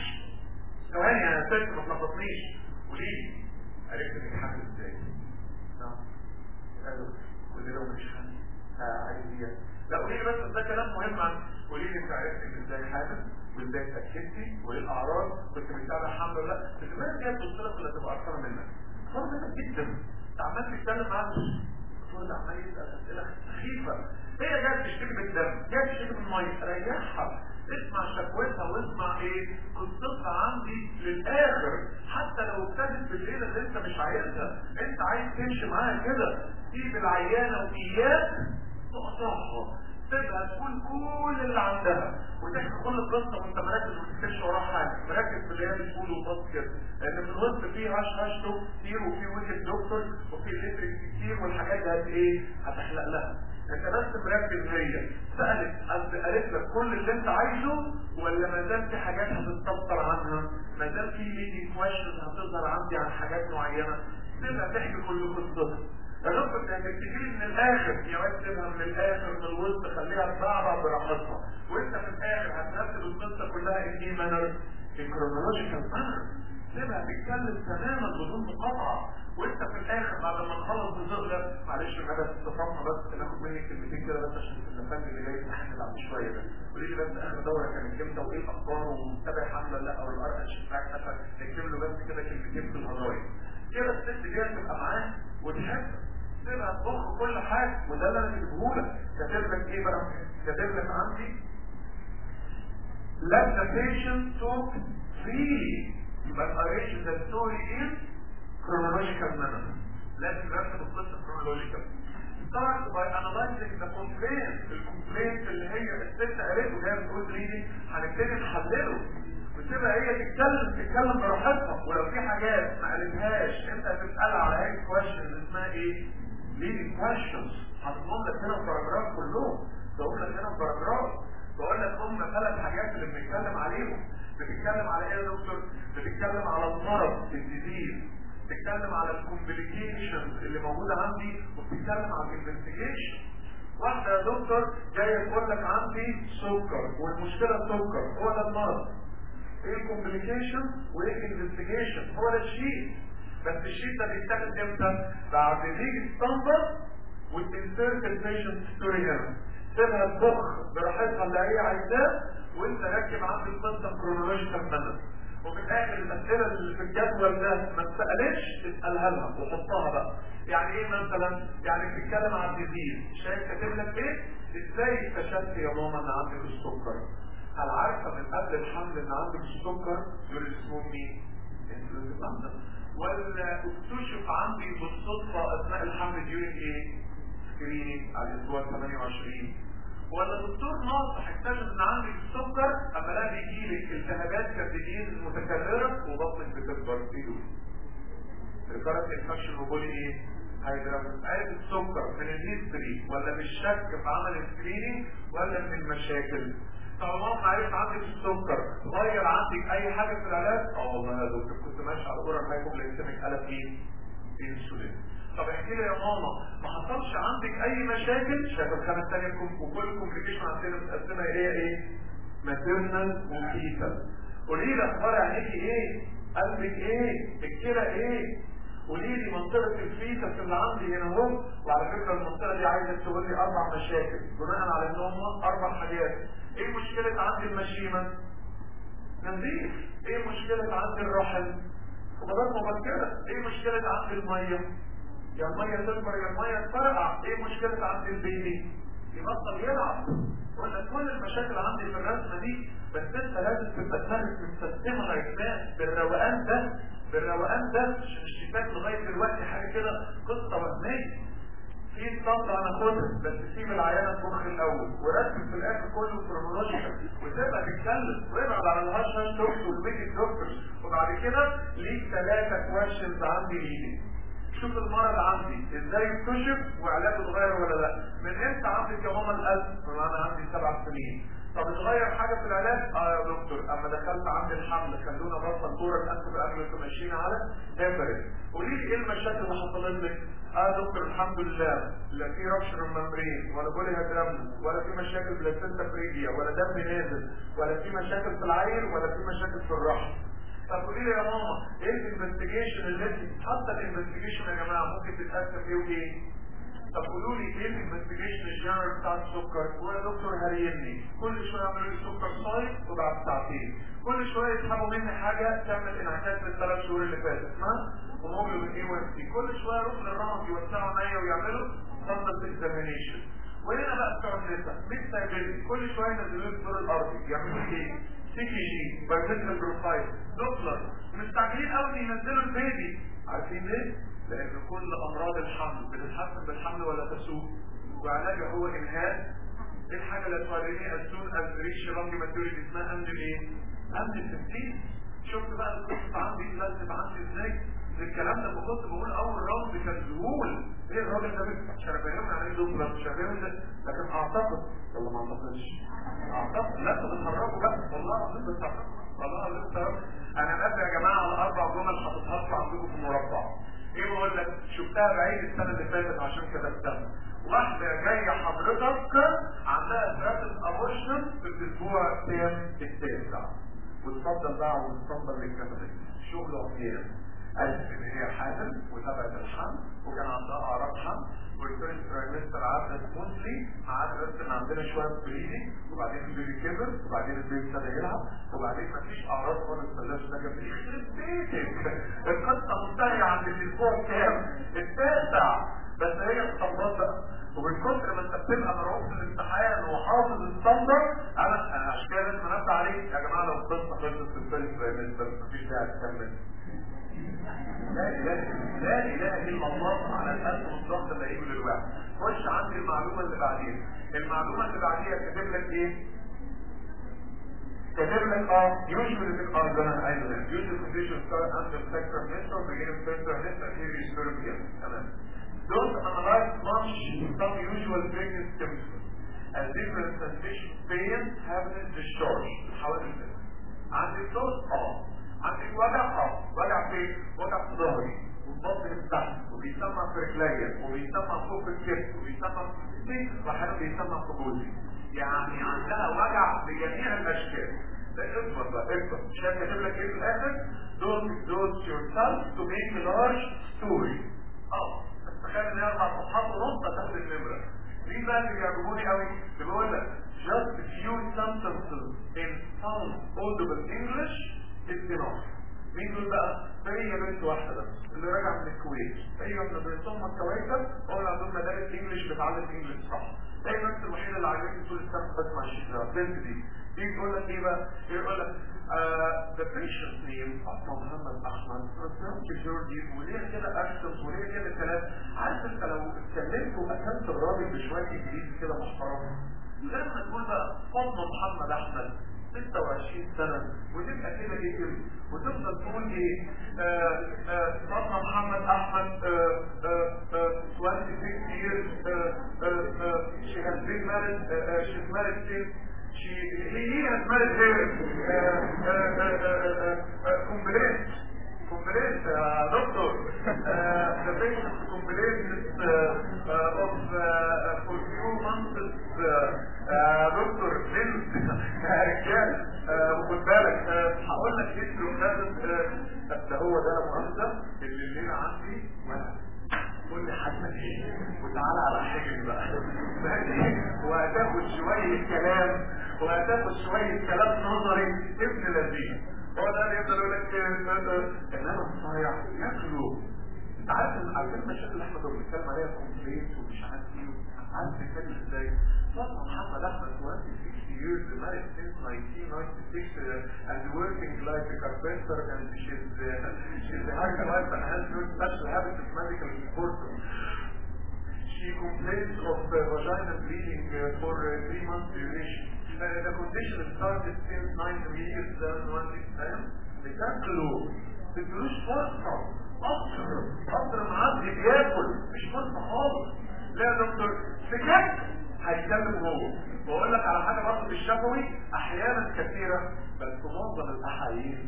ثواني يا ست ما تلخبطنيش قولي لي عرفت انك حامل ازاي؟ نعم قالوا قولي لو مش حامل آه عايز ايه؟ لا قولي لي بس ده كلام مهم عن قولي لي انت عرفت انك ازاي حامل وازاي اتاكدتي وايه الاعراض كنت متابع حمل ولا لا بس ما دي تبص لك ولا تبقى قرفانه منك صار منك جدا انت عمال تتكلم معاه الدكتور ده عمال يسال اسئله سخيفه هي جايه تشتكي بالدم جايه تشتكي بالميه ريحها اسمع شكوتها واسمع ايه قصتها عندي للاخر حتى لو ابتدت بالليله اللي انت مش عايزها انت عايز تمشي معاها كده سيب العيانه واياك تقطعها تبقى تقول كل اللي عندها وتحكي كل القصه وانت مركز وما تكتبش وراها حاجه مركز في اللي هي بتقوله وبس كده لان في الوسط فيه هاش هاشته كتير وفي وجهه دكتور وفي ليترك كتير والحاجات دي هت ايه هتحلق لها انت بس مركز هي سالت قالت لك كل اللي انت عايزه ولا ما زال في حاجات هتستفسر عنها ما زال في ليدي كويشنز هتظهر عندي عن حاجات معينه تبقى تحكي كل قصتها الرب انت هتبتدي من الاخر يا واد سيبها من الاخر من الوسط خليها تبعبع براحتها وانت في الاخر هترتب القصه كلها ان دي مانر الكرونولوجيكال مانر سيبها تتكلم تماما بدون مقاطعه وانت في الاخر بعد ما نخلص بزغله معلش مدى استفاضنا بس ناخد منك كلمتين كده بس عشان النفاذ اللي جاي تحمل بعد شويه ده قولي لي بس اخر دوره كانت امتى وايه الاخبار ومتابع حمله لا او الار اتش بتاعك مثلا اكتب له بس كده كلمتين في الهضايا كده الست دي هتبقى معاه وتحب تبقى تضخ كل حاجة وده اللي انا كاتبه لك كاتب لك ايه بقى كاتب لك عندي let the patient talk freely but arrange the story in chronological manner لازم نرتب القصة chronological start by analyzing the complaint الكومبلينت اللي هي الست قالته اللي هي بتقول لي هنبتدي نحلله وتبقى هي تتكلم تتكلم براحتها ولو في حاجات ما قالتهاش انت هتسال على هاي كويشن اسمها ايه؟ leading questions هتقول لك هنا باراجراف كلهم تقول لك هنا باراجراف بقول لك هم ثلاث حاجات اللي بنتكلم عليهم بتتكلم على ايه يا دكتور؟ بتتكلم على المرض الديزيز بتتكلم على الكومبليكيشنز اللي موجوده عندي وبتتكلم على الانفستيجيشن واحده يا دكتور جايه تقول لك عندي سكر والمشكله السكر هو ده المرض ايه الكومبليكيشن وايه الانفستيجيشن هو ده الشيء بس الشيت ده بيتاخد امتى؟ بعد ليج ستاندرد وتنسرت البيشنت ستوري هنا سيبها تبخ براحتها اللي هي عايزاه وانت ركب عند القصه كرونولوجيكال مانر وفي الاخر الاسئله اللي في الجدول ده ما اتسالتش اسالها لها وحطها بقى يعني ايه مثلا؟ يعني بتتكلم عن الديزيز شايف كاتب لك ايه؟ ازاي اكتشفت يا ماما ان عندك السكر؟ هل عارفه من قبل الحمل ان عندك السكر دول اسمهم مين؟ ولا اكتشف عندي بالصدفه اثناء الحمل ديورين ايه؟ سكرينينج على الاسبوع 28 ولا دكتور ناصح اكتشف ان عندك السكر اما لا بيجي لك التهابات كبدين متكرره وبطنك بتكبر ايه ريكارنت انفكشن وبولي ايه؟ هيدرامس عارف السكر من الهيستوري ولا من الشك في عمل السكرينينج ولا من المشاكل طالما عرفت عندك السكر غير عندك اي حاجه في العلاج اه والله يا دكتور كنت ماشي على جرعه هايبوغليسيميك قلب ايه؟ انسولين طب احكي لي يا ماما ما حصلش عندك اي مشاكل شايف الخانه الثانيه وكل كومبليكيشن عندنا متقسمه هي ايه؟ ماتيرنال وفيتال قولي لي اخبار عينيكي ايه؟ قلبك ايه؟ الكلى ايه؟ قولي لي منطقه الفيتس اللي عندي هنا اهو وعلى فكره المنطقه دي عايزه تقول لي اربع مشاكل بناء على ان هم اربع حاجات ايه مشكله عندي المشيمه؟ نزيف ايه مشكله عندي الرحم؟ خبرات مبكره ايه مشكله عندي الميه؟ يا الميه تكبر يا الميه تفرقع ايه مشكله عند البيبي يبطل يلعب قلنا كل المشاكل عندي في الرسمه دي بس انت لازم تبقى دماغك مستسلمه لجنان بالروقان ده بالروقان ده مش شفاك لغايه دلوقتي حاجه كده قصه وهميه في صفحه هناخدها بس سيب العيانه المخ الاول وركز في الاخر كله كرونولوجيكال وتبقى تتكلم وابعد على الهاش هاش دكتور والميديك دكتور وبعد كده ليك ثلاثه كويشنز عندي ليك شوف المرض عندي ازاي يكتشف وعلاجه اتغير ولا لا من امتى عندك يا ماما القلب انا عندي سبع سنين طب اتغير حاجه في العلاج اه يا دكتور اما دخلت عند الحمل خلونا بطل دور الانف قبل ما ماشيين على هيبرد قولي لي ايه المشاكل اللي حصلت لك اه يا دكتور الحمد لله لا في رابشر الممبرين ولا بولي هيدرامنس ولا في مشاكل بلاسنتا فريديا ولا دم نازل ولا في مشاكل في العين ولا في مشاكل في الرحم طب قولي لي يا ماما ايه الانفستيجيشن اللي انت حتى الانفستيجيشن يا جماعه ممكن تتقسم ايه وايه؟ طب قولوا لي ايه الانفستيجيشن الجنرال بتاع السكر؟ هو يا دكتور هريني كل شويه يعملوا لي سكر صايم وبعد ساعتين كل شويه يسحبوا مني حاجه تعمل انعكاس للثلاث شهور اللي فاتت اسمها هيموجلوبين اي 1 سي كل شويه يروح للرمض يوسعوا عينيا ويعملوا سبستنس اكزامينيشن وهنا بقى بتوع النساء ميكس دايبيتس كل شويه ينزلوا لي الدور الارضي يعملوا لي ايه؟ سي كي جي بايومتريك بروفايل دوبلر مستعجلين قوي ينزلوا البيبي عارفين ليه؟ لان كل امراض الحمل بتتحسن بالحمل ولا تسوء وعلاجها هو انهاء ايه الحاجه اللي توريني السون از ريش لونج ماتوريتي اسمها امن ايه؟ امن التفتيش شفت بقى القصه عندي لازم عندي ازاي؟ الكلام ده كنت بقول اول راوند كان ذهول ايه الراجل ده مش هفهمنا عن ايه دوبلر مش هفهمنا لكن اعتقد ولا ما اعتقدش اعتقد لا تتحركوا بقى والله العظيم بتتحركوا والله العظيم انا نازل يا جماعه على اربع جمل حاططها لكم عندكم في المربع ايه بقول لك شفتها بعيد السنه اللي فاتت عشان كتبتها واحده جايه حضرتك عندها ثلاثه ابورشن في الاسبوع الثاني التاسع وتفضل بقى وتفضل للكتابه شغل وحياه قالت ان هي حامل وتبعت الحمل وكان عندها اعراض حمل والفيرست ترايمستر عدت سموثلي ما عدا بس ان عندنا شويه بليدنج وبعدين البيبي كبر وبعدين البيبي ابتدى يلعب وبعدين ما فيش اعراض خالص بلاش نجم يخرب بيتك القصه منتهيه عند الاسبوع كام؟ التاسع بس هي استنباط بقى ومن كتر ما انت بتبقى مرعوب في الامتحان وحافظ الستاندر انا انا عشان كده لازم انبه عليك يا جماعه لو القصه خلصت في الفيرست ترايمستر مفيش داعي تكمل لا اله لا اله الا الله على القلب والضغط اللي هيجي للواحد خش عندي المعلومه اللي بعدين المعلومه اللي بعديها كاتب لك ايه كاتب لك اه usually في اه ده انا عايزه ده usually conditions start under spectrum mental beginning spectrum mental here is European تمام don't analyze much some usual pregnancy symptoms as different sensation pain happiness discharge حوالي عندي صوت اه عندك وجع اه وجع فين؟ وجع في ظهري والبطن من تحت وبيسمى في رجليا وبيسمى فوق الكتف وبيسمى في السيك واحيانا بيسمى في بوزي يعني عندها وجع بجميع الاشكال ده اصبر بقى اصبر شايف كاتب لك ايه في الاخر؟ don't dose yourself to make a large story اه بس تخيل ان هي اربع صفحات ونص هتاخد النمره مين بقى اللي بيعجبوني قوي؟ اللي بيقول لك just few sentences in sound audible English الدينار مين دول بقى؟ هي بنت واحده بس اللي راجعه من الكويت هي من بنتهم الكويتة هو اللي عندهم مدارس انجلش بتعلم انجلش صح هي البنت الوحيده اللي عجبتني طول السنه بسمع الشيخ البنت دي يجي يقول لك ايه بقى؟ يقول لك uh, the patient name اصلا محمد احمد فرانك جوردي وليه كده اكسنت وليه كده كلام عارف انت لو اتكلمت وقتلت الراجل بشويه انجليزي كده محترم لما تقول بقى فاطمه محمد احمد 26 سنة وتبقى كده اسم وتفضل تقول ايه فاطمة محمد احمد 26 years she has been married she's married since she he has married her complaint complaint doctor the patient complaint of for few months دكتور بنت رجال وخد بالك هقول لك اسمه لازم ده هو ده مؤسسه اللي الليله عندي كل حد ايه وتعالى على حاجه بقى وهتاخد شويه كلام وهتاخد شويه كلام نظري ابن لذيذ هو ده اللي يفضل يقول لك انما الصايع ياكله انت عارف عارفين المشاكل اللي احنا كنا بنتكلم عليها كومبليت ومش عارف ايه عارف نتكلم ازاي فاطمه محمد احمد 26 years married since 1996 uh, and working like a carpenter and she's uh, she's a hard wife and has no special habits of medical importance. She complains of uh, vaginal bleeding uh, for uh, three months duration. Uh, the condition started since 9 years uh, one time. بتاكلوا بتدلوش فرصة قصر قصر معدي بياكل مش فرصة خالص لا يا دكتور سكت هيتكلم هو بقول لك على حاجه برضه بالشفوي احيانا كثيره بس معظم الاحايين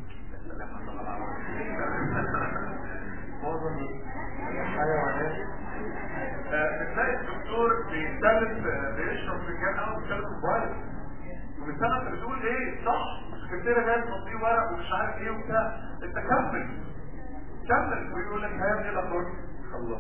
معظم الحيوانات بتلاقي الدكتور بيتكلم بيشرب فنجان قهوه بيتكلم موبايل وبالسنه انت بتقول ايه صح السكرتيره جايه تفضيه ورق ومش عارف ايه وبتاع انت كمل كمل ويقول لك هيعمل ايه الاخر خلص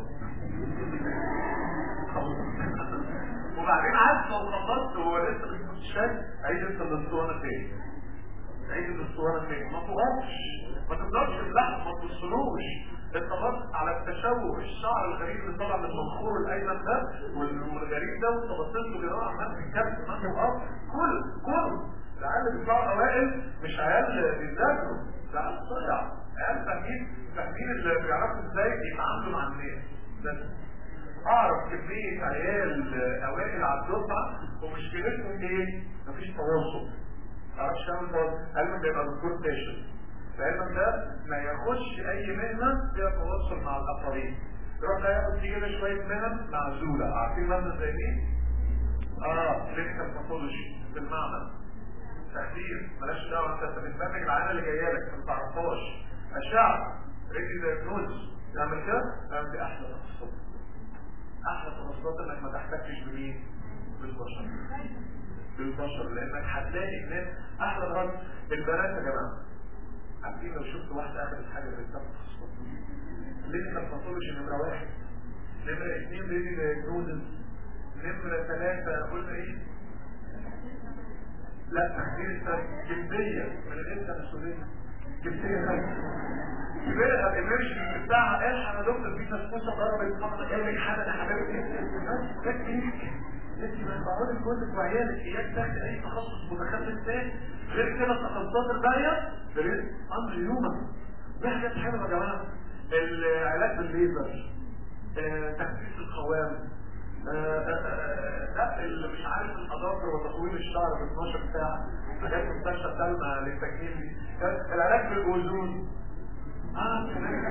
وبعدين عارف لو خلصت وهو لسه مش مستشفى عيد انت الاسطوانه تاني عيد الاسطوانه تاني ما تقفش ما تقدرش اللحم ما تبصلوش انت بص على التشوه الشعر الغريب اللي طالع من المنخور الايمن ده والغريب ده وانت بصيت له كده عمال تتكلم ما تقف كل كل العيال اللي بيطلعوا اوائل مش عيال بيذاكروا ده عيال صيع عيال فاهمين فاهمين اللي بيعرفوا ازاي يتعاملوا مع الناس بس اعرف كمية عيال اوائل على الدفعة ومشكلتهم ايه؟ مفيش تواصل معرفش اعمل تواصل علما بيبقى دكتور فاشل علما ده ما ياخدش اي مهنة فيها تواصل مع الاخرين يروح ده ياخد فيه كده شوية مهن معزولة عارفين مثلا زي مين؟ اه كلينيكال باثولوجي في المعمل تخدير ملاش دعوه انت بتبرمج العينه اللي جايه لك ما تعرفهاش اشعه ريدي دايجنوز تعمل كده تعمل دي احلى تخصصات احلى تخصصات انك ما تحتكش بمين بالبشر بالبشر لانك هتلاقي الناس احلى غلط البنات يا جماعه عارفين لو شفت واحده عملت حاجه زي كده تخصصات كلينيكال باثولوجي نمره واحد نمره اثنين ريدي دايجنوز نمره ثلاثه قلنا ايه لا تحديد جلدية من الانسان السورية جلدية ثانية كبيرها الامرشن بتاعها الحق يا دكتور في تسكوسة ضربت فقط قال لك حاجة يا حبيبتي بس ده كلينيك انت ما بقعد جوزك وعيالك اياك تاخد اي تخصص متخصص تاني غير كده التخصصات الباقية ده امر هيومن دي حاجات حلوه يا جماعه العلاج بالليزر تخسيس القوام لا اللي مش عارف الاظافر وتطويل الشعر ب 12 ساعه حاجات مستشفى سلمى للتجميل دي العلاج بالاوزون اه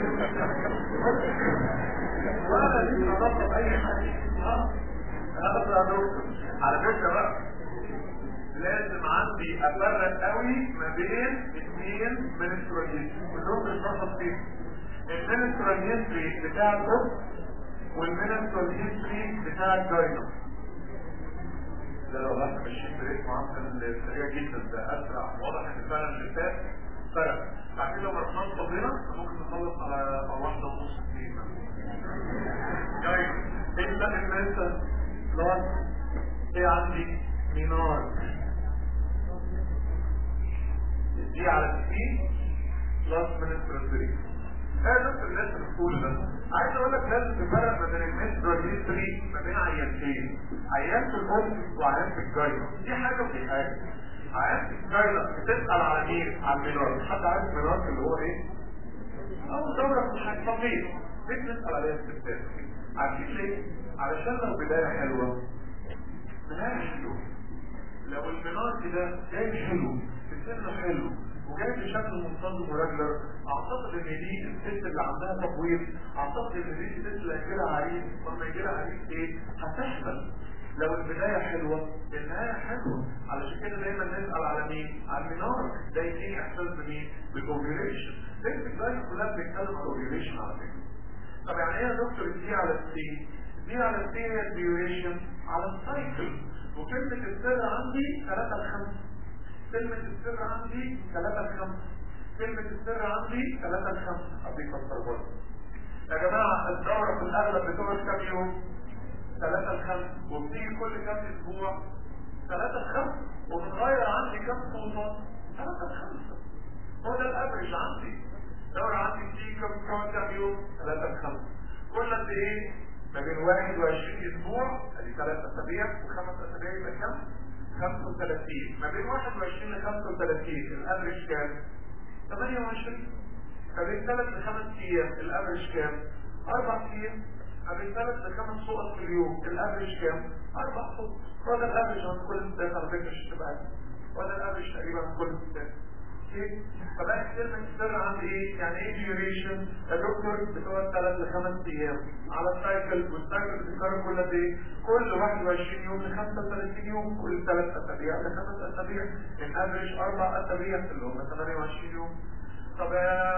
ولا دي نظافه باي حاجه اه هذا يا دكتور على فكره بقى لازم عندي افرق قوي ما بين اثنين من السوريين كلهم بيتلخبط فيهم المينسترال بتاع الطب والمينسترال هيستوري بتاع الجاينا ده لو احنا ماشيين بريت معدل سريع جدا ده اسرع واضح ان فعلا اللي فات فرق بعدين لو رحنا طبينا ممكن نخلص على على واحده ونص اثنين جاينا ايه ده المينسترال بلس ايه عندي مينار دي على سي بلس مينسترال بريت هذا نفس الناس اللي بتقول ده عايز اقول لك لازم تفرق ما بين الميسترال هيستوري ما بين عيانتين عيان في الام وعيان في الجاينا دي حاجه ودي حاجه عيان سكايلر بتسال على مين على المينار حد عارف المينار اللي هو ايه اول دوره في الحقيقيه ليه بنسال عليها الستات عارفين ليه علشان لو بدايه حلوه نهايه حلوه لو المينار ده جاي حلو في سنه حلو وجاي بشكل منتظم ورجلر اعتقد ان دي الست اللي عندها تطوير اعتقد ان دي الست اللي هيجيلها عريس لما يجيلها عريس ايه هتحمل لو البداية حلوة النهاية حلوة علشان كده دايما نسأل على مين؟ على المنار ده يديني احساس بمين؟ بالاوفيوليشن ليه الجاية كلها بتتكلم عن الاوفيوليشن على فكرة طب يعني ايه يا دكتور دي على السي؟ دي على السي هي الديوريشن على السايكل وكلمة السر عندي 3 ل 5 كلمة السر عندي 3 ل 5 كلمة السر عندي 3 ل 5 أديك أكتر يا جماعة الدورة في الأغلب بتقعد كام يوم؟ ثلاثة لخمسة وبتيجي كل كام اسبوع ثلاثة لخمسة وبتغير عندي كام صوتة ثلاثة لخمسة هو ده الافرج عندي دورة عندي بتيجي كام كام كام يوم ثلاثة لخمسة كل قد ايه؟ ما بين 21 اسبوع ادي ثلاث اسابيع وخمس اسابيع يبقى كام؟ 35 ما بين 21 ل 35 الافرج كام؟ 28 ما بين ثلاث لخمس ايام الافرج كام؟ اربع ايام من ثلاث لخمس صوت في اليوم الافرج كام؟ اربع صوت هو ده الافرج عند كل الستات على فكره مش تبقى هو ده الافرج تقريبا عند كل الستات فبقى كلمة السر عند ايه؟ يعني ايه ديوريشن؟ الدكتور بتقعد ثلاث لخمس ايام على السايكل والسايكل بتتكرر كل قد ايه؟ كل 21 يوم ل 35 يوم كل ثلاث اسابيع لخمس اسابيع الافرج اربع اسابيع اللي هم 28 يوم طب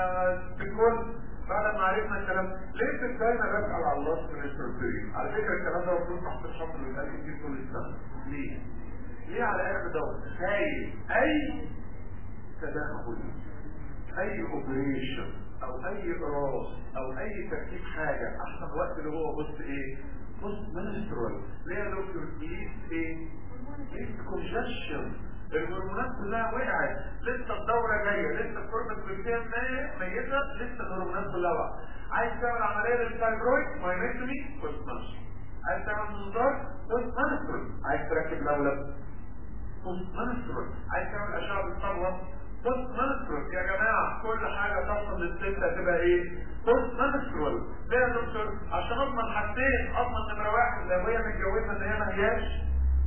بكل بعد ما عرفنا الكلام ليه بتدايما بسأل على الله من السرطرين على فكرة الكلام ده مفروض تحت الشرط اللي بيتقال كتير طول السنة ليه؟ ليه على اخر دور؟ خايف اي تدخل اي اوبريشن او اي اقراص او اي تركيب حاجة احسن وقت اللي هو بص ايه؟ بص منسترول ليه يا دكتور؟ ليه ايه؟ ليه كونجكشن الهرمونات كلها وقعت لسه الدورة جاية لسه الفورمة الجلسية ميتة لسه الهرمونات كلها وقعت عايز تعمل عملية للفايبرويد ماينكتومي بوست مانشن عايز تعمل منظار بوست مانسترول عايز تركب لولب بوست مانسترول عايز تعمل أشعة بالصبغة بوست مانسترول يا جماعة كل حاجة تحصل للست هتبقى ايه؟ بوست مانسترول ليه يا دكتور؟ عشان اضمن حاجتين اضمن نمرة واحد لو هي متجوزة ان هي ما هياش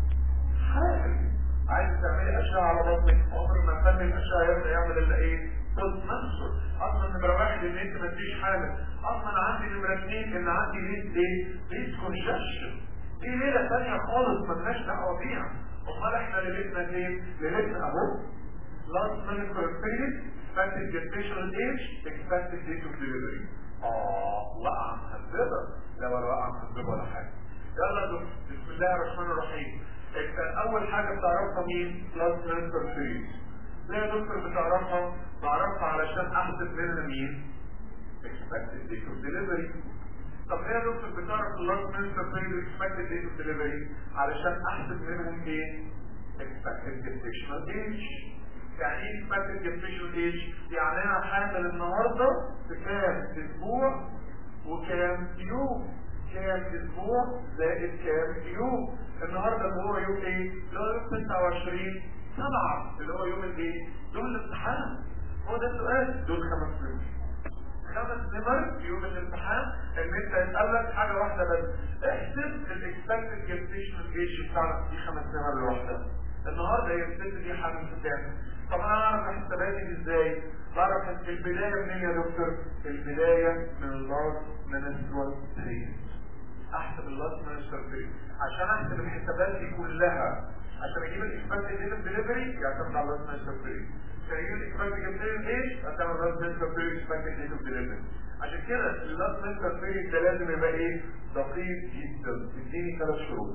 حاجة عايز تعملي اشعه على بطنك عمر ما فن الاشعه يبدا يعمل الا ايه بوست منصر اصلا نمره واحد ان انت ما تجيش حامل اصلا عندي نمره اثنين ان عندي ليد ايه ليد كونجكشن دي ليله ثانيه خالص مالناش دعوه بيها امال احنا ليلتنا ايه ليلتنا اهو last minute period expected gestational age expected date of delivery اه وقعه مهببه لا ولا وقعه مهببه ولا حاجه يلا بسم الله الرحمن الرحيم انت اول حاجة بتعرفها مين بلس منستر سيريز ليه يا دكتور بتعرفها بعرفها علشان احسب منها مين expected date of delivery طب ليه يا دكتور بتعرف بلس منستر سيريز expected date of delivery علشان احسب منهم ايه expected gestational age يعني ايه expected gestational age يعني انا حامل النهارده في كام اسبوع وكام يوم كام اسبوع زائد كام يوم النهارده اللي هو يوم ايه اللي هو يوم 29 سبعة اللي هو يوم الايه يوم الامتحان هو ده السؤال دول خمس نمر خمس نمر في يوم الامتحان ان انت يسأل لك حاجة واحدة بس احسب الاكسبكتد جستيشن ايج بتاعنا دي خمس نمر لوحدها النهارده هي الست دي حامل في كام طب انا اعرف حساباتي دي ازاي بعرف البداية منين يا دكتور البداية من اللاست منسترال بريد احسب اللاست منسترال بريد عشان احسب الحسابات دي كلها عشان اجيب الاكسبكتد ديت ديليفري يعتمد على اللاست منسترال بريد عشان اجيب الاكسبكتد ديت ايش يعتمد على اللاست منسترال بريد اكسبكتد ديت ديليفري عشان كده اللاست منسترال بريد ده لازم يبقى ايه دقيق جدا اديني ثلاث شروط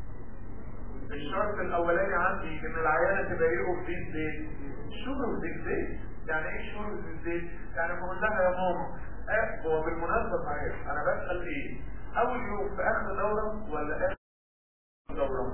الشرط الاولاني عندي ان العيانه تبقى ايه اوف ديز ديت شهر وزيت يعني ايه شهر وزيت يعني بقول لها يا ماما اه هو بالمناسبه صحيح انا بسال ايه اول يوم في اخر دوره ولا اخر دوره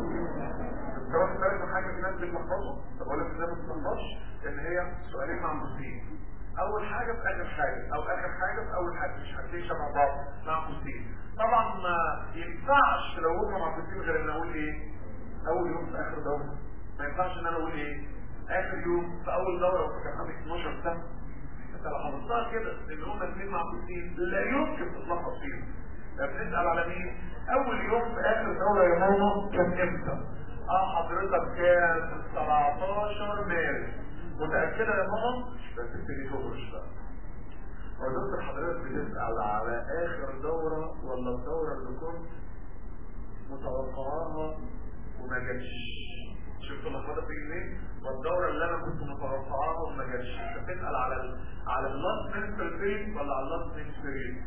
كمان بالك من حاجه في ناس بتلخبطوا طب اقول لك ازاي ما تتلخبطش ان هي سؤالين معكوسين اول حاجه في اخر حاجه او اخر حاجه في اول حاجه مش حاجتين شبه بعض معكوسين طبعا ما ينفعش لو هم معكوسين غير ان اقول ايه اول يوم في اخر دوره ما ينفعش ان انا اقول ايه اخر يوم في اول دوره كان عندك 12 سنه انت لو حفظتها كده ان هما الاثنين معكوسين لا يمكن تتلخبط فيهم بنسال على مين اول يوم في اخر دوره يا ماما كان امتى اه حضرتك كان 17 مارس متاكده يا ماما بس تبتدي تخرج بقى هو دكتور حضرتك بتسال على اخر دوره ولا الدوره اللي كنت متوقعاها وما جاتش شفت اللخبطه في ايه والدوره اللي انا كنت متوقعاها وما جاتش انت بتسال على ال على اللاست منستر فين ولا على اللاست منستر فين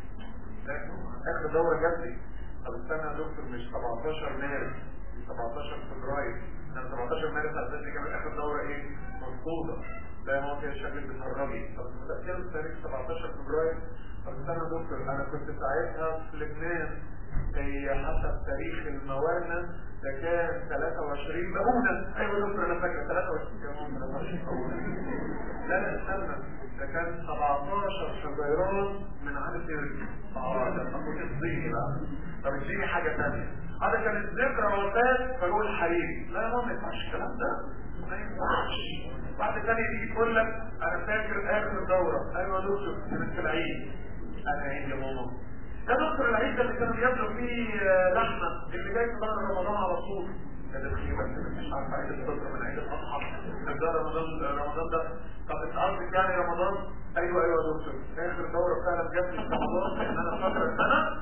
اخر دوره جات لي طب استنى يا دكتور مش 17 مارس 17 فبراير انا 17 مارس هتبتدي كمان اخر دوره ايه مفقوده لا هو فيها شكل بتهربي طب كده تاريخ 17 فبراير طب استنى يا دكتور انا كنت ساعتها في لبنان هي حسب تاريخ الموانة ده كان 23 بقونا ايوه دكتور انا فاكر 23 كمان 23 لا لا استنى ده كان 17 فبراير من عام الديرجي اه ده تاخد الصيني بقى طب اديني حاجه ثانيه هذا كانت ذكرى وفاه فاقول حبيبي لا ما ينفعش الكلام ده ما ينفعش واحد تاني يجي يقول لك انا فاكر اخر دوره ايوه يا دكتور كانت في العيد انا عيد يا ماما ده دكتور العيد ده اللي كانوا بياكلوا فيه لحمه اللي جاي في بعد رمضان على طول ده تخييمه مش عارف عيد الفطر من عيد الاضحى ده رمضان رمضان ده طب انت قصدك يعني رمضان ايوه ايوه يا دكتور اخر دوره فعلا جت في رمضان لان انا فاكر ان انا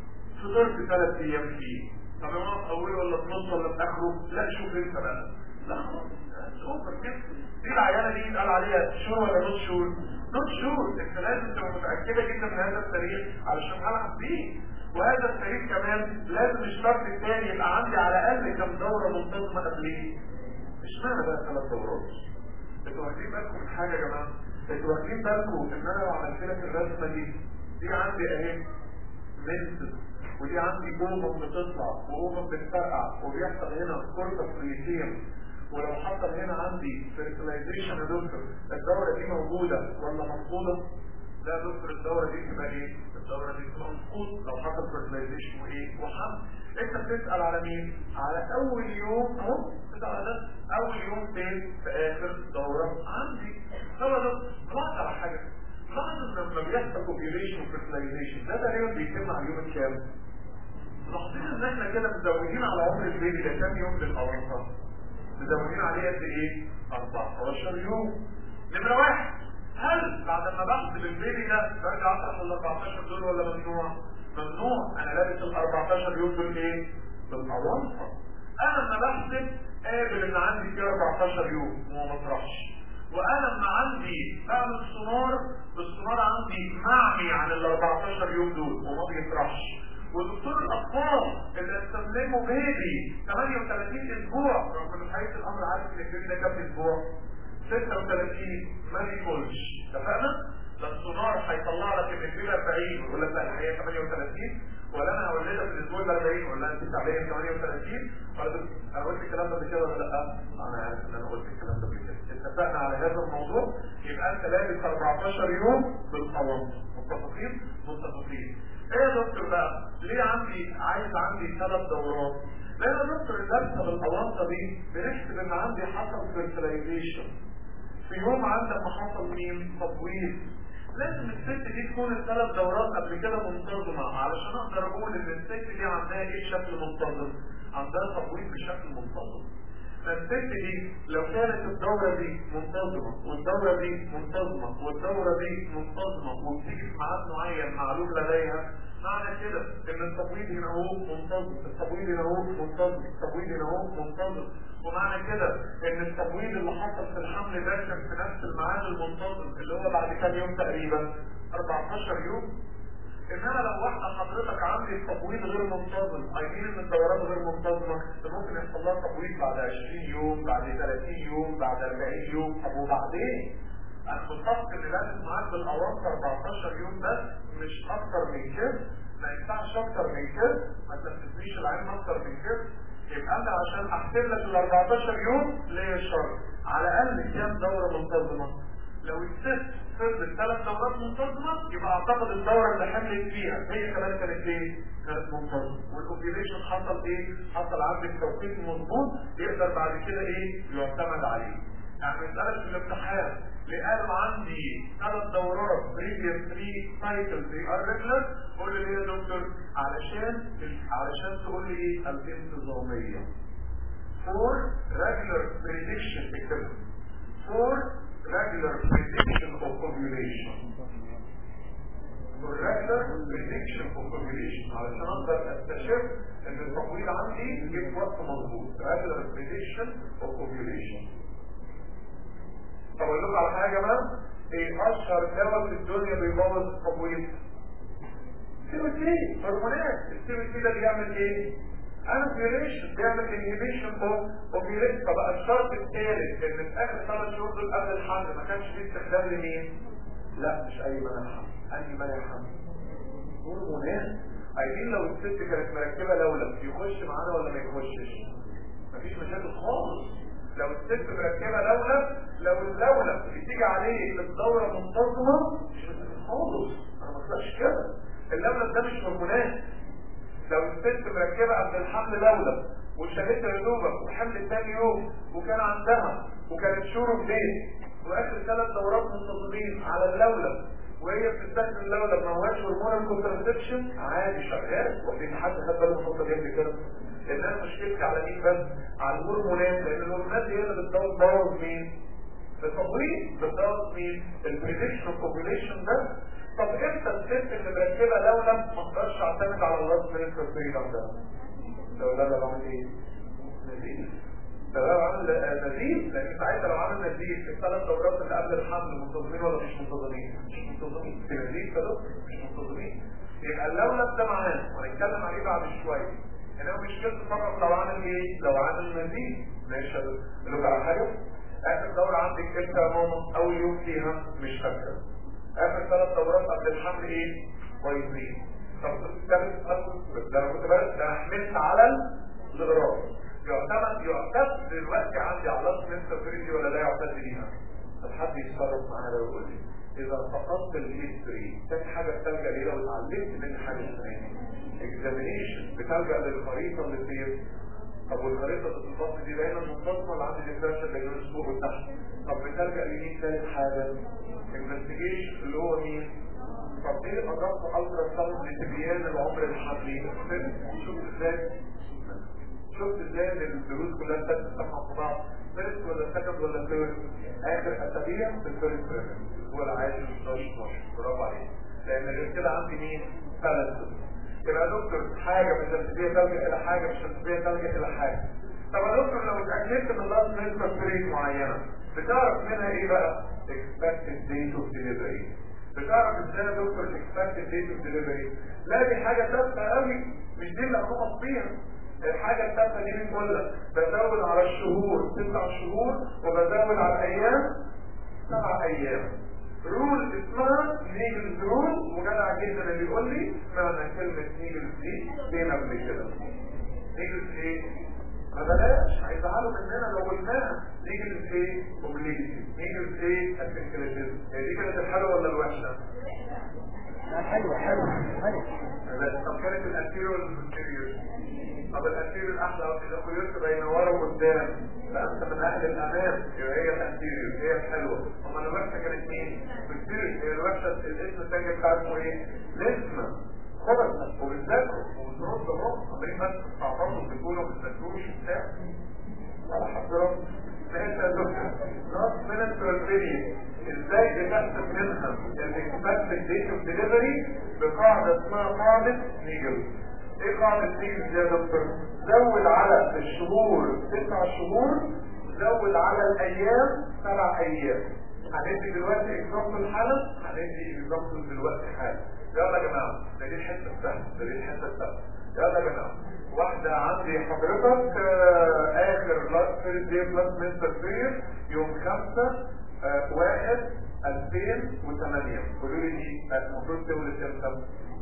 فطرت ثلاث ايام فيه طب يا ماما في اوله ولا في نصه ولا في اخره لا شوف انت بقى لا اوفر كده دي العيانه دي يتقال عليها شور ولا نوت شور نوت شور انت لازم تبقى متاكده جدا من هذا التاريخ علشان هلعب بيه وهذا التاريخ كمان لازم الشرط الثاني يبقى عندي على الاقل كم دوره منتظمه قبليه اشمعنى بقى ثلاث دورات انتوا واخدين بالكم من حاجه يا جماعه انتوا واخدين بالكم ان انا لو عملت لك الرسمه دي دي عندي اهي منسس ودي عندي اوفم بتطلع واوفم بتفرقع وبيحصل هنا كورتكس ريتيم ولو حصل هنا عندي فيرتلايزيشن يا دكتور الدوره دي موجوده ولا مفقوده؟ لا يا دكتور الدوره دي تبقى ايه؟ الدوره دي تبقى مفقود لو حصل فيرتلايزيشن وايه؟ وحمل انت بتسال على مين؟ على اول يوم اهو بتسال على ده اول يوم فين؟ في اخر دوره عندي طب يا دكتور لاحظ على حاجه لاحظ ان لما بيحصل اوبيوليشن وفيرتلايزيشن ده تقريبا بيتم على اليوم الكام؟ لاحظين ان احنا كده مزودين على عمر البيبي ده كام يوم للاوانطه؟ مزودين عليه قد ايه 14 يوم نمرة واحد هل بعد ما بحسب البيبي ده برجع اطرح ال 14 دول ولا ممنوع ممنوع انا لابس ال 14 يوم دول ايه بالاوانطه انا لما بحسب قابل ان عندي فيه 14 يوم وما بطرحش وانا لما عندي بعمل سونار السونار عندي معمي عن ال 14 يوم دول وما بيطرحش ودكتور الاطفال اللي استخدموا بيبي 38 اسبوع رغم ان حقيقه الامر عارف ان البيبي ده كام اسبوع 36 ما بيكونش اتفقنا؟ ده السونار هيطلع لك ان البيبي 40 ويقول لك لا الحقيقه 38 ولا انا هولدها في الاسبوع ال 40 ولا انت تعبان 38 ولا انا قلت الكلام ده قبل كده ولا لا؟ انا عارف ان انا قلت الكلام ده قبل كده اتفقنا على هذا الموضوع يبقى انت لابس 14 يوم بالقوام متفقين؟ متفقين ايه يا دكتور بقى ليه عندي عايز عندي ثلاث دورات لان يا دكتور اللبسه بالاوانطه دي بنحسب ان عندي حصل فيرتلايزيشن في يوم عندك ما حصل مين تطويل لازم الست دي تكون الثلاث دورات قبل كده منتظمه علشان اقدر اقول ان الست دي عندها ايه بشكل منتظم عندها تطويل بشكل منتظم فالست دي لو كانت الدورة دي منتظمة والدورة دي منتظمة والدورة دي منتظمة وبتيجي في ميعاد معين معلوم لديها معنى كده ان التبويض هنا هو منتظم التبويض هنا هو منتظم التبويض هنا هو منتظم ومعنى كده ان التبويض اللي حصل في الحمل ده كان في نفس الميعاد المنتظم اللي هو بعد كام يوم تقريبا 14 يوم انما لو واحدة حضرتك عندي التبويض غير منتظم عايزين ان الدورات غير منتظمة ده ممكن يحصل لها تبويض بعد 20 يوم بعد 30 يوم بعد 40 يوم طب وبعدين انا متفق ان لازم معاك بالاوانط 14 يوم بس مش اكتر من كده ما ينفعش اكتر من كده ما تنفذنيش العلم اكتر من كده يبقى انا عشان احسب لك ال 14 يوم ليه شرط على الاقل كام دوره منتظمه لو الست فرضت ثلاث دورات منتظمه يبقى اعتقد الدوره اللي حملت فيها هي كمان كانت ايه؟ كانت منتظمه والاوبيليشن حصل ايه؟ حصل عندك توقيت مظبوط يقدر بعد كده ايه؟ يعتمد عليه. يعني مساله في الامتحان لقالوا عندي ثلاث دورات previous three cycles they are regular قول لي ليه يا دكتور علشان علشان تقول لي ايه الانتظاميه for regular prediction اكتبها for regular prediction of ovulation for regular prediction of ovulation علشان اقدر اكتشف ان التقويض عندي جه في وقت مظبوط regular prediction of ovulation طب اقول لكم على حاجه بقى ايه اشهر دواء في الدنيا بيبوظ التبويض سيروتين هرمونات السيروتين ده بيعمل ايه انفيوليشن بيعمل انهبيشن اوف اوفيوليشن فبقى الشرط الثالث ان في اخر ثلاث شهور دول قبل الحمل ما كانش فيه استخدام لمين؟ لا مش اي منع حمل انهي منع حمل هرمونات عايزين لو الست كانت مركبه لولب يخش معانا ولا ما يخشش؟ مفيش مشاكل خالص لو الست مركبه لولب لو اللولب بتيجي عليه في الدوره منتظمه مش خالص انا ما قلتش كده اللولب ده مش هرمونات لو الست مركبه قبل الحمل لولب وشالتها يا دوبك وحمل ثاني يوم وكان عندها وكانت شهور بيت واخر ثلاث دورات منتظمين على اللولب وهي بتستخدم اللولب ما هواش هرمون كونترسبشن عادي شغال وفي حد خد باله من النقطه دي قبل كده الناس مشكلتي على مين بس على الهرمونات لان الهرمونات هي اللي بتدور دور مين التطوير بتدور مين البريدكشن بوبوليشن ده طب امتى الست اللي مركبه لولب ما اقدرش اعتمد على الراس من الفريدم ده لو ده لو عامل ايه نزيف ده لو عامل نزيف لان ساعتها لو عامل نزيف الثلاث دورات اللي قبل الحمل منتظمين ولا مش منتظمين مش منتظمين في نزيف كده مش منتظمين يبقى اللولب ده معانا وهنتكلم عليه بعد شويه انما مشكلته فقط لو عامل ايه لو عامل نزيف ماشي اقول على حاجه اخر دوره عندك امتى يا ماما اول يوم فيها مش فاكره اخر ثلاث دورات قبل الحمل ايه كويسين طب كانت ده انا كنت بس ده انا حملت على الاغراض يعتمد يعتد دلوقتي عندي على الله مستر فريدي ولا لا يعتد بيها طب حد يتصرف معايا ويقول لي اذا فقدت الهيستوري تاني حاجه بتلجا ليه لو اتعلمت من حاجه ثانيه اكزامينيشن بتلجا للخريطه اللي فين طب والخريطه اللي في البطن دي دايما منتظمه ولا عندي ديفرنشال اللي جوه فوق وتحت طب بتلجا لمين ثالث حاجه انفستيجيشن اللي هو مين طب ايه اضافت الترا ساوند لتبيان العمر الحملي شفت ازاي شفت ازاي ان الدروس كلها بتتفق في بعض فيرست ولا سكند ولا ثيرد اخر اسابيع في الفيرست الاسبوع العاشر 11 12 برافو عليك لان غير كده عندي مين ثلاث يبقى يا دكتور حاجه مش هتبقى تلجا الى حاجه مش هتبقى تلجا الى حاجه طب يا دكتور لو اتاكدت من لاست نسبه فريق معينه بتعرف منها ايه بقى expected date of delivery بتعرف ازاي يا دكتور expected date of delivery لا دي حاجه ثابته قوي مش دي اللي هنقف فيها الحاجة الثالثة دي بنقول بزود على الشهور تسع شهور وبزود على الأيام سبع أيام رول اسمها نيجلز رول وجدع جدا اللي يقول لي معنى كلمة نيجلز دي فين قبل كده نيجلز ايه؟ ما بلاش هيزعلوا مننا لو قلناها نيجلز ايه؟ اوبليجيتي نيجلز ايه؟ اسنكليتيزم هي دي كانت الحلوة ولا الوحشة؟ لا حلوة حلوة حلوة طب كانت الانتيريور ولا الانتيريور؟ طب الانتيريور الاحلى اذا خيرت بين ورا وقدام فانت من اهل الامام يبقى هي الانتيريور هي الحلوه اما الوحشه كانت مين؟ الانتيريور هي الوحشه الاسم الثاني بتاعته ايه؟ الاسم خبز وبتذاكروا وبترد الرد عمالين بس تعرفوا بتقولوا ما بتذاكروش وبتاع على حضرتك انت يا دكتور نص من التربيه ازاي بتحسب منها الاكسبكتد ديت اوف ديليفري بقاعده اسمها قاعده نيجل ايه قاعدة نيجل دي يا دكتور زود على الشهور تسع شهور زود على الايام سبع ايام هندي دلوقتي اكزامبل حالا هندي اكزامبل دلوقتي حالا يلا يا جماعه ده دي الحته السهله ده دي الحته السهله يلا يا جماعه واحدة عندي حضرتك آه اخر لاست فيرست دي بلس مستر فير يوم خمسة آه واحد 2008 قولوا لي دي المفروض تولد امتى؟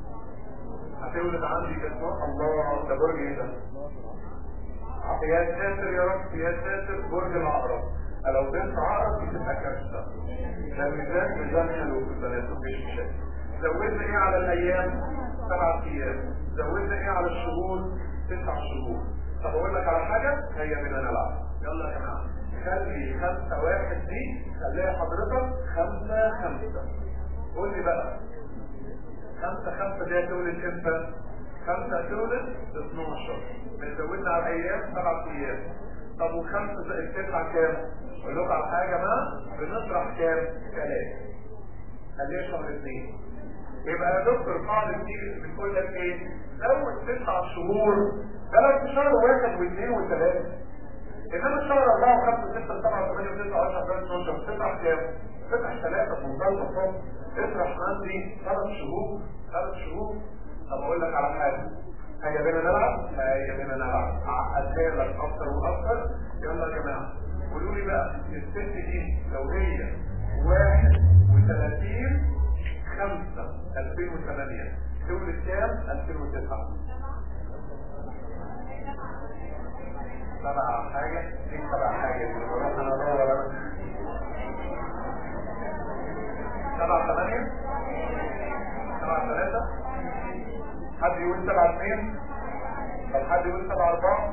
هتولد عندي اسمه الله ده برج ايه ده؟ يا ساتر يا رب يا ساتر برج العقرب لو بنت عقرب بتبقى كارثه ده الميزان ميزان حلو في البنات مفيش مشاكل زودنا ايه على الايام سبع ايام زودنا ايه على الشهور تسع شهور طب اقول لك على حاجه هيا بنا نلعب يلا يا جماعه خلي خمسة واحد دي خليها حضرتك خمسة خمسة قول لي بقى خمسة خمسة دي هتولد امتى؟ خمسة هتولد 12 بنزودنا على الايام سبع ايام طب وخمسة زائد تسعة كام؟ اقول لكم على حاجة بقى بنطرح كام؟ ثلاثة خليها شهر اثنين يبقى يا دكتور قاعدة تيجي بتقول لك ايه؟ زود تسع شهور ده لو في شهر واحد واثنين وثلاثة انما الشهر اربعة وخمسة ستة سبعة ثمانية وتسعة عشرة 11 12 تسع كام؟ تسع ثلاثة بمنتهى البساطة اطرح عندي ثلاث شهور ثلاث شهور طب اقول لك على حاجة هيا بينا نلعب هيا بينا نلعب اعقدها لك اكتر واكتر يلا يا جماعة قولوا لي بقى الست دي لو هي واحد وثلاثين خمسة 2008 تولد كام 2009 سبعة حاجة دي سبعة حاجة دي بروح انا ادور انا سبعة ثمانية سبعة ثلاثة حد يقول سبعة اثنين طب حد يقول سبعة أربعة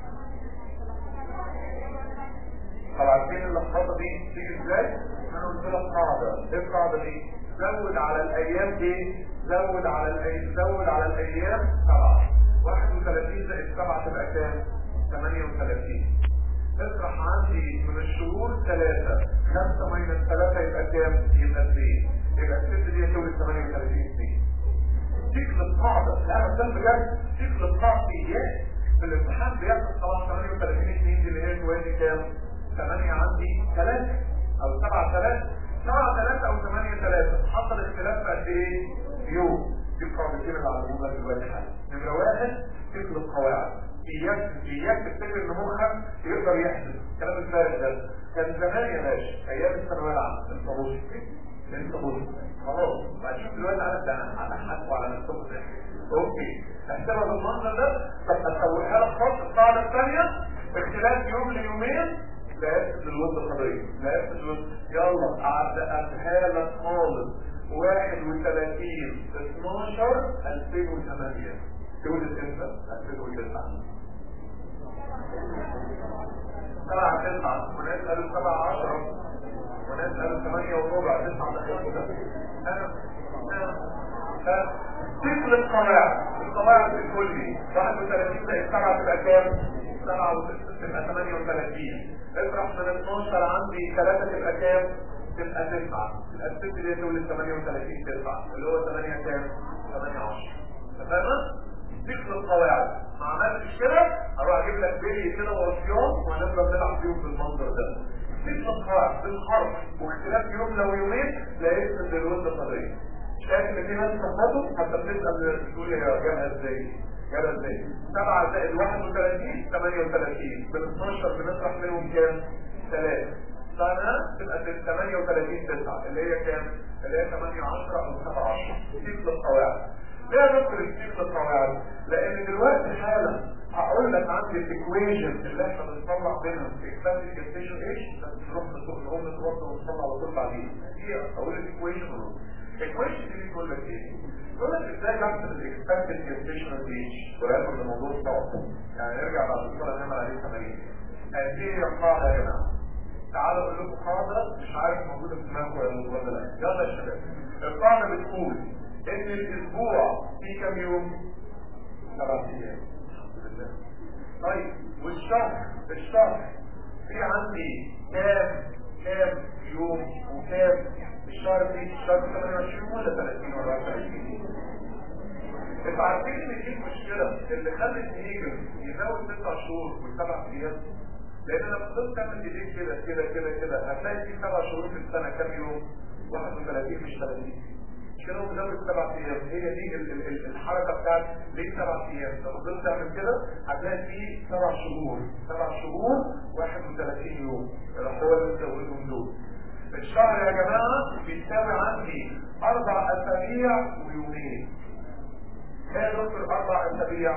طب عارفين اللخبطة دي تيجي ازاي؟ انا قلت لك قاعدة ايه القاعدة دي؟ زود على الايام دي زود على الايام زود على الايام سبعة 31 زائد سبعة تبقى كام؟ 38 اطرح عندي من الشهور ثلاثة خمسة ماينس ثلاثة يبقى كام؟ يبقى اثنين يبقى الست دي هتولد 38 اثنين سيكل القاعدة لا بس بجد سيكل القاعدة اياه في الامتحان بياخد خلاص 38 اثنين دي اللي هي توازي كام؟ 8 عندي 3 او 7 3 7 3 او 8 3 حصل اختلاف في قد ايه؟ يوم دي القاعدتين اللي علمونا في الوقت الحالي نمرة واحد سيكل القواعد اياك اياك تفتكر ان مخك يقدر يحسب الكلام الفارغ ده كان زمان يا باشا ايام الثانويه العامه انت بص انت بص خلاص وهتشوف دلوقتي عارف ده انا انا حاسبه على نفسكم ده اوكي احسبها بالمنظر ده طب هتسويها لك خط القاعده الثانيه اختلاف يوم ليومين لا يفسد الود القضيه لا يفسد الود يلا اعدها لك خالص 31 12 2008 تولد امتى 2009 سبعة تسعة وناس قالوا سبعة عشرة وناس قالوا ثمانية وربع تسعة دقيقة أنا أنا تكل القواعد القواعد بتقول لي 31 زائد 7 تبقى كام؟ 7 و6 تبقى 38 اطرح من 12 عندي 3 تبقى كام؟ تبقى 9 يبقى الست دي تولد 38 9 اللي هو 8 كام؟ 8 10 تمام؟ تكل القواعد ما عملتش كده اروح اجيب لك بيلي كده ورشيان وهنفضل نلعب فيهم بالمنظر ده تكل القواعد بالحرف واختلاف يوم لو يومين لا يفسد الود قضيه شايف ان في ناس صحته حتى بتسال تقول يا جابها ازاي جابها ازاي 7 زائد 31 38 من 12 بنطرح منهم كام 3 سنة تبقى 38 9 اللي هي كام اللي هي 8 10 او 7 10 تكل القواعد ليه نذكر السيكل القواعد لان دلوقتي حالا هقول لك عندي الايكويشن اللي احنا بنطلع بينهم في اكسبت الجستيشن ايش نروح نروح نتوضى ونطلع على طول بعدين دي اقول الايكويشن الايكويشن دي بتقول لك ايه تقول لك ازاي بحسب الاكسبت الجستيشن ايش وياخد الموضوع صعب يعني نرجع بعد الصلاه نعمل عليه تمارين هذه هي القاعده يا جماعه تعالوا اقول لكم قاعده مش عارف موجوده في دماغكم ولا لا يلا يا شباب القاعده بتقول ان الاسبوع في كم يوم سبع ايام الحمد لله طيب والشهر الشهر في عندي كام كام يوم وكام الشهر في الشهر 28 ولا 30 ولا 34 انتوا عارفين ان دي المشكله اللي خلت نيجر يزود ست شهور وسبع ايام لان لما فضلت تعمل ايديك كده كده كده كده هتلاقي في سبع شهور في السنه كام يوم 31 مش 30 كانوا مجرد سبع ايام هي دي ال ال ال الحركه بتاعت ليه سبع ايام لو فضلت تعمل كده هتلاقي فيه سبع شهور سبع شهور 31 يوم اللي هو اللي زودهم دول الشهر يا جماعه بيساوي عندي اربع اسابيع ويومين هي دكتور اربع اسابيع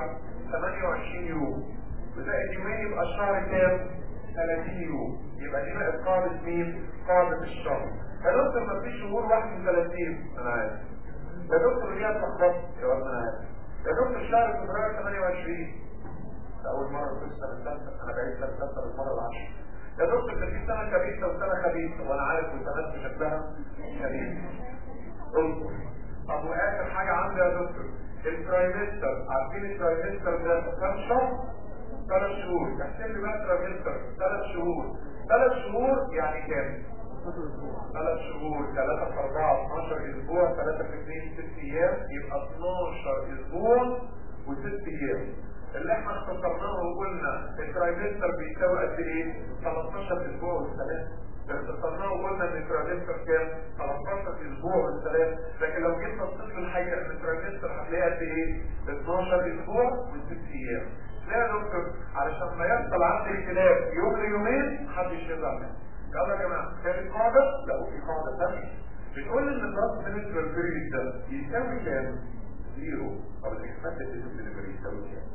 28 يوم وزائد يومين يبقى الشهر كام 30 يوم يبقى دي بقت قاعده مين قاعده الشهر يا دكتور ما فيش شهور 31 انا عارف يا دكتور ليها اتلخبطت يا رب انا عارف يا دكتور شهر فبراير 28 ده اول مره في السنه الثالثه انا بعيد سنه الثالثه للمره العاشره يا دكتور ده في سنه خبيثه وسنه خبيثه وانا عارف وسنوات شكلها خبيث اصبر طب واخر حاجه عندي يا دكتور الترايمستر عارفين الترايمستر ده كام شهر؟ ثلاث شهور احسب لي بقى الترايمستر ثلاث شهور ثلاث شهور يعني كام؟ ثلاث شهور ثلاثة في أربعة 12 أسبوع ثلاثة في اثنين ست أيام يبقى 12 أسبوع وست أيام اللي احنا اختصرناه وقلنا الترايمستر بيساوي قد ايه؟ 13 أسبوع والثلاث اختصرناه وقلنا ان الترايمستر كام؟ 13 أسبوع والثلاث لكن لو جيت بصيت للحقيقة ان الترايمستر هتلاقيها قد ايه؟ 12 أسبوع وست أيام لا يا دكتور علشان ما يحصل عندي اختلاف يوم ليومين محدش يزعل مني يلا يا جماعه كانت قاعده لا وفي قاعده ثانيه بتقول ان الراس بالنسبه للبريد ده يساوي كام؟ زيرو او الاكسبكتد ديليفري يساوي كام؟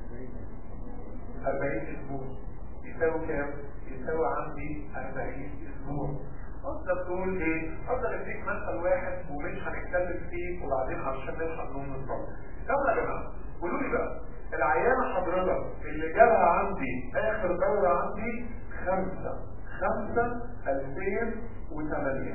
40 اسبوع يساوي كام؟ يساوي عندي 40 اسبوع افضل تقول ايه؟ افضل اديك مثل واحد ومش هنتكلم فيه وبعدين عشان نلحق نقوم نصلي. يلا يا جماعه قولوا لي بقى العيانه حضرتك اللي جابها عندي اخر دوره عندي خمسه خمسة ألفين وثمانية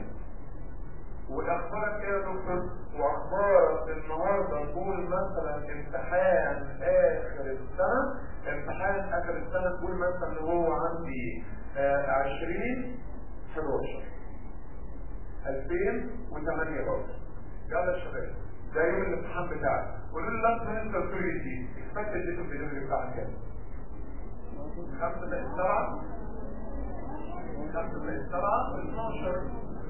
وأخبارك إيه يا دكتور؟ وأخبارك النهاردة نقول مثلا امتحان آخر السنة امتحان آخر السنة تقول مثلا إن هو عندي عشرين حداشر ألفين وثمانية برضه يلا يا شباب ده يوم الامتحان بتاعك قولوا لي لاست مينستر توريتي اكسبكتد ديت اوف ديليفري بتاعك كام؟ خمسة زائد سبعة خمسة زائد سبعة 12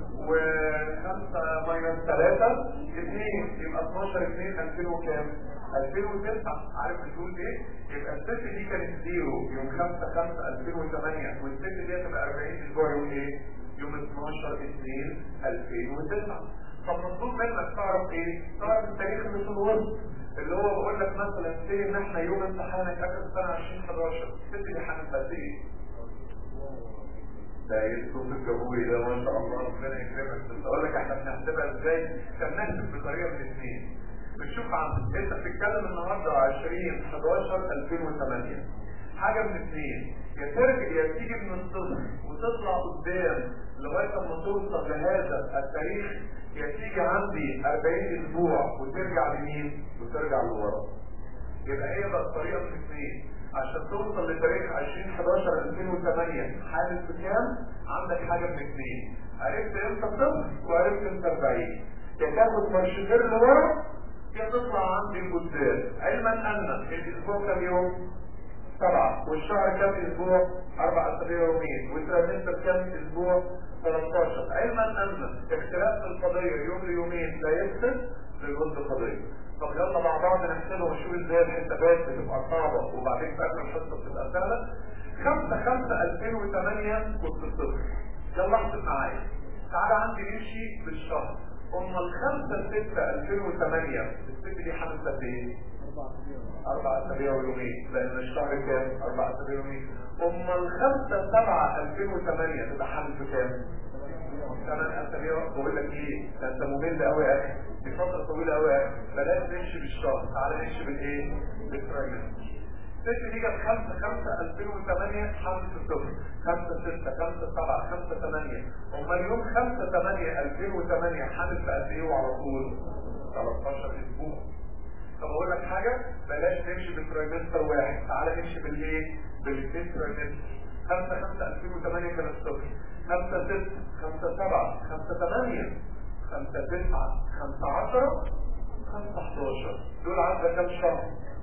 وخمسة ماينس ثلاثة اثنين يبقى 12 اثنين 2000 وكام؟ 2009 عارف بتقول ايه؟ يبقى الست دي كانت زيرو يوم 5 5 2008 والست دي هتبقى 40 اسبوع يوم ايه؟ يوم 12 2 2009 طب مطلوب منك تعرف ايه؟ تعرف التاريخ اللي في الوسط اللي هو بقول لك مثلا سي ان احنا يوم امتحانك اخر السنه 2011 الست دي هنبقى ايه؟ ده يدخل في الجمهوري ده ما شاء الله ربنا يكرمك بس اقول لك احنا بنحسبها ازاي كان نحسب بطريقه من اثنين بتشوف عندك انت بتتكلم النهارده 20 11 2008 حاجه من اثنين يا ترجع يا تيجي من الصفر وتطلع قدام لغايه ما توصل لهذا التاريخ يا تيجي عندي 40 اسبوع وترجع لمين؟ وترجع لورا يبقى هي بقى الطريقه من اثنين عشان توصل لتاريخ 20 11 2008 حالة بكام عندك حاجة من اثنين عرفت امتى صفر وعرفت امتى 40 يا تاخد مرشدير لورا يا تطلع عندي لقدام علما ان الاسبوع كام يوم؟ سبعة والشهر كام اسبوع؟ اربع اسابيع يومين والترمستر كام اسبوع؟ 13 علما ان اختلاف القضية يوم ليومين لا يفسد للود القضية طب يلا مع بعض نحسبها ونشوف ازاي الحسابات بتبقى صعبة وبعدين في اخر الحصة بتبقى سهلة 5 5 2008 كنت صفر يلا احسب معايا تعالى عندي نمشي بالشهر اما الخمسة 6 2008 الست دي حدث قد ايه؟ أربع أسابيع ويومين لأن الشهر كام؟ أربع أسابيع ويومين أما الخمسة 7 2008 تبقى حدث كام؟ ثمان اسابيع بقول لك ايه ده انت ممل قوي يا اخي دي فتره طويله قوي يا اخي بلاش نمشي بالشهر تعالى نمشي بالايه بالترايمستر الست دي كانت 5 5 2008 حمل الصفر 5 6 5 7 5 8 امال يوم 5 8 2008 حمل في قد ايه وعلى طول 13 اسبوع طب اقول لك حاجه بلاش نمشي بالترايمستر واحد تعالى نمشي بالايه بالاثنين ترايمستر 5 5 2008 كان الصفر خمسة ست خمسة سبعة خمسة ثمانية خمسة تسعة خمسة عشرة خمسة حداشر دول عندك كام شهر؟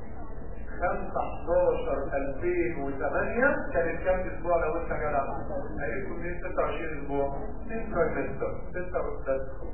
خمسة حداشر ألفين وثمانية كانت كام أسبوع لو أنت جدع؟ هيكون من ستة وعشرين أسبوع ستة ترايمستر ستة وثلاثة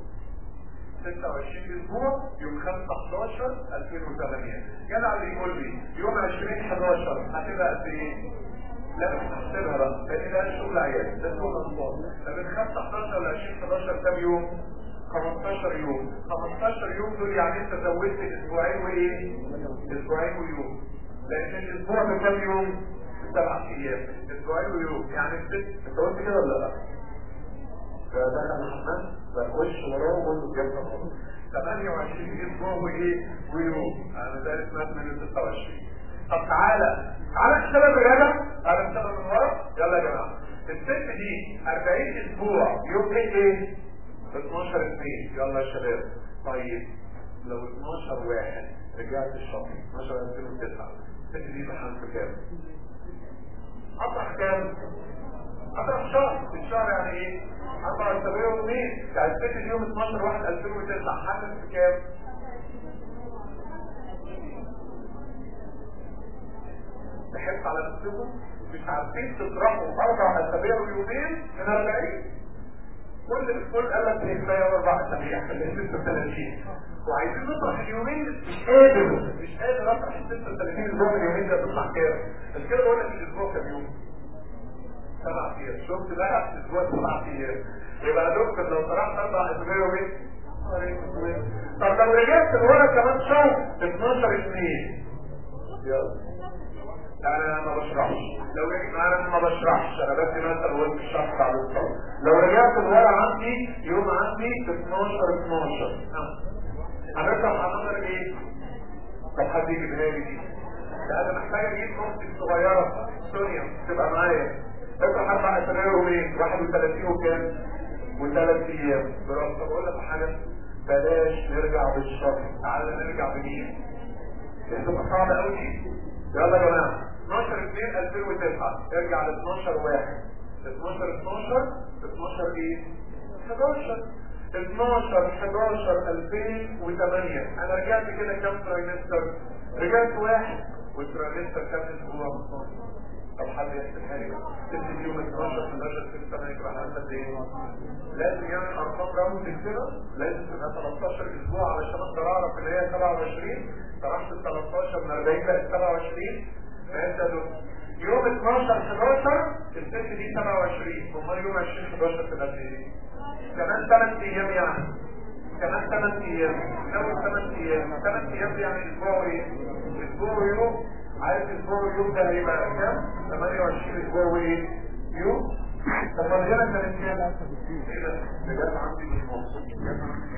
26 اسبوع يوم 5 11 2008 جدع اللي يقول لي يوم 20 11 هتبقى قد ايه؟ لا مش هحسبها بقى لان ده شغل عيال ده شغل اطفال فمن 5 11 ل 20 11 كام يوم 15 يوم 15 يوم دول يعني انت زودت اسبوعين وايه اسبوعين ويوم لان الاسبوع ده كام يوم سبع ايام اسبوعين ويوم يعني الست انت قلت كده ولا لا ده ده كان محمد بخش وراه وبقول له جبت 28 اسبوع وايه ويوم انا ده اسمها من 26 طب تعالى تعالى نشتغل الرجاله تعالى نشتغل من ورا يلا يا جماعه الست دي 40 اسبوع يوم ايه ايه 12 2 يلا يا شباب طيب لو 12 واحد رجعت الشهر 12 2009 الست دي بحال في كام؟ اطرح كام؟ اطرح شهر الشهر يعني ايه؟ أربعة أسابيع ويومين يعني الست دي يوم 12 واحد 2009 حدث في كام؟ تحس على نفسكم مش عارفين تطرحوا اربع اسابيع ويومين من 40 كل الكل قال لك ايه كفايه اربع اسابيع في ال 36 وعايزين نطرح اليومين مش قادر مش قادر اطرح ال 36 اسبوع من اليومين ده تطلع كام؟ بس كده بقول لك الاسبوع كام يوم؟ سبع ايام شفت بقى الاسبوع سبع ايام يبقى يا دكتور لو طرحت اربع اسابيع ويومين طب لو رجعت لورا كمان شهر 12 2 يلا انا ما بشرحش لو انا ما بشرحش انا بدي مثلا وقت الشرح على الصوت لو رجعت لورا عندي يوم عندي 12 12 هنفتح هنقدر ايه طب حد يجيبها لي دي لا انا محتاج اجيب اختي الصغيره سونيا تبقى معايا افتح اربع اسابيع يومين 31 وكام وثلاث ايام برافو طب اقول لك حاجه بلاش نرجع بالشهر تعالى نرجع بمين هتبقى صعبه قوي دي يلا يا جماعه 12 2 2009 ارجع ل 12 1 12 12 12 ايه 11 12 11 2008 انا رجعت كده كام ترايمستر رجعت واحد والترايمستر كام اسبوع طب حد يحسبها لي ست يوم 12 11 6 8 يبقى قد ايه لازم يعمل ارقام راوند كده لازم تبقى 13 اسبوع علشان اقدر اعرف اللي هي 27 طرحت ال 13 من 40 بقت 27 فانت يوم 12 11 الست دي 27 امال يوم 20 11 تبقى ايه؟ كمان 8 ايام يعني كمان 8 ايام لو 8 ايام 8 ايام يعني اسبوع ايه؟ اسبوع ويوم عارف اسبوع ويوم ده هيبقى كام؟ 28 اسبوع وايه؟ يوم طب ما كانت كام؟ ايه ده؟ ده جاب عندي بالنص